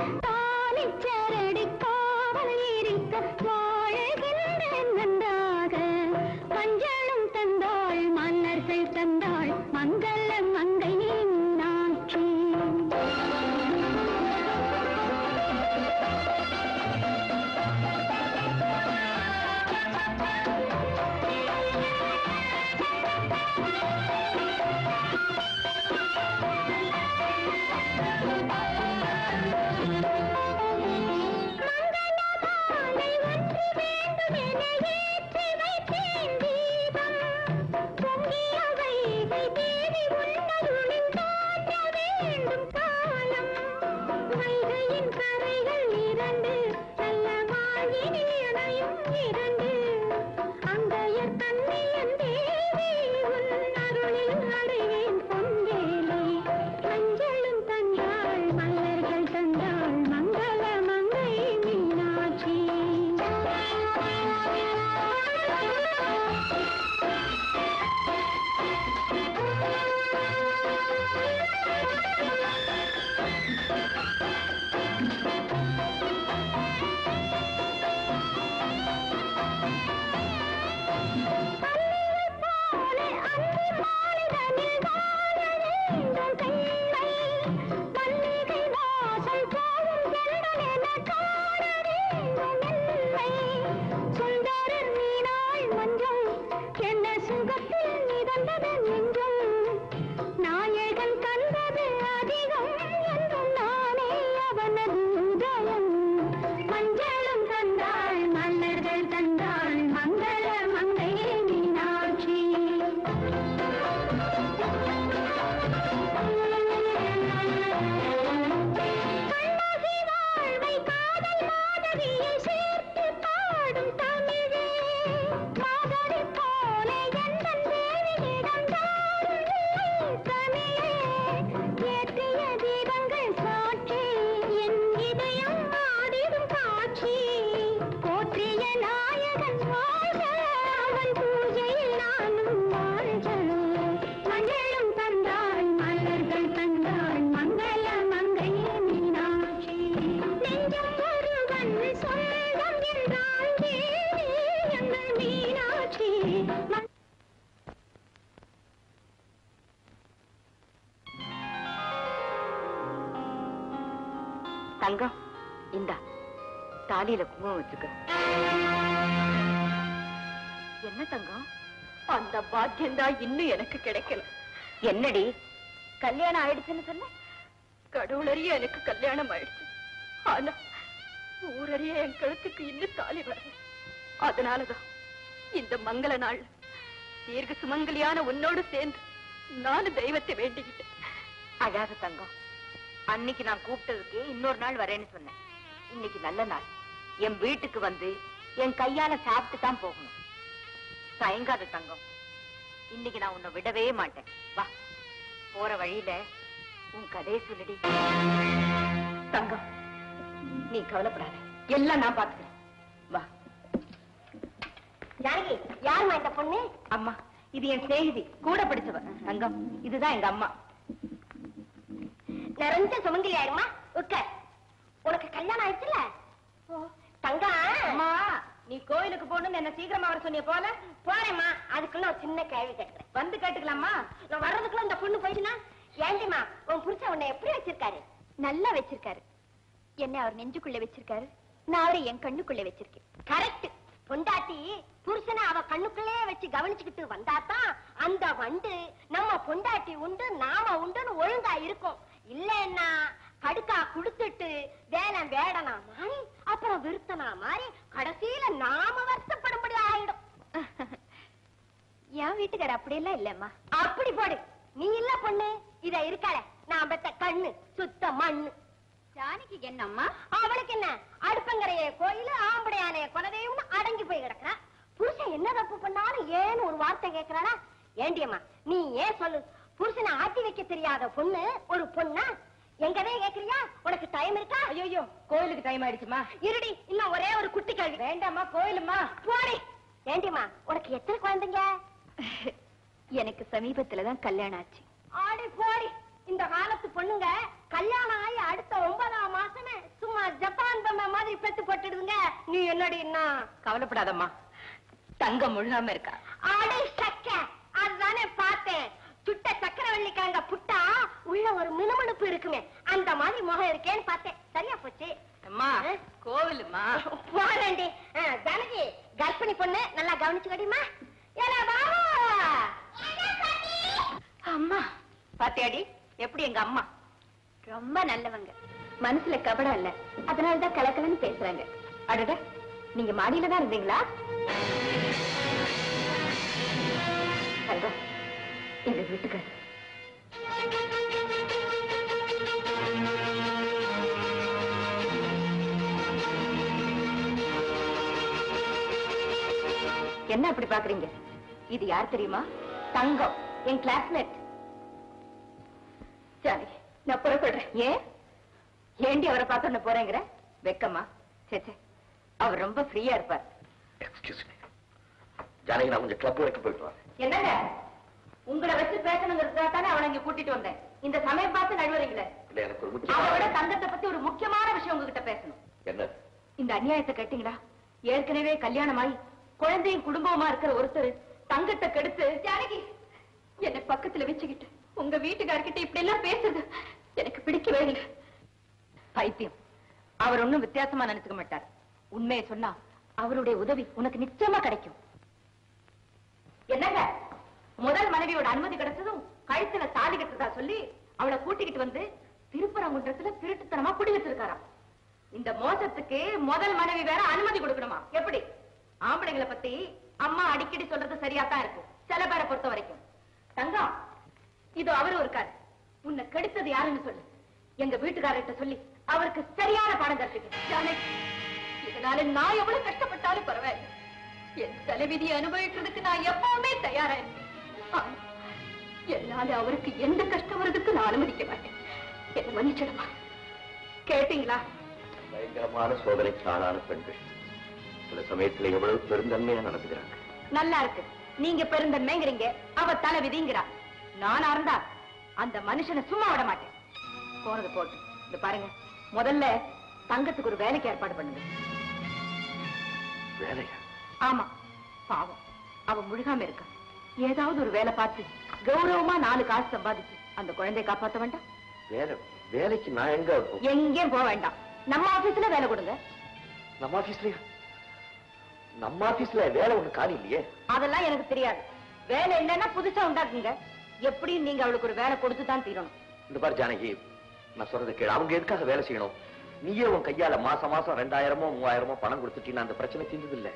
தாலிச்சரடி காவல் இருக்க வாழுகின்றேன் நன்றாக மஞ்சளும் தந்தாள் மன்னர்கள் தந்தாள் மங்கள மங்கை நாட்சி மங்களமாலை ஒன்று வேண்டும் என ஏற்றி வைத்தேன் தீபம் பொங்கிய வைகை தேவி உன்னருளில் தோன்ற வேண்டும் காலம் வைகையின் கரைகள் இரண்டு நல்ல வாழ்வினில் இணையும் இரண்டு அங்கையர் கண்ணியன் தேவி உன் அருளில் அடைவேன் பொங்கேலை மஞ்சளும் தந்தாள் மலர்கள் தந்தாள் மங்கள மங்கை மீனாட்சி போலே அந்தி மாலைதனில் வாழ வேண்டும் பெண்மை மல்லிகை வாசல் போகும் பெண்கள் என காண வேண்டும் என்னை சுந்தரர் மீனாள் மஞ்சள் என்ன சுகத்தில் மிதந்தது நெஞ்சம் நாயகன் கண்டது அதிகம் என்றும் நானே அவனது உதயம் மஞ்சளும் தந்தாள் மலர்கள் தந்தாள் மங்கள மங்கை மீனாட்சி கண்ணகி வாழ்வை காதல் மாதவியை சேர்த்து பாடும் தமிழே மாதவி போலே எந்தன் தேவியிடம் யாரும் இல்லை தமிழே ஏற்றிய தீபங்கள் சாட்சி என் இதயம் ஆடிடும் காட்சி போற்றிய நாயகன் வாழ்க அவன் பூஜையில் நானும் வாழ்க மஞ்சளும் தந்தாள் மலர்கள் தந்தாள் மங்கள மங்கை மீனாட்சி நெஞ்சம் ஒருவன் சொந்தம் என்றால் தேவி எங்கள் மீனாட்சி ம- தங்கம் இந்தா தாலியில குங்குமம் வச்சுக்க என்ன தங்கம் அந்த பாக்கியம்தான் இன்னும் எனக்கு கிடைக்கல என்னடி கல்யாணம் ஆயிடுச்சுன்னு சொன்ன கடவுளறிய எனக்கு கல்யாணம் ஆயிடுச்சு ஆனா ஊரறிய என் கழுத்துக்கு இன்னும் தாலி வரல அதனாலதான் இந்த மங்கள நாள் தீர்க்க சுமங்கலியான உன்னோடு சேர்ந்து நானும் தெய்வத்தை வேண்டிக்கிட்டேன் அழாத தங்கம் அன்னைக்கு நான் கூப்பிட்டதுக்கு இன்னொரு நாள் வரேன்னு சொன்னேன் இன்னைக்கு நல்ல நாள் என் வீட்டுக்கு வந்து என் கையால சாப்பிட்டு தான் போகணும் தயங்காத தங்கம் இன்னைக்கு நான் உன்னை விடவே மாட்டேன் வா போற வழியில உன் கதையை சொல்லுடி தங்கம் நீ கவலைப்படாத எல்லாம் நான் பாத்துக்கிறேன் வா ஜானகி யாருமா இந்த பொண்ணு அம்மா இது என் சிநேகிதி கூட படிச்சவ தங்கம் இதுதான் எங்க அம்மா நிறைஞ்ச சுமங்கலி ஆயிருமா உட்கார் உனக்கு கல்யாணம் ஆயிடுச்சுல தங்கா அம்மா நீ கோயிலுக்கு போகணும்னு என்ன சீக்கிரமா வர சொன்னிய போல போறேம்மா அதுக்குள்ள ஒரு சின்ன கேள்வி கேட்கிறேன் வந்து கேட்டுக்கலாமா நான் வர்றதுக்குள்ள இந்த பொண்ணு போயிடுச்சுன்னா ஏண்டிமா உன் புருஷன் உன்னை எப்படி வச்சிருக்காரு நல்லா வச்சிருக்காரு என்ன அவர் நெஞ்சுக்குள்ள வச்சிருக்காரு நான் அவரை என் கண்ணுக்குள்ள வச்சிருக்கேன் கரெக்ட் பொண்டாட்டி புருஷனை அவ கண்ணுக்குள்ளே வச்சு கவனிச்சுக்கிட்டு வந்தாதான் அந்த வண்டு நம்ம பொண்டாட்டி உண்டு நாம உண்டுன்னு ஒழுங்கா இருக்கும் இல்லைன்னா கடுக்கா குடுத்துட்டு வேலை வேடனா மாறி அப்புறம் விருத்தனா மாறி கடைசியில நாம வருத்தப்படும்படி ஆயிடும் என் வீட்டுக்கார அப்படியெல்லாம் இல்லம்மா அப்படி போடு நீ இல்ல பொண்ணு இத இருக்காள நான் பெத்த கண்ணு சுத்த மண்ணு ஜானகி என்னம்மா அவளுக்கு என்ன அடுப்பங்கரைய கோயிலு ஆம்படையானே குலதெய்வம்னு அடங்கி போய் கிடக்குறா புருஷன் என்ன தப்பு பண்ணாலும் ஏன்னு ஒரு வார்த்தை கேக்குறாளா ஏண்டியம்மா நீ ஏன் சொல்லு புருஷனை ஆட்டி வைக்க தெரியாத பொண்ணு ஒரு பொண்ணா எங்கதே கேக்குறியா உனக்கு டைம் இருக்கா ஐயோ கோயிலுக்கு டைம் ஆயிடுச்சுமா இருடி இன்னும் ஒரே ஒரு குட்டி கேள்வி வேண்டாம்மா கோயிலுமா போடி ஏண்டியம்மா உனக்கு எத்தனை குழந்தைங்க எனக்கு சமீபத்துல தான் கல்யாணம் ஆச்சு ஆடி போடி இந்த காலத்து பொண்ணுங்க கல்யாணம் ஆகி அடுத்த ஒன்பதாம் மாசமே என்னடின்னா கவலைப்படாதம்மா தங்கம் முழுகாம இருக்கா அடே சக்க அதுதானே பார்த்தேன் சுட்ட சக்கரவள்ளிக்காங்க புட்டா உள்ள ஒரு மினுமினுப்பு இருக்குமே அந்த மாதிரி முகம் இருக்கேன்னு பார்த்தேன் சரியா போச்சு அம்மா கோவிலுமா போறேன்டி ஆ, ஜானகி கர்ப்பிணி பொண்ணு நல்லா கவனிச்சு கடிமா ஏலா பாபு அம்மா பாத்தியாடி எப்படி எங்க அம்மா ரொம்ப நல்லவங்க மனசுல கபடம் இல்ல அதனாலதான் கலக்கலன்னு பேசுறாங்க அடட நீங்க மாடியில தான் இருந்தீங்களா தங்கம் எங்க வீட்டுக்காரர் என்ன அப்படி பாக்குறீங்க இது யார் தெரியுமா தங்கம் என் கிளாஸ்மேட் ஜானகி நான் புறப்படுறேன் ஏன் ஏண்டி அவரை பார்த்து போறேங்கிற வெக்கமா சே சே அவர் ரொம்ப ஃப்ரீயா இருப்பார் எக்ஸ்கியூஸ் மீ ஜானகி நான் கொஞ்சம் கிளப் வரைக்கும் போயிட்டு வரேன் என்னங்க உங்களை வச்சு பேசணுங்கிறதுக்காக தானே அவனை இங்க கூட்டிட்டு வந்தேன் இந்த சமயம் பார்த்து நடுவறீங்களே இல்ல எனக்கு ஒரு அதை விட முக்கியமான தங்கத்தை பத்தி ஒரு முக்கியமான விஷயம் உங்ககிட்ட பேசணும் என்ன இந்த அநியாயத்தை கேட்டீங்களா ஏற்கனவே கல்யாணமாயி குழந்தையும் குடும்பமா இருக்கிற ஒருத்தர் தங்கத்தை கெடுத்து ஜானகி என்னை பக்கத்துல வச்சுக்கிட்டு உங்க வீட்டுக்காரர்கிட்ட இப்படி எல்லாம் பேசுறது எனக்கு பிடிக்கவே இல்லை பைத்தியம் அவர் ஒண்ணும் வித்தியாசமா நினைச்சுக்க மாட்டார் உண்மையை சொன்னா அவருடைய உதவி உனக்கு நிச்சயமா கிடைக்கும் என்னங்க முதல் மனைவியோட அனுமதி கிடைச்சதும் கழுத்துல தாலி கட்டுறதா சொல்லி அவளை கூட்டிக்கிட்டு வந்து திருப்பரங்குன்றத்துல திருட்டுத்தனமா குடி வச்சிருக்காராம் இந்த மோசத்துக்கு முதல் மனைவி வேற அனுமதி கொடுக்கணுமா எப்படி ஆம்பளைங்களை பத்தி அம்மா அடிக்கடி சொல்றது சரியா தான் இருக்கு சில பேரை பொறுத்த வரைக்கும் தங்கம் இதோ அவரும் இருக்காரு உன்னை கெடுத்தது யாருன்னு சொல்லு எங்க வீட்டுக்காரர்கிட்ட சொல்லி அவருக்கு சரியான பாடம் கற்பிக்க ஜானகி இதனால நான் எவ்வளவு கஷ்டப்பட்டாலும் பரவாயில்லை என் தலைவிதியை அனுபவிக்கிறதுக்கு நான் எப்பவுமே தயாரா இருக்கேன் ஆனா, என்னால அவருக்கு எந்த கஷ்டம் வர்றதுக்கு நான் அனுமதிக்க மாட்டேன் என்ன மன்னிச்சிடுமா கேட்டீங்களா பயங்கரமான சோதனைக்கு ஆளான பெண்கள் சில சமயத்துல எவ்வளவு பெருந்தன்மையா நடந்துக்கிறாங்க நல்லா இருக்கு நீங்க பெருந்தன்மைங்கிறீங்க அவ தலை விதிங்கிறா நானா இருந்தா அந்த மனுஷனை சும்மா விட மாட்டேன் போனது போட்டு இந்த பாருங்க முதல்ல தங்கத்துக்கு ஒரு வேலைக்கு ஏற்பாடு பண்ணுங்க வேலையா ஆமா பாவம் அவ முழுகாம இருக்கா ஏதாவது ஒரு வேலை பார்த்து கௌரவமா நாலு காசு சம்பாதிச்சு அந்த குழந்தையை காப்பாத்த வேண்டாம் வேலை வேலைக்கு நான் எங்க போ- எங்கேயும் போக வேண்டாம் நம்ம ஆபீஸ்ல வேலை கொடுங்க நம்ம ஆபீஸ்லயா நம்ம ஆபீஸ்ல வேலை ஒண்ணு காலி இல்லையே அதெல்லாம் எனக்கு தெரியாது வேலை இல்லைன்னா புதுசா உண்டாக்குங்க எப்படியும் நீங்க அவளுக்கு ஒரு வேலை கொடுத்து தான் தீரணும் இந்த பாரு ஜானகி நான் சொல்றது கேளு அவங்க எதுக்காக வேலை செய்யணும் நீயே உன் கையால மாசம் மாசம் ரெண்டாயிரமோ மூவாயிரமோ பணம் கொடுத்துட்டீங்கன்னா அந்த பிரச்சனை தீர்ந்தது இல்ல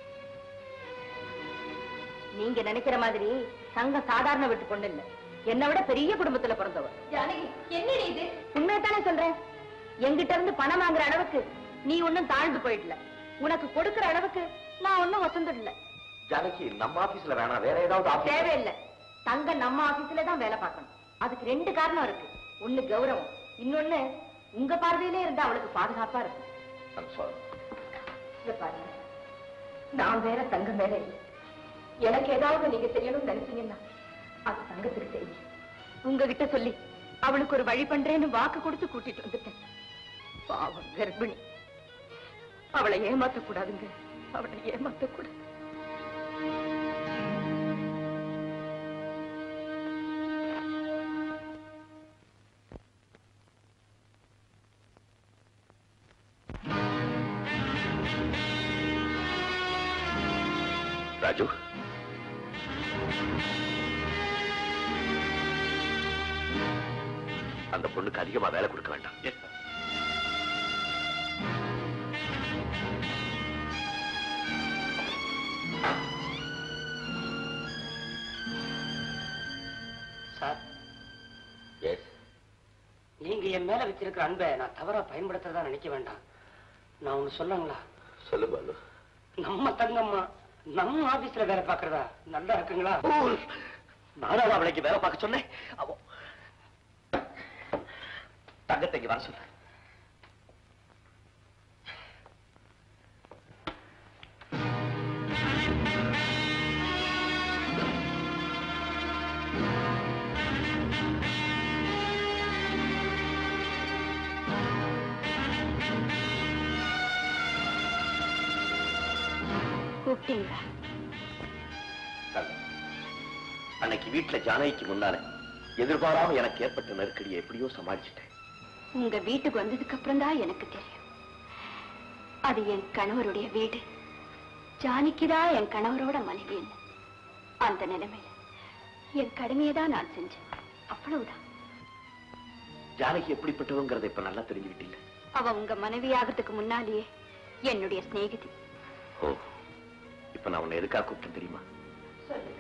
நீங்க நினைக்கிற மாதிரி தங்கம் சாதாரண வீட்டு பொண்ணு இல்ல என்னை விட பெரிய குடும்பத்துல பிறந்தவ ஜானகி என்னடி இது உண்மையத்தானே சொல்றேன் என்கிட்ட இருந்து பணம் வாங்குற அளவுக்கு நீ ஒண்ணும் தாழ்ந்து போயிடல உனக்கு கொடுக்கிற அளவுக்கு நான் ஒண்ணும் வசந்துடல ஜானகி நம்ம ஆபீஸ்ல வேணாம் வேற ஏதாவது ஆபீஸ் தேவையில்லை தங்க நம்ம ஆபீஸ்ல தான் வேலை பார்க்கணும் அதுக்கு ரெண்டு காரணம் இருக்கு ஒண்ணு கௌரவம் இன்னொன்னு உங்க பார்வையிலே இருந்தா அவளுக்கு பாதுகாப்பா இருக்கும் I'm sorry. இத பாருங்க நான் வேற தங்கம் வேற இல்லை எனக்கு ஏதாவது நீங்க செய்யணும்னு நினைச்சீங்கன்னா அது தங்கத்துக்கு தெரியும் உங்ககிட்ட சொல்லி அவளுக்கு ஒரு வழி பண்றேன்னு வாக்கு கொடுத்து கூட்டிட்டு வந்துட்டேன் பாவம் கர்ப்பிணி அவளை ஏமாத்த கூடாதுங்க அவளை ஏமாத்த கூடாது ராஜு அந்த பொண்ணுக்கு அதிகமா வேலை கொடுக்க வேண்டாம் சார் எஸ் நீங்க என் மேல வச்சிருக்கிற அன்பை நான் தவறா பயன்படுத்துறதா நினைக்க வேண்டாம் நான் ஒண்ணு சொல்லுங்களா சொல்லு பாலு நம்ம தங்கம்மா நம்ம ஆபீஸ்ல வேலை பார்க்கறதா நல்லா இருக்குங்களா நானும் அவளைக்கு வேலை பார்க்க சொன்னேன் அவ தங்கத்தை இங்க வர சொல்ல கூப்பிட்டீங்களா தங்கம், அன்னைக்கு வீட்டுல ஜானகிக்கு முன்னால எதிர்பாராம எனக்கு ஏற்பட்ட நெருக்கடியை எப்படியோ சமாளிச்சிட்டேன் உங்க வீட்டுக்கு வந்ததுக்கு அப்புறம் தான் எனக்கு தெரியும் அது என் கணவருடைய வீடு ஜானிக்குதான் என் கணவரோட மனைவின்னு அந்த நிலைமையில என் கடமையை தான் நான் செஞ்சேன் அவ்வளவுதான் ஜானகி எப்படிப்பட்டவங்கிறத இப்ப நல்லா தெரிஞ்சுக்கிட்டீங்க அவ உங்க மனைவி ஆகிறதுக்கு முன்னாலேயே என்னுடைய சிநேகிதி ஓ இப்ப நான் உன்னை எதுக்காக கூப்பிட்டேன் தெரியுமா சொல்லுங்க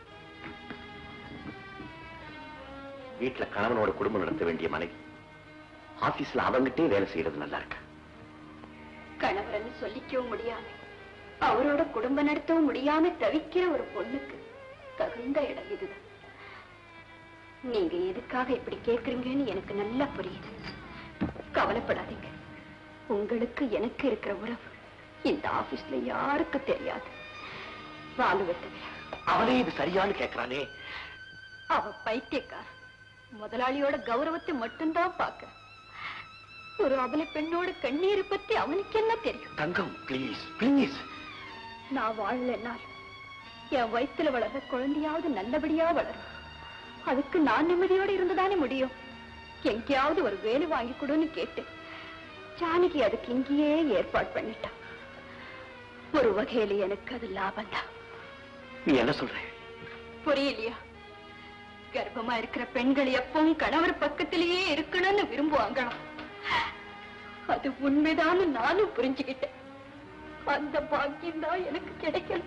வீட்டுல கணவனோட குடும்பம் நடத்த வேண்டிய மனைவி ஆபீஸ்ல அவங்கிட்டே வேலை செய்யறது நல்லா இருக்கு கணவரன்னு சொல்லிக்கவும் முடியாம அவரோட குடும்பம் நடத்தவும் முடியாம தவிக்கிற ஒரு பொண்ணுக்கு தகுந்த இடம் இதுதான் நீங்க எதுக்காக இப்படி கேக்குறீங்கன்னு எனக்கு நல்லா புரியுது கவலைப்படாதீங்க உங்களுக்கு எனக்கு இருக்கிற உறவு இந்த ஆபீஸ்ல யாருக்கு தெரியாது வாலுவை தவிர அவனே இது சரியான்னு கேக்குறானே அவ பைத்தியக்கார முதலாளியோட கௌரவத்தை மட்டும்தான் பார்க்க ஒரு அபல பெண்ணோட கண்ணீரை பத்தி அவனுக்கு என்ன தெரியும் தங்கம் ப்ளீஸ் ப்ளீஸ் நான் வாழலைனால் என் வயித்துல வளர்ற குழந்தையாவது நல்லபடியா வளரும் அதுக்கு நான் நிம்மதியோட இருந்துதானே முடியும் எங்கேயாவது ஒரு வேலை வாங்கி கொடுன்னு கேட்டு ஜானகி அதுக்கு இங்கேயே ஏற்பாடு பண்ணிட்டான் ஒரு வகையில எனக்கு அது லாபம் தான் நீ என்ன சொல்ற புரியலையா கர்ப்பமா இருக்கிற பெண்கள் எப்பவும் கணவர் பக்கத்திலேயே இருக்கணும்னு விரும்புவாங்களாம் அது உண்மைதான்னு நானும் புரிஞ்சுக்கிட்டேன் அந்த பாக்கியம் தான் எனக்கு கிடைக்கல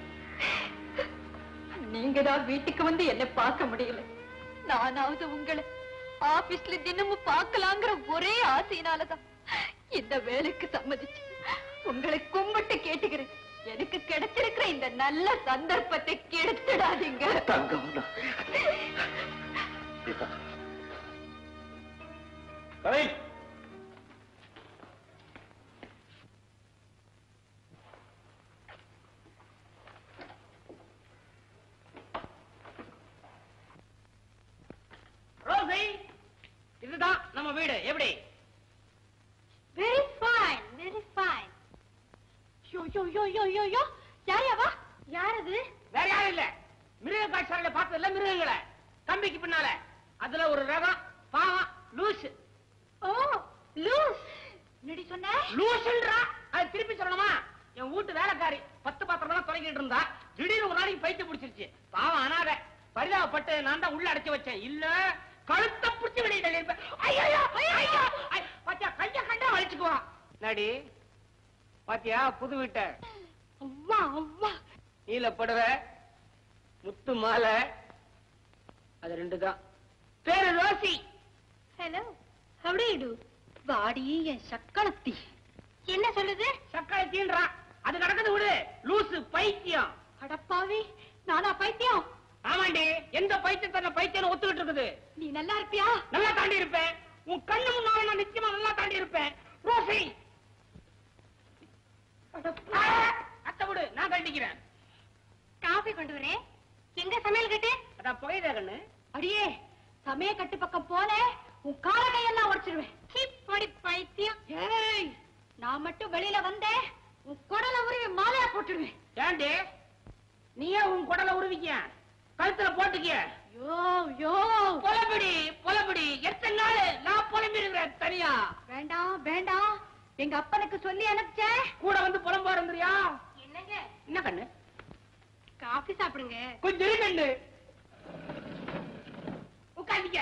நீங்க தான் வீட்டுக்கு வந்து என்ன பார்க்க முடியல நானாவது உங்களை ஆபீஸ்ல தினமும் பார்க்கலாங்கிற ஒரே ஆசையினாலதான் இந்த வேலைக்கு சம்மதிச்சு உங்களை கும்பிட்டு கேட்டுக்கிறேன் எனக்கு கிடைச்சிருக்கிற இந்த நல்ல சந்தர்ப்பத்தை கெடுத்துடாதீங்க தங்கம் நான்- ரோசி இதுதான் நம்ம வீடு எப்படி very fine very fine yo yo yo yo yo yo யாரையாவா யார் அது வேற யாரும் இல்ல மிருக காட்சாலையில பார்த்ததுல மிருகங்களை கம்பிக்கு பின்னால அதுல ஒரு ரகம் பாவம் லூஸ் ஓ லூஸ் என்னடி சொன்ன லூசுன்றா அது திருப்பி சொல்லணுமா என் வீட்டு வேலைக்காரி பத்து பாத்திரம் தான் தொலைக்கிட்டு இருந்தா திடீர்னு ஒரு நாளைக்கு பைத்து பிடிச்சிருச்சு பாவம் அனாத பரிதாபப்பட்டு நான் தான் உள்ள அடைச்சு வச்சேன் இல்ல கழுத்தை பிடிச்சி வெளியே தள்ளியிருப்பேன் ஐயோ ஐயோ ஐ- பாத்தியா கைய கண்டா வலிச்சுக்குவா நடி பாத்தியா புது வீட்டை அம்மா அம்மா நீல புடவை முத்து மாலை அது ரெண்டு தான் பேரு ரோசி ஹலோ ஹவுடி டு வாடி என் சக்களத்தி என்ன சொல்லுது சக்கரை தீன்றா அது நடக்குது விடு லூசு பைத்தியம் அடப்பாவி நானா பைத்தியம் ஆமாண்டி எந்த பைத்தியம் தன்னை பைத்தியம் ஒத்துக்கிட்டு இருக்குது நீ நல்லா இருப்பியா நல்லா தாண்டி இருப்பேன் உன் கண்ணு முன்னால நான் நிச்சயமா நல்லா தாண்டி இருப்பேன் ரோசி ஆ, அத்தை விடு நான் கண்டிக்கிறேன் காஃபி கொண்டு வரேன் எங்க சமையல் கட்டு அதான் புகையுதா கண்ணு அடியே சமய கட்டு பக்கம் போல உன் கால கையெல்லாம் உடைச்சிருவேன் இப்படி பைத்தியம் ஏய் நான் மட்டும் வெளியில வந்தேன் உன் குடல உருவி மாலையா போட்டுருவேன் ஏண்டி நீயே உன் குடல உருவிக்க கழுத்துல போட்டுக்க யோ யோ புலப்படி புலப்படி எத்தனை நாள் நான் புலம்பி இருக்கிறேன் தனியா வேண்டாம் வேண்டாம் எங்க அப்பனுக்கு சொல்லி அனுப்பிச்சேன் கூட வந்து புலம்பு இருந்துறியா என்னங்க என்ன கண்ணு காஃபி சாப்பிடுங்க கொஞ்சம் இரு கண்ணு உட்காந்துக்க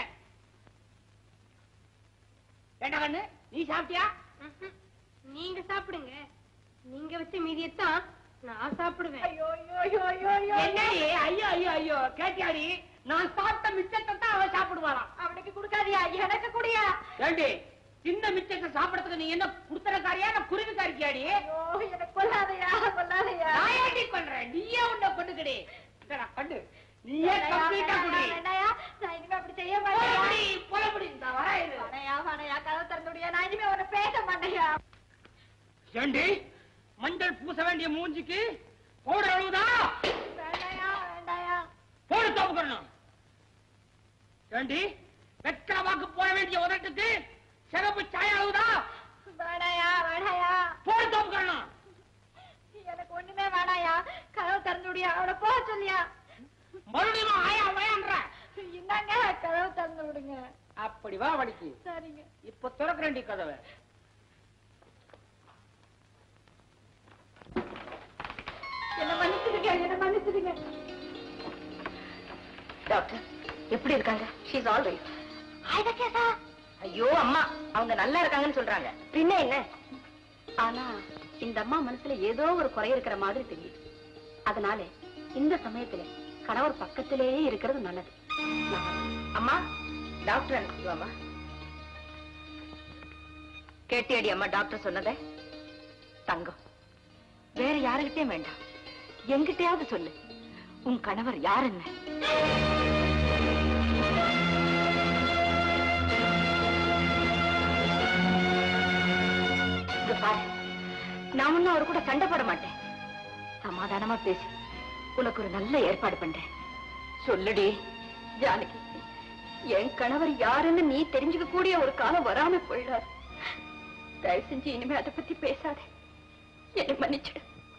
வேண்டா கண்ணு நீ சாப்பிட்டியா ம்ஹும். நீங்க சாப்பிடுங்க நீங்க வச்ச மீதியத்தான் நான் சாப்பிடுவேன் என்னடி ஐயோ ஐயோ ஐயோ கேட்டியாடி நான் சாப்பிட்ட மிச்சத்தை தான் அவ சாப்பிடுவாளாம் அவனுக்கு கொடுக்காதியா எனக்கு குடியா ஏண்டி சின்ன மிச்சத்தை சாப்பிடறதுக்கு நீ என்ன குடுத்தரக்காரியா நான் குருவிக்காரிக்கியாடி எனக்கு கொல்லாதையா கொல்லாதையா நான் ஏண்டி பண்றேன் நீயே உன்னை கொண்டுக்கடி இந்தடா கண்டு நீயே கம்ப்ளீட்டா குடி வேண்டாயா நான் இனிமே அப்படி செய்ய புலபடி மாட்டேன் புலபடி இந்த வராயிரு வனையா வனையா கதை திறந்துடியா நான் இனிமே உன்னை பேச மாட்டேயா ஏண்டி மஞ்சள் பூச வேண்டிய மூஞ்சிக்கு பவுடர் அழுவுதா வேண்டாயா வேண்டாயா போடு தோப்புக்கணும் ஏண்டி வெற்றவாக்கு போட வேண்டிய உதட்டுக்கு சிகப்பு சாயம் அழுவுதா வேண்டாயா வேண்டாயா போடு தோப்புக்கணும் எனக்கு ஒண்ணுமே வேணாயா என்ன மன்னிச்சிடுங்க என்ன மன்னிச்சிடுங்க டாக்டர் எப்படி இருக்காங்க ஷீஸ் ஆல் ரைட் ஐயோ அம்மா அவங்க நல்லா இருக்காங்கன்னு சொல்றாங்க பின்ன என்ன ஆனா இந்த அம்மா மனசுல ஏதோ ஒரு குறை இருக்கிற மாதிரி தெரியுது அதனால இந்த சமயத்துல கணவர் பக்கத்திலேயே இருக்கிறது நல்லது அம்மா டாக்டர் அனுப்பிச்சுவாமா கேட்டியடி அம்மா டாக்டர் சொன்னதை தங்கம் வேற யாருகிட்டயும் வேண்டாம் எங்கிட்டயாவது சொல்லு உன் கணவர் யாருன்னு இங்க பாரு நான் ஒன்னும் அவர் கூட சண்டை போட மாட்டேன் சமாதானமா பேசி உனக்கு ஒரு நல்ல ஏற்பாடு பண்றேன் சொல்லுடி ஜானகி என் கணவர் யாருன்னு நீ தெரிஞ்சுக்க கூடிய ஒரு காலம் வராம போயிடாது தயவு செஞ்சு இனிமே அதை பத்தி பேசாத என்னை மன்னிச்சிடு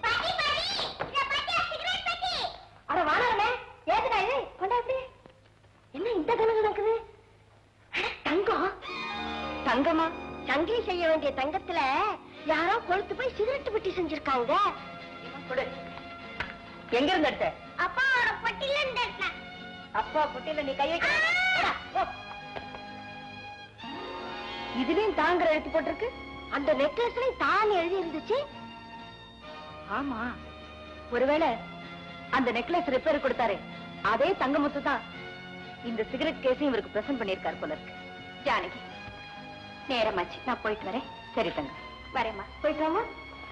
அட வாழறமே ஏதுடா இது கொண்டா எப்படி என்ன இந்த கணக்கு நடக்குது அட, தங்கம் தங்கமா சங்கிலி செய்ய வேண்டிய தங்கத்துல யாரோ கொழுத்து போய் சிகரெட் பெட்டி செஞ்சிருக்காங்க கொடு. எங்க இருந்து எடுத்த அப்பாவோட பொட்டில இருந்து எடுத்தேன். அப்பா பொட்டியில நீ கை வைக்க இதுலயும் தாங்குற எழுத்து போட்டிருக்கு அந்த நெக்லஸ்லயும் தான் எழுதி இருந்துச்சு ஆமா ஒருவேளை அந்த நெக்லஸ் ரிப்பேர் கொடுத்தாரு அதே தங்கமுத்து தான் இந்த சிகரெட் கேஸையும் இவருக்கு பிரசன்ட் பண்ணிருக்காரு போல இருக்கு ஜானகி நேரமாச்சு நான் போயிட்டு வரேன் சரி தங்க வரேம்மா போயிட்டு வாமா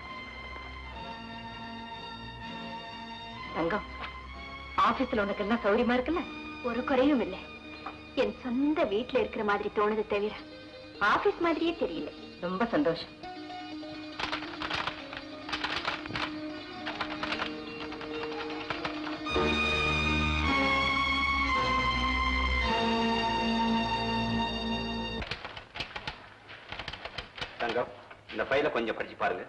தங்கம் ஆபீஸ்ல உனக்கு என்ன சௌரியமா இருக்குல்ல ஒரு குறையும் இல்லை என் சொந்த வீட்டுல இருக்கிற மாதிரி தோணுது தவிர ஆபீஸ் மாதிரியே தெரியல ரொம்ப சந்தோஷம் தங்கம் இந்த ஃபைலை கொஞ்சம் படிச்சு பாருங்க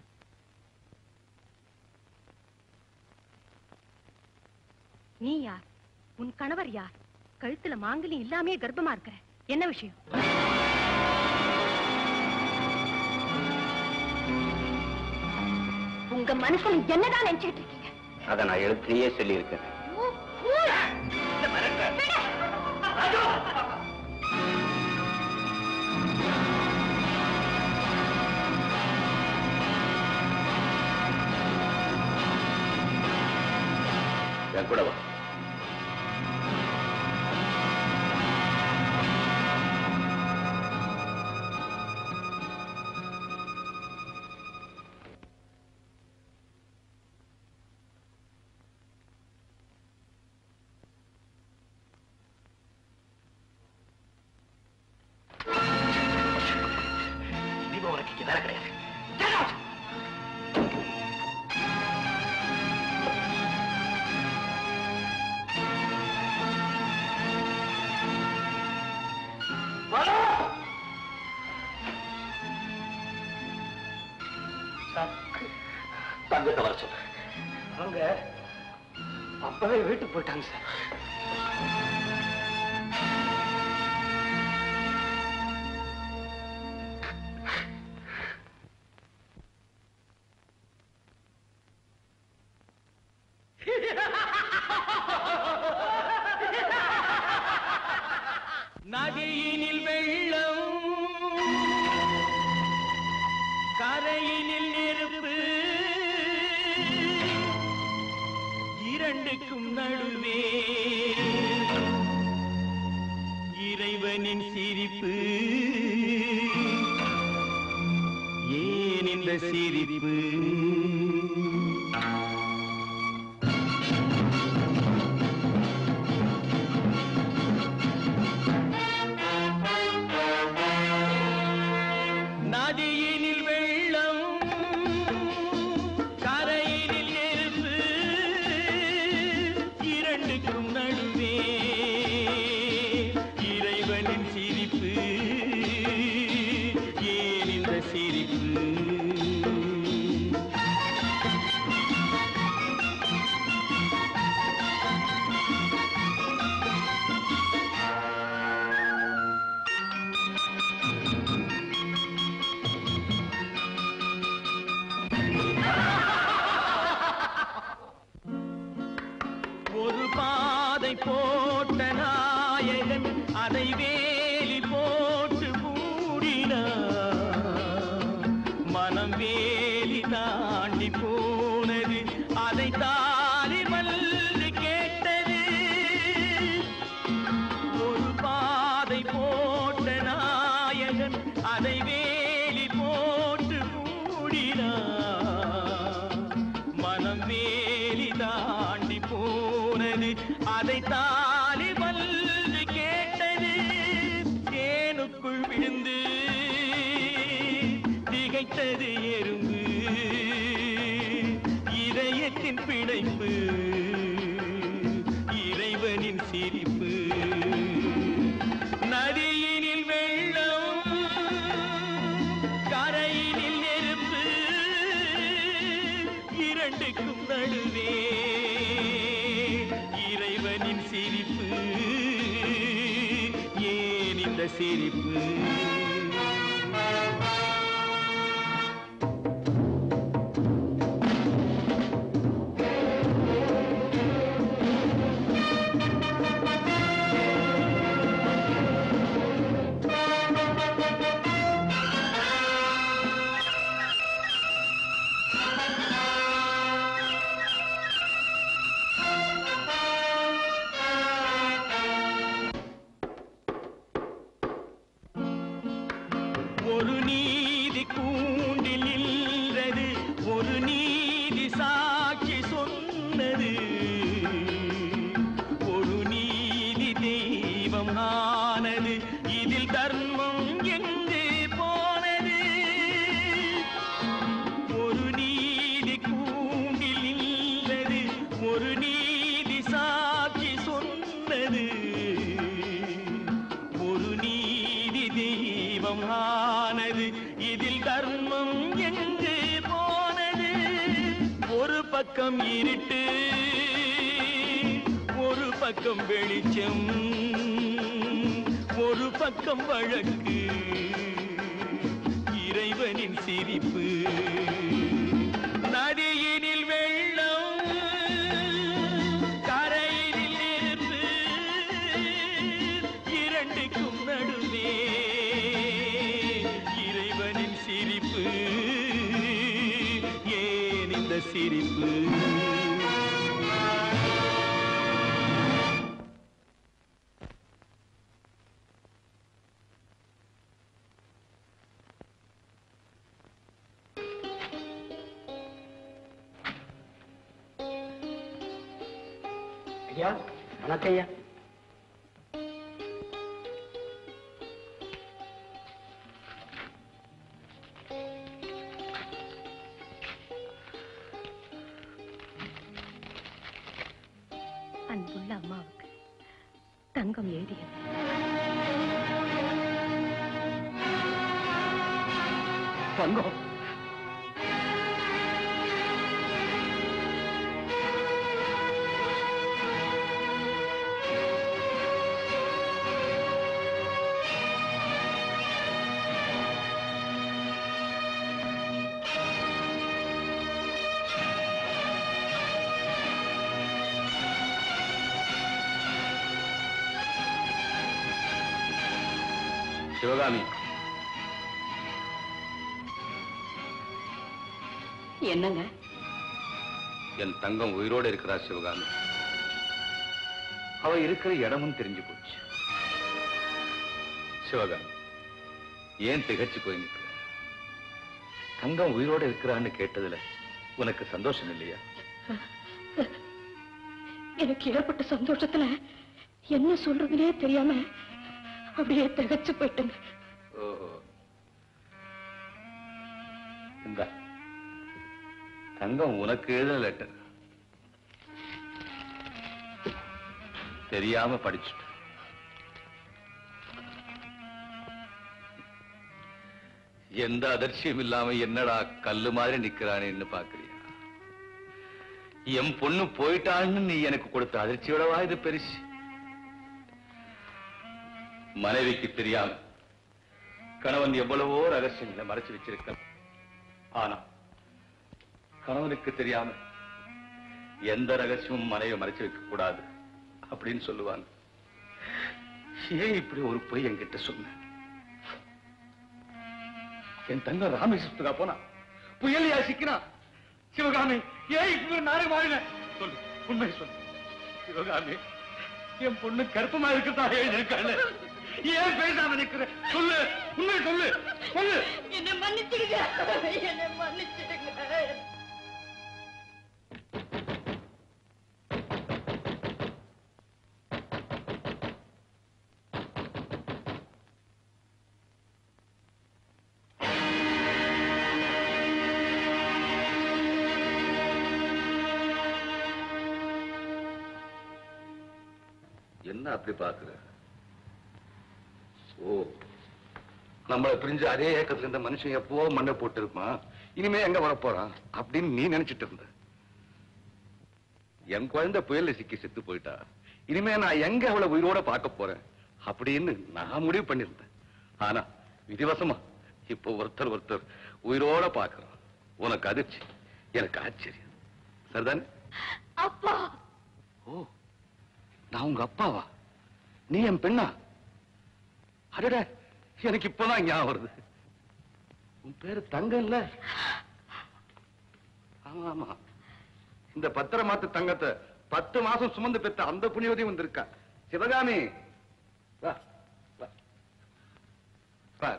நீ யார் உன் கணவர் யார் கழுத்துல மாங்கலி இல்லாமே கர்ப்பமா இருக்கிற என்ன விஷயம் உங்க மனசுல என்னதான் நினைச்சிட்டு இருக்கீங்க அதை நான் எழுத்துலயே சொல்லியிருக்கேன் என் கூட வா தீபம் உனக்கு இங்க வேலை கிடையாது Get out! தங்கத்தை வர சொல்லு அவங்க அப்பவே வீட்டுக்கு போயிட்டாங்க சார் நதியினில் வெள்ளம் கரையினில் நெருப்பு இரண்டுக்கும் நடுவே இறைவனின் சிரிப்பு ஏன் இந்த சிரிப்பு நதியினில் வெள்ளம் கரையினில் நெருப்பு இரண்டுக்கும் நடுவே இறைவனின் சிரிப்பு ஏன் இந்த சிரிப்பு மனம் வேலி தாண்டி போனது அதை தாலி மல்லு கேட்டது ஒரு பாதை போட்ட நாயகன் அதை வேலி போட்டு மூடினான் மனம் வேலி தாண்டி போனது அதை தாலி மல்லு கேட்டது தேனுக்குள் விழுந்து திகைத்தது எறும்பு இதயத்தின் பிணைப்பு இறைவனின் சிரிப்பு நதியினில் வெள்ளம் கரையினில் நெருப்பு இரண்டுக்கும் நடுவே இறைவனின் சிரிப்பு ஏன் இந்த சிரிப்பு ஒரு நீதி கூண்டில் நின்றது ஒரு நீதி சாட்சி சொன்னது ஒரு நீதி தெய்வம் ஆனது இதில் தர்மம் எங்கு போனது ஒரு நீதி கூண்டில் நின்றது ஒரு நீதி சாட்சி சொன்னது ஒரு நீதி தெய்வம் ஆனது இதில் தர்மம் எங்கு போனது ஒரு பக்கம் இருட்டு ஒரு பக்கம் வெளிச்சம் ஒரு பக்கம் வழக்கு இறைவனின் சிரிப்பு நதியினில் வெள்ளம் கரையினில் நெருப்பு இரண்டுக்கும் நடுவே இறைவனின் சிரிப்பு ஏன் இந்த சிரிப்பு ஐயா வணக்கம் ஐயா அன்புள்ள அம்மாவுக்கு தங்கம் எழுதியது தங்கம் சிவகாமி என்னங்க என் தங்கம் உயிரோடு இருக்கிறா சிவகாமி அவ இருக்கிற இடமும் தெரிஞ்சு போச்சு சிவகாமி ஏன் திகச்சு போய் நிற்கிற தங்கம் உயிரோடு இருக்கிறான்னு கேட்டதுல உனக்கு சந்தோஷம் இல்லையா எனக்கு ஏற்பட்ட சந்தோஷத்துல என்ன சொல்றதுனே தெரியாம அப்படியே திகச்சு போயிட்டேங்க ஓஹோ இந்த தங்கம் உனக்கு எழுதின லெட்டர் தெரியாம படிச்சுட்ட எந்த அதிர்ச்சியும் இல்லாம என்னடா கல்லு மாதிரி நிக்கிறானேன்னு பாக்குறியா என் பொண்ணு போயிட்டான்னு நீ எனக்கு கொடுத்த அதிர்ச்சியோடவா இது பெருசு மனைவிக்கு தெரியாம கணவன் எவ்வளவோ ரகசியங்களை மறைச்சு வச்சிருக்க ஆனா கணவனுக்கு தெரியாம எந்த ரகசியமும் மனைவி மறைச்சு வைக்க கூடாது அப்படின்னு சொல்லுவாங்க ஏன் இப்படி ஒரு பொய் என்கிட்ட சொன்ன என் தங்க ராமேஸ்வரத்துக்கா போனா புயலியா சிக்கினா சிவகாமி ஏன் இப்படி நாளை மாறின சொல்லு உண்மை சொல்லு சிவகாமி என் பொண்ணு கருப்பமா இருக்குதா எழுதிருக்காள் ஏன் பேசாம நிக்கிற சொல்லு உண்மை சொல்லு சொல்லு என்ன மன்னிச்சிடுங்க என்ன மன்னிச்சிடுங்க என்ன அப்படி பாக்குற ஓ நம்மளை பிரிஞ்சு அதே ஏக்கத்துல இருந்த மனுஷன் எப்போ மண்ணை போட்டு இருப்பான் இனிமே எங்க வரப்போறான் அப்படின்னு நீ நினைச்சிட்டு இருந்த என் குழந்தை புயல்ல சிக்கி செத்து போயிட்டா இனிமே நான் எங்க அவளை உயிரோட பார்க்க போறேன் அப்படின்னு நான் முடிவு பண்ணிருந்தேன் ஆனா விதிவசமா இப்போ ஒருத்தர் ஒருத்தர் உயிரோட பார்க்கிறோம் உனக்கு அதிர்ச்சி எனக்கு ஆச்சரியம் சரிதானே அப்பா ஓ நான் உங்க அப்பாவா நீ என் பெண்ணா அடட எனக்கு இப்பதான் ஞாபகம் வருது உன் பேரு தங்கம் இல்ல ஆமா ஆமா இந்த பத்திர மாத்து தங்கத்தை பத்து மாசம் சுமந்து பெற்ற அந்த புண்ணியவதி வந்திருக்கா சிவகாமி வா, வா. பார்.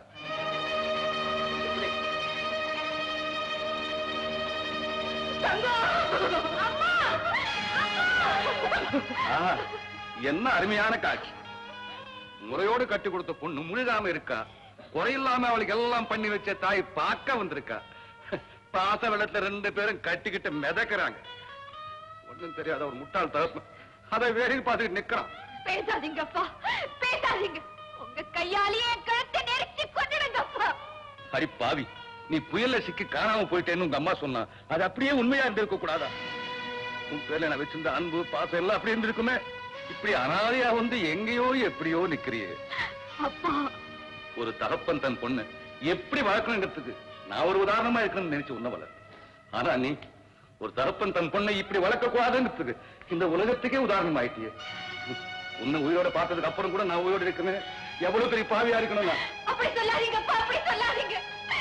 ஆஹா, என்ன அருமையான காட்சி முறையோடு கட்டி கொடுத்த பொண்ணு முழுகாம இருக்கா குறையில்லாம அவளுக்கு எல்லாம் பண்ணி வச்ச தாய் பார்க்க வந்திருக்கா பாச வெள்ளத்துல ரெண்டு பேரும் கட்டிக்கிட்டு மிதக்குறாங்க ஒண்ணும் தெரியாத ஒரு முட்டாள் தகப்பு அதை வேடிக்கை பார்த்துட்டு நிக்கிறான் பேசாதீங்க அப்பா பேசாதீங்க உங்க கையாலேயே என் கழுத்தை நெரிச்சு கொண்டுடுங்க அப்பா அடி பாவி நீ புயல்ல சிக்கி காணாம போயிட்டேன்னு உங்க அம்மா சொன்னா அது அப்படியே உண்மையா இருந்திருக்க கூடாதா உன் பேர்ல நான் வச்சிருந்த அன்பு பாசம் எல்லாம் அப்படி இருந்திருக்குமே இப்படி அனாதையா வந்து எங்கேயோ எப்படியோ நிக்கிறியே அப்பா ஒரு தகப்பன் தன் பொண்ணு எப்படி வளர்க்கணுங்கிறதுக்கு நான் ஒரு உதாரணமா இருக்கணும்னு நினைச்சு உன்ன வளர் ஆனா நீ ஒரு தகப்பன் தன் பொண்ணை இப்படி வளர்க்க கூடாதுங்கிறதுக்கு இந்த உலகத்துக்கே உதாரணம் ஆயிட்டியே உன்னை உயிரோட பார்த்ததுக்கு அப்புறம் கூட நான் உயிரோட இருக்கணும் எவ்வளவு பெரிய பாவியா இருக்கணும் நான் அப்படி சொல்லாதீங்க அப்பா அப்படி சொல்லாதீங்க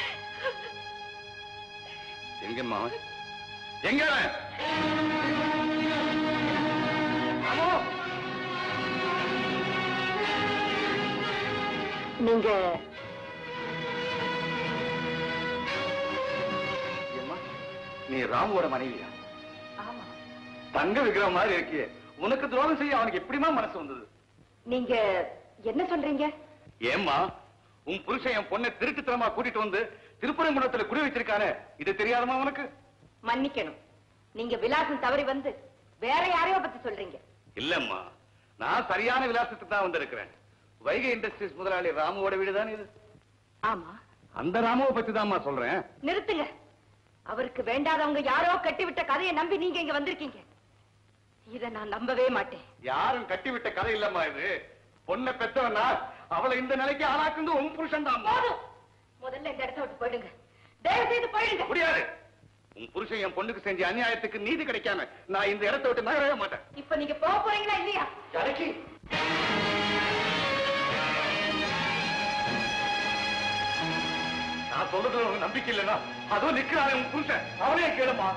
எங்கம்மா அவன்? எங்க அவன்? அம்மா! நீங்க ஏம்மா, நீ ராமுவோட மனைவியா ஆமா தங்க விக்கிரம் மாதிரி இருக்கியே உனக்கு துரோகம் செய்ய அவனுக்கு எப்படிமா மனசு வந்தது நீங்க என்ன சொல்றீங்க ஏம்மா உன் புருஷன் என் பொண்ணை திருட்டுத்தனமா கூட்டிட்டு வந்து திருப்பரங்குன்றத்துல குடி வச்சிருக்கானே இது தெரியாதமா உனக்கு மன்னிக்கணும் நீங்க விலாசம் தவறி வந்து வேற யாரையோ பத்தி சொல்றீங்க இல்லம்மா நான் சரியான விலாசத்துக்கு தான் வந்திருக்கிறேன் வைகை இண்டஸ்ட்ரீஸ் முதலாளி ராமுவோட வீடு தானே இது ஆமா அந்த ராமுவை பத்தி தான்மா சொல்றேன் நிறுத்துங்க அவருக்கு வேண்டாதவங்க யாரோ கட்டிவிட்ட கதையை நம்பி நீங்க இங்க வந்திருக்கீங்க இத நான் நம்பவே மாட்டேன் யாரும் கட்டிவிட்ட கதை இல்லம்மா இது பொண்ணை பெத்தவனா அவளை இந்த நிலைக்கு ஆளாக்குந்து உன் புருஷன் தான் போதும் முதல்ல இந்த இடத்த விட்டு போயிடுங்க தயவு செய்து போயிடுங்க முடியாது உன் புருஷன் என் பொண்ணுக்கு செஞ்ச அநியாயத்துக்கு நீதி கிடைக்காம நான் இந்த இடத்தை விட்டு நகரவே மாட்டேன் இப்ப நீங்க போக போறீங்களா இல்லையா ஜானகி நான் சொல்றதுல உனக்கு நம்பிக்கை இல்லைன்னா அதுவும் நிக்கிறானே உன் புருஷன் அவனே கேளுமா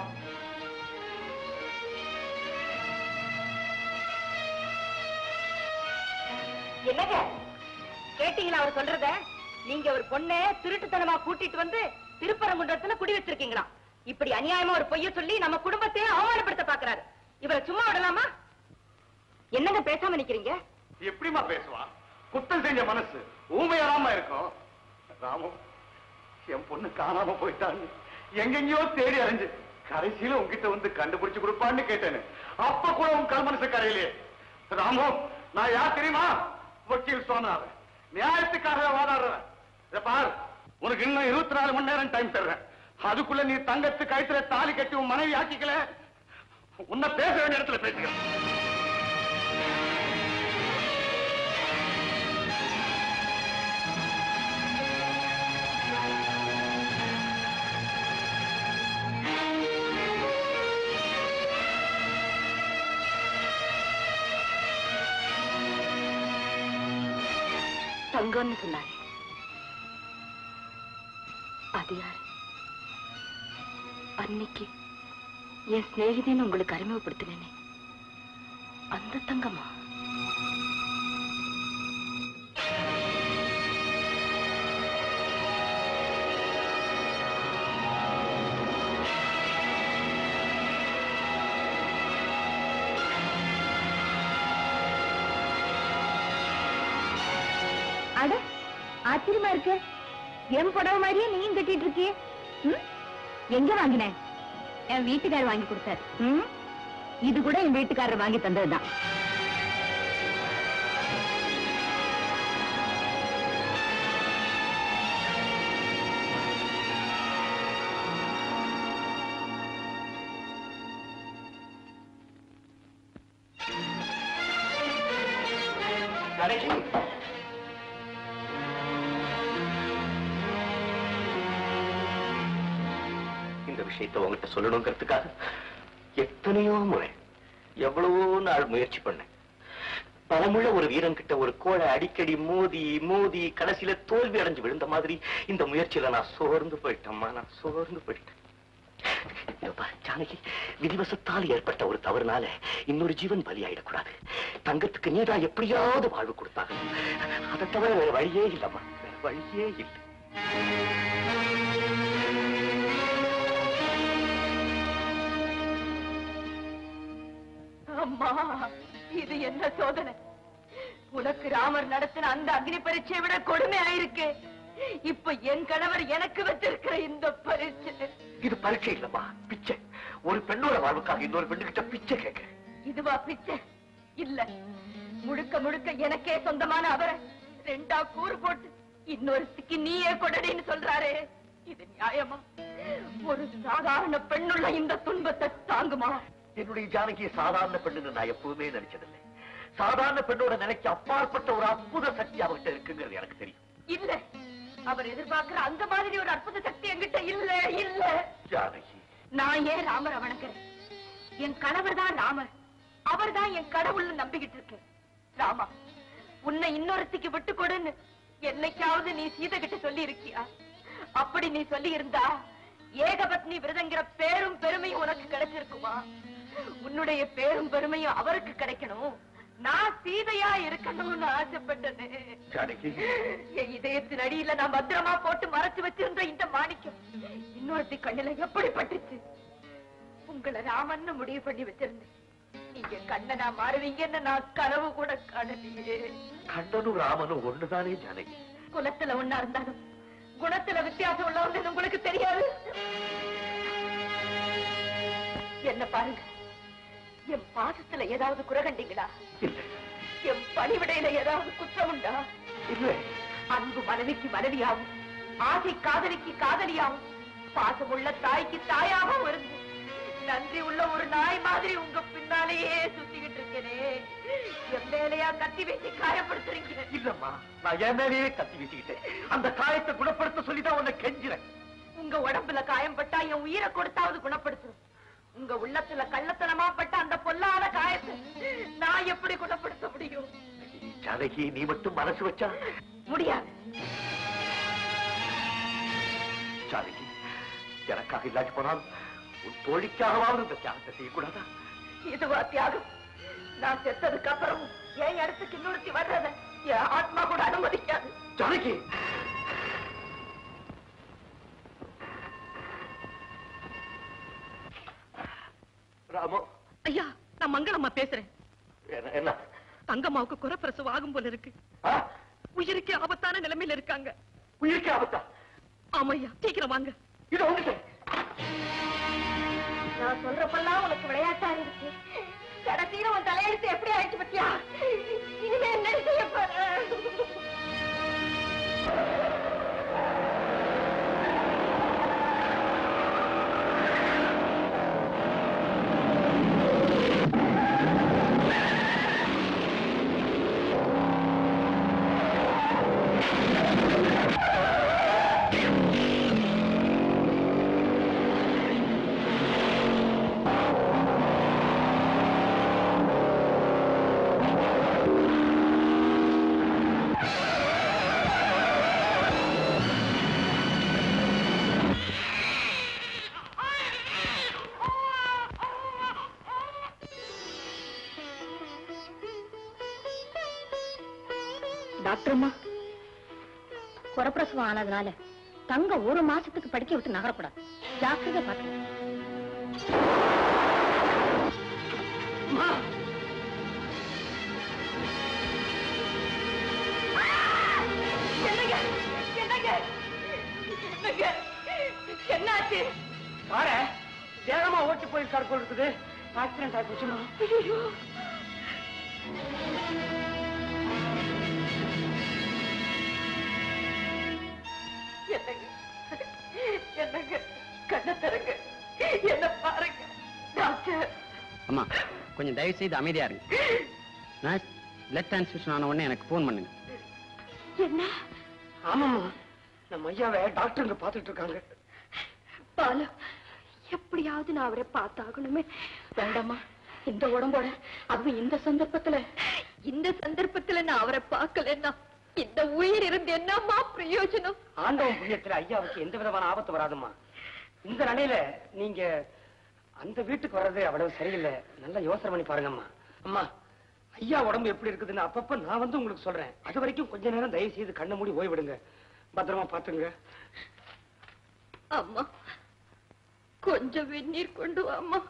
என்னங்க கேட்டீங்களா அவர் சொல்றத நீங்க ஒரு பொண்ணை திருட்டுத்தனமா கூட்டிட்டு வந்து திருப்பரங்குன்றத்துல குடி வச்சிருக்கீங்களா இப்படி அநியாயமா ஒரு பொய்ய சொல்லி நம்ம குடும்பத்தையே அவமானப்படுத்த பாக்குறாரு இவரை சும்மா விடலாமா என்னங்க பேசாம நிக்கிறீங்க எப்படிமா பேசுவான் குத்தம் செஞ்ச மனசு ஊமையாராம இருக்கும் ராமு என் பொண்ணு காணாம போயிட்டான்னு எங்கெங்கயோ தேடி அலைஞ்சு கடைசியில உன்கிட்ட வந்து கண்டுபிடிச்சு கொடுப்பான்னு கேட்டேன்னு அப்ப கூட உன் கல் மனசு கரையிலே ராமு நான் யார் தெரியுமா வக்கீல் சோனார் நியாயத்துக்காக வாதாடுறேன் இத பார் உனக்கு இன்னும் இருபத்தி நாலு மணி நேரம் டைம் தர்றேன் அதுக்குள்ள நீ தங்கத்து கழுத்துல தாலி கட்டி உன் மனைவி ஆக்கிக்கல உன்னை பேச வேண்டிய இடத்துல பேசுகிறேன் தங்கம்னு சொன்னாரு அது யாரு அன்னைக்கு என் சிநேகிதேன்னு உங்களுக்கு அறிமுகப்படுத்தினேனே அந்த தங்கமா அட ஆச்சரியமா இருக்கு என் புடவை மாதிரியே நீயும் கட்டிட்டு இருக்கியே ம்? எங்க வாங்கின என் வீட்டுக்காரர் வாங்கி கொடுத்தாரு ம்? இது கூட என் வீட்டுக்காரர் வாங்கி தந்ததுதான் ஜானகி இந்த விஷயத்தை உங்ககிட்ட சொல்லணுங்கிறதுக்காக எத்தனையோ முறை எவ்வளவோ நாள் முயற்சி பண்ணேன் பலமுள்ள ஒரு வீரன் கிட்ட ஒரு கோழை அடிக்கடி மோதி மோதி கடைசியில தோல்வி அடைஞ்சு விழுந்த மாதிரி இந்த முயற்சியில நான் சோர்ந்து போயிட்டேம்மா நான் சோர்ந்து போயிட்டேன் இதோ பாரு, ஜானகி விதிவசத்தால் ஏற்பட்ட ஒரு தவறுனால இன்னொரு ஜீவன் பலியாயிடக்கூடாது தங்கத்துக்கு நீதான் எப்படியாவது வாழ்வு கொடுத்தாங்க அதை தவிர வேற வழியே இல்லம்மா வேற வழியே இல்லை அம்மா இது என்ன சோதனை உனக்கு ராமர் நடத்தின அந்த அக்னி பரீட்சையை விட கொடுமை ஆயிருக்கு இப்ப என் கணவர் எனக்கு வச்சிருக்கிற இந்த பரீட்சை இது பரீட்சை இல்லம்மா பிச்சை ஒரு பெண்ணோட வாழ்வுக்காக இன்னொரு பெண்ணுகிட்ட பிச்சை கேட்க இதுவா பிச்சை இல்ல முழுக்க முழுக்க எனக்கே சொந்தமான அவரை ரெண்டா கூறு போட்டு இன்னொருத்திக்கு நீயே கொடடின்னு சொல்றாரே இது நியாயமா ஒரு சாதாரண பெண்ணுள்ள இந்த துன்பத்தை தாங்குமா என்னுடைய ஜானகியை சாதாரண பெண்ணுன்னு நான் எப்பவுமே நினைச்சதில்லை சாதாரண பெண்ணோட நினைக்க அப்பாற்பட்ட ஒரு அற்புத சக்தி அவகிட்ட இருக்குங்கிறது எனக்கு தெரியும் இல்ல அவர் எதிர்பார்க்கிற அந்த மாதிரி ஒரு அற்புத சக்தி என்கிட்ட இல்ல இல்ல ஜானகி நான் ஏன் ராமரை வணங்குறேன் என் கணவர் தான் ராமர் அவர் தான் என் கடவுள்னு நம்பிக்கிட்டு இருக்கேன் ராமா உன்னை இன்னொருத்திக்கு விட்டு கொடுன்னு என்னைக்காவது நீ சீதை கிட்ட சொல்லி இருக்கியா அப்படி நீ சொல்லி இருந்தா ஏகபத்னி விரதங்கிற பேரும் பெருமையும் உனக்கு கிடைச்சிருக்குமா உன்னுடைய பேரும் பெருமையும் அவருக்கு கிடைக்கணும் நான் சீதையா இருக்கணும்னு ஆசைப்பட்டது ஜானகி என் இதயத்தின் அடியில நான் பத்திரமா போட்டு மறைச்சு வச்சிருந்த இந்த மாணிக்கம் இன்னொருத்தி கண்ணில எப்படி பட்டுச்சு உங்களை ராமன்னு முடிவு பண்ணி வச்சிருந்தேன் நீங்க கண்ணனா மாறுவீங்கன்னு நான் கனவு கூட காணலையே கண்ணனும் ராமனும் ஒண்ணுதானே ஜானகி குலத்துல ஒண்ணா இருந்தாலும் குணத்துல வித்தியாசம் உள்ளவங்க உங்களுக்கு தெரியாது என்ன பாருங்க என் பாசத்துல ஏதாவது குறை கண்டீங்களா இல்லை என் பணிவிடையில ஏதாவது குற்றம் உண்டா இல்லை அன்பு மனைவிக்கு மனைவியாகும் ஆசை காதலிக்கு காதலியாகும் பாசமுள்ள தாய்க்கு தாயாகவும் இருந்து நன்றி உள்ள ஒரு நாய் மாதிரி உங்க பின்னாலேயே சுத்திக்கிட்டு இருக்கேனே என் மேலையா கத்தி வச்சு காயப்படுத்துறீங்க இல்லம்மா நான் என் மேலேயே கத்தி வீசிக்கிட்டேன் அந்த காயத்தை குணப்படுத்த சொல்லிதான் உன்னை கெஞ்சிறேன் உங்க உடம்புல காயம் பட்டா என் உயிரை கொடுத்தாவது குணப்படுத்தும் உங்க உள்ளத்துல கள்ளத்தனமா பட்ட அந்த பொல்லாத காயத்தை நான் எப்படி குணப்படுத்த முடியும் ஜானகி நீ மட்டும் மனசு வச்சா முடியாது ஜானகி எனக்காக இல்லாட்டி போனாலும் உன் தோழிக்காகவாவது இந்த தியாகத்தை செய்யக்கூடாதா இதுவா தியாகம் நான் செத்ததுக்கு அப்புறம் என் இடத்துக்கு இன்னொருத்தி வர்றத என் ஆத்மா கூட அனுமதிக்காது ஜானகி ராமு ஐயா நான் மங்களம்மா பேசுறேன் என்ன என்ன தங்கம்மாவுக்கு குறப்பிரசவம் ஆகும் போல இருக்கு ஆ? உயிருக்கே ஆபத்தான நிலைமையில இருக்காங்க உயிருக்கு ஆபத்தா ஆமையா சீக்கிரம் வாங்க இது வந்துட்டேன் நான் சொல்றப்பெல்லாம் உனக்கு விளையாட்டா இருந்துச்சு கடைசியில உன் தலையெழுத்து எப்படி ஆயிடுச்சு பத்தியா இனிமே என்ன செய்ய போற ஆ டாக்டர்மா குறப்பிரசவம் ஆனதுனால தங்க ஒரு மாசத்துக்கு படிக்க விட்டு நகரக்கூடாது ஜாக்கிரதை பார்த்து என்னங்க என்னங்க என்னங்க என்னாச்சு பாரு வேகமா ஓட்டி போயிருக்காரு போல இருக்குது ஆக்சிடென்ட் ஆகி போச்சுமா ஐயோ என்னங்க என்னங்க கண்ணை தரங்க என்ன பாருங்க டாக்டர் அம்மா கொஞ்சம் தயவு செய்து அமைதியா இருங்க நர்ஸ் பிளட் டிரான்ஸ்ஃபியூஷன் ஆன உடனே எனக்கு ஃபோன் பண்ணுங்க என்ன ஆமாம்மா நம்ம ஐயாவை டாக்டருங்க பார்த்துட்டு இருக்காங்க பாலு எப்படியாவது நான் அவரை பார்த்தாகணுமே வேண்டாமா இந்த உடம்போட அதுவும் இந்த சந்தர்ப்பத்துல இந்த சந்தர்ப்பத்துல நான் அவரை பார்க்கலன்னா இந்த உயிர் இருந்து என்னம்மா பிரயோஜனம் ஆண்டவன் புண்ணியத்துல ஐயாவுக்கு எந்த விதமான ஆபத்து வராதும்மா இந்த நிலையில நீங்க அந்த வீட்டுக்கு வர்றது அவ்வளவு சரியில்லை நல்லா யோசனை பண்ணி பாருங்கம்மா அம்மா ஐயா உடம்பு எப்படி இருக்குதுன்னு அப்பப்ப நான் வந்து உங்களுக்கு சொல்றேன் அது வரைக்கும் கொஞ்ச நேரம் தயவு செய்து கண்ணை மூடி ஓய்விடுங்க பத்திரமா பாத்துங்க அம்மா கொஞ்சம் வெந்நீர் கொண்டு வா அம்மா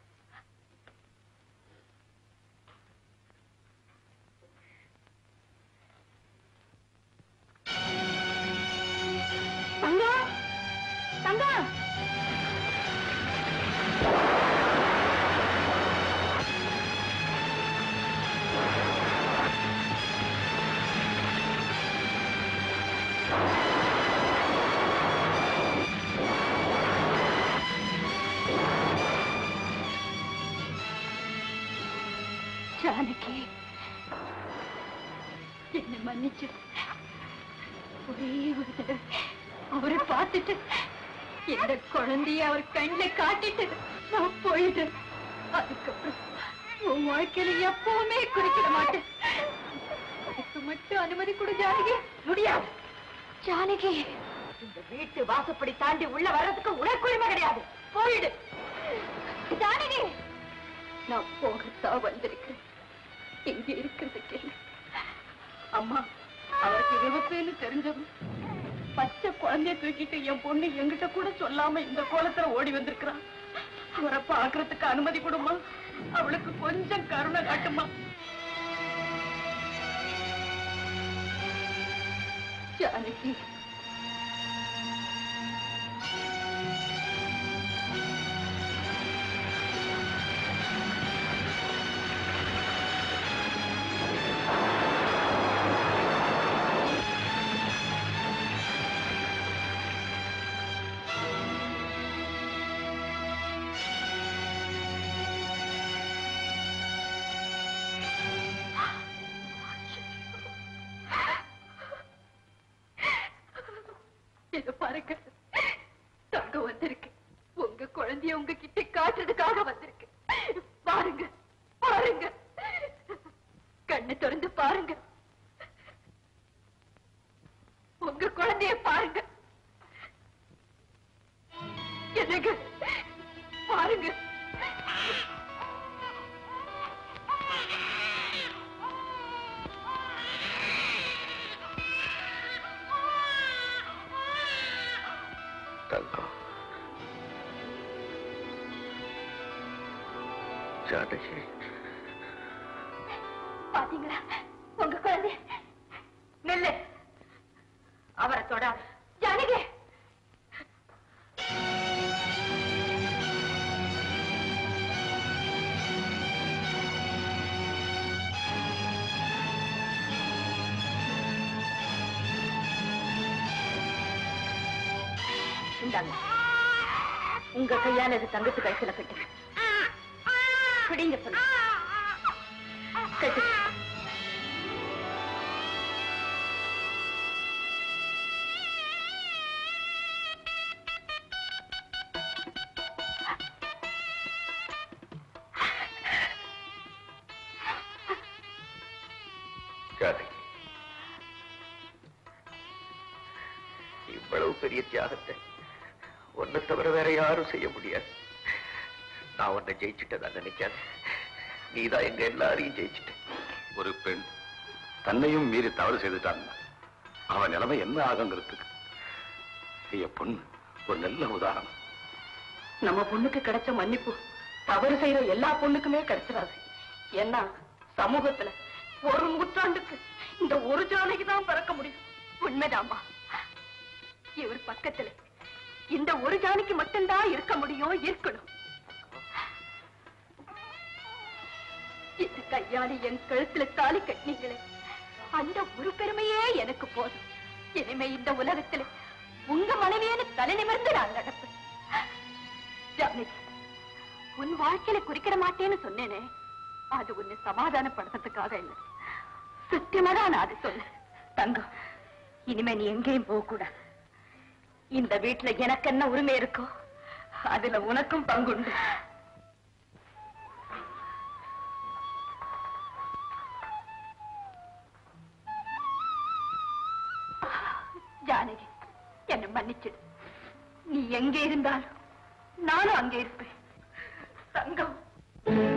தங்கம் தங்கம் ஜானகி என்ன மன்னிச்சு ஒரே ஒரு தடவை அவரை பார்த்துட்டு இந்த குழந்தைய அவர் கண்ணுல காட்டிட்டு நான் போயிட்டேன் அதுக்கப்புறம் உன் வாழ்க்கையில எப்பவுமே குடிக்கிட மாட்டேன் அதுக்கு மட்டும் அனுமதி கொடு ஜானகி முடியாது ஜானகி இந்த வீட்டு வாசப்படி தாண்டி உள்ள வர்றதுக்கு உனக்கு உரிமை கிடையாது போயிடு ஜானகி நான் போகத்தான் வந்திருக்கிறேன் இங்க இருக்கிறதுக்கு என்ன? அம்மா அவருக்கு விபத்துன்னு தெரிஞ்சதும் பச்சை குழந்தைய தூக்கிட்டு என் பொண்ணு என்கிட்ட கூட சொல்லாம இந்த கோலத்துல ஓடி வந்திருக்கிறான் அவரை பாக்குறதுக்கு அனுமதி கொடுமா அவளுக்கு கொஞ்சம் கருணை காட்டுமா ஜானகி இத பாருங்க தங்க வந்திருக்கு உங்க குழந்தைய உங்க கிட்ட காட்டுறதுக்காக வந்திருக்கு பாருங்க பாருங்க கண்ணை திறந்து பாருங்க உங்க குழந்தைய பாருங்க என்னங்க பாருங்க தங்கம் ஜானகி பாத்தீங்களா உங்க குழந்தை நெல்லு அவரை தொட ஜானகி இந்தாங்க உங்க கையால இது தங்கத்து கழுத்துல கட்டுங்க பிடிங்க சொல்லு கட்டு ஜானகி இவ்வளவு பெரிய தியாகத்தை உன்னை தவிர வேற யாரும் செய்ய முடியாது நான் உன்னை ஜெயிச்சுட்டதா நினைக்காத நீதான் எங்க எல்லாரையும் ஜெயிச்சுட்ட ஒரு பெண் தன்னையும் மீறி தவறு செய்துட்டான் அவன் நிலைமை என்ன ஆகுங்கிறதுக்கு என் பொண்ணு ஒரு நல்ல உதாரணம் நம்ம பொண்ணுக்கு கிடைச்ச மன்னிப்பு தவறு செய்யற எல்லா பொண்ணுக்குமே கிடைச்சிடாது ஏன்னா சமூகத்துல ஒரு நூற்றாண்டுக்கு இந்த ஒரு ஜானகி தான் பிறக்க முடியும் உண்மைதாம்மா இவர் பக்கத்துல இந்த ஒரு ஜானிக்கு மட்டும்தான் இருக்க முடியும் இருக்கணும் இந்த கையால என் கழுத்துல தாலி கட்டினீங்களே அந்த ஒரு பெருமையே எனக்கு போதும் இனிமே இந்த உலகத்துல உங்க மனைவியான தலை நிமிர்ந்து நான் நடப்பேன் ஜானகி உன் வாழ்க்கையில குறிக்கிட மாட்டேன்னு சொன்னேனே அது உன்னை சமாதானப்படுத்துறதுக்காக இல்ல சத்தியமா தான் நான் அது சொன்னேன் தங்கம் இனிமே நீ எங்கேயும் போக கூடாது இந்த வீட்டுல எனக்கு என்ன உரிமை இருக்கோ அதுல உனக்கும் பங்குண்டு ஜானகி என்னை மன்னிச்சிடு நீ எங்கே இருந்தாலும் நானும் அங்கே இருப்பேன் தங்கம்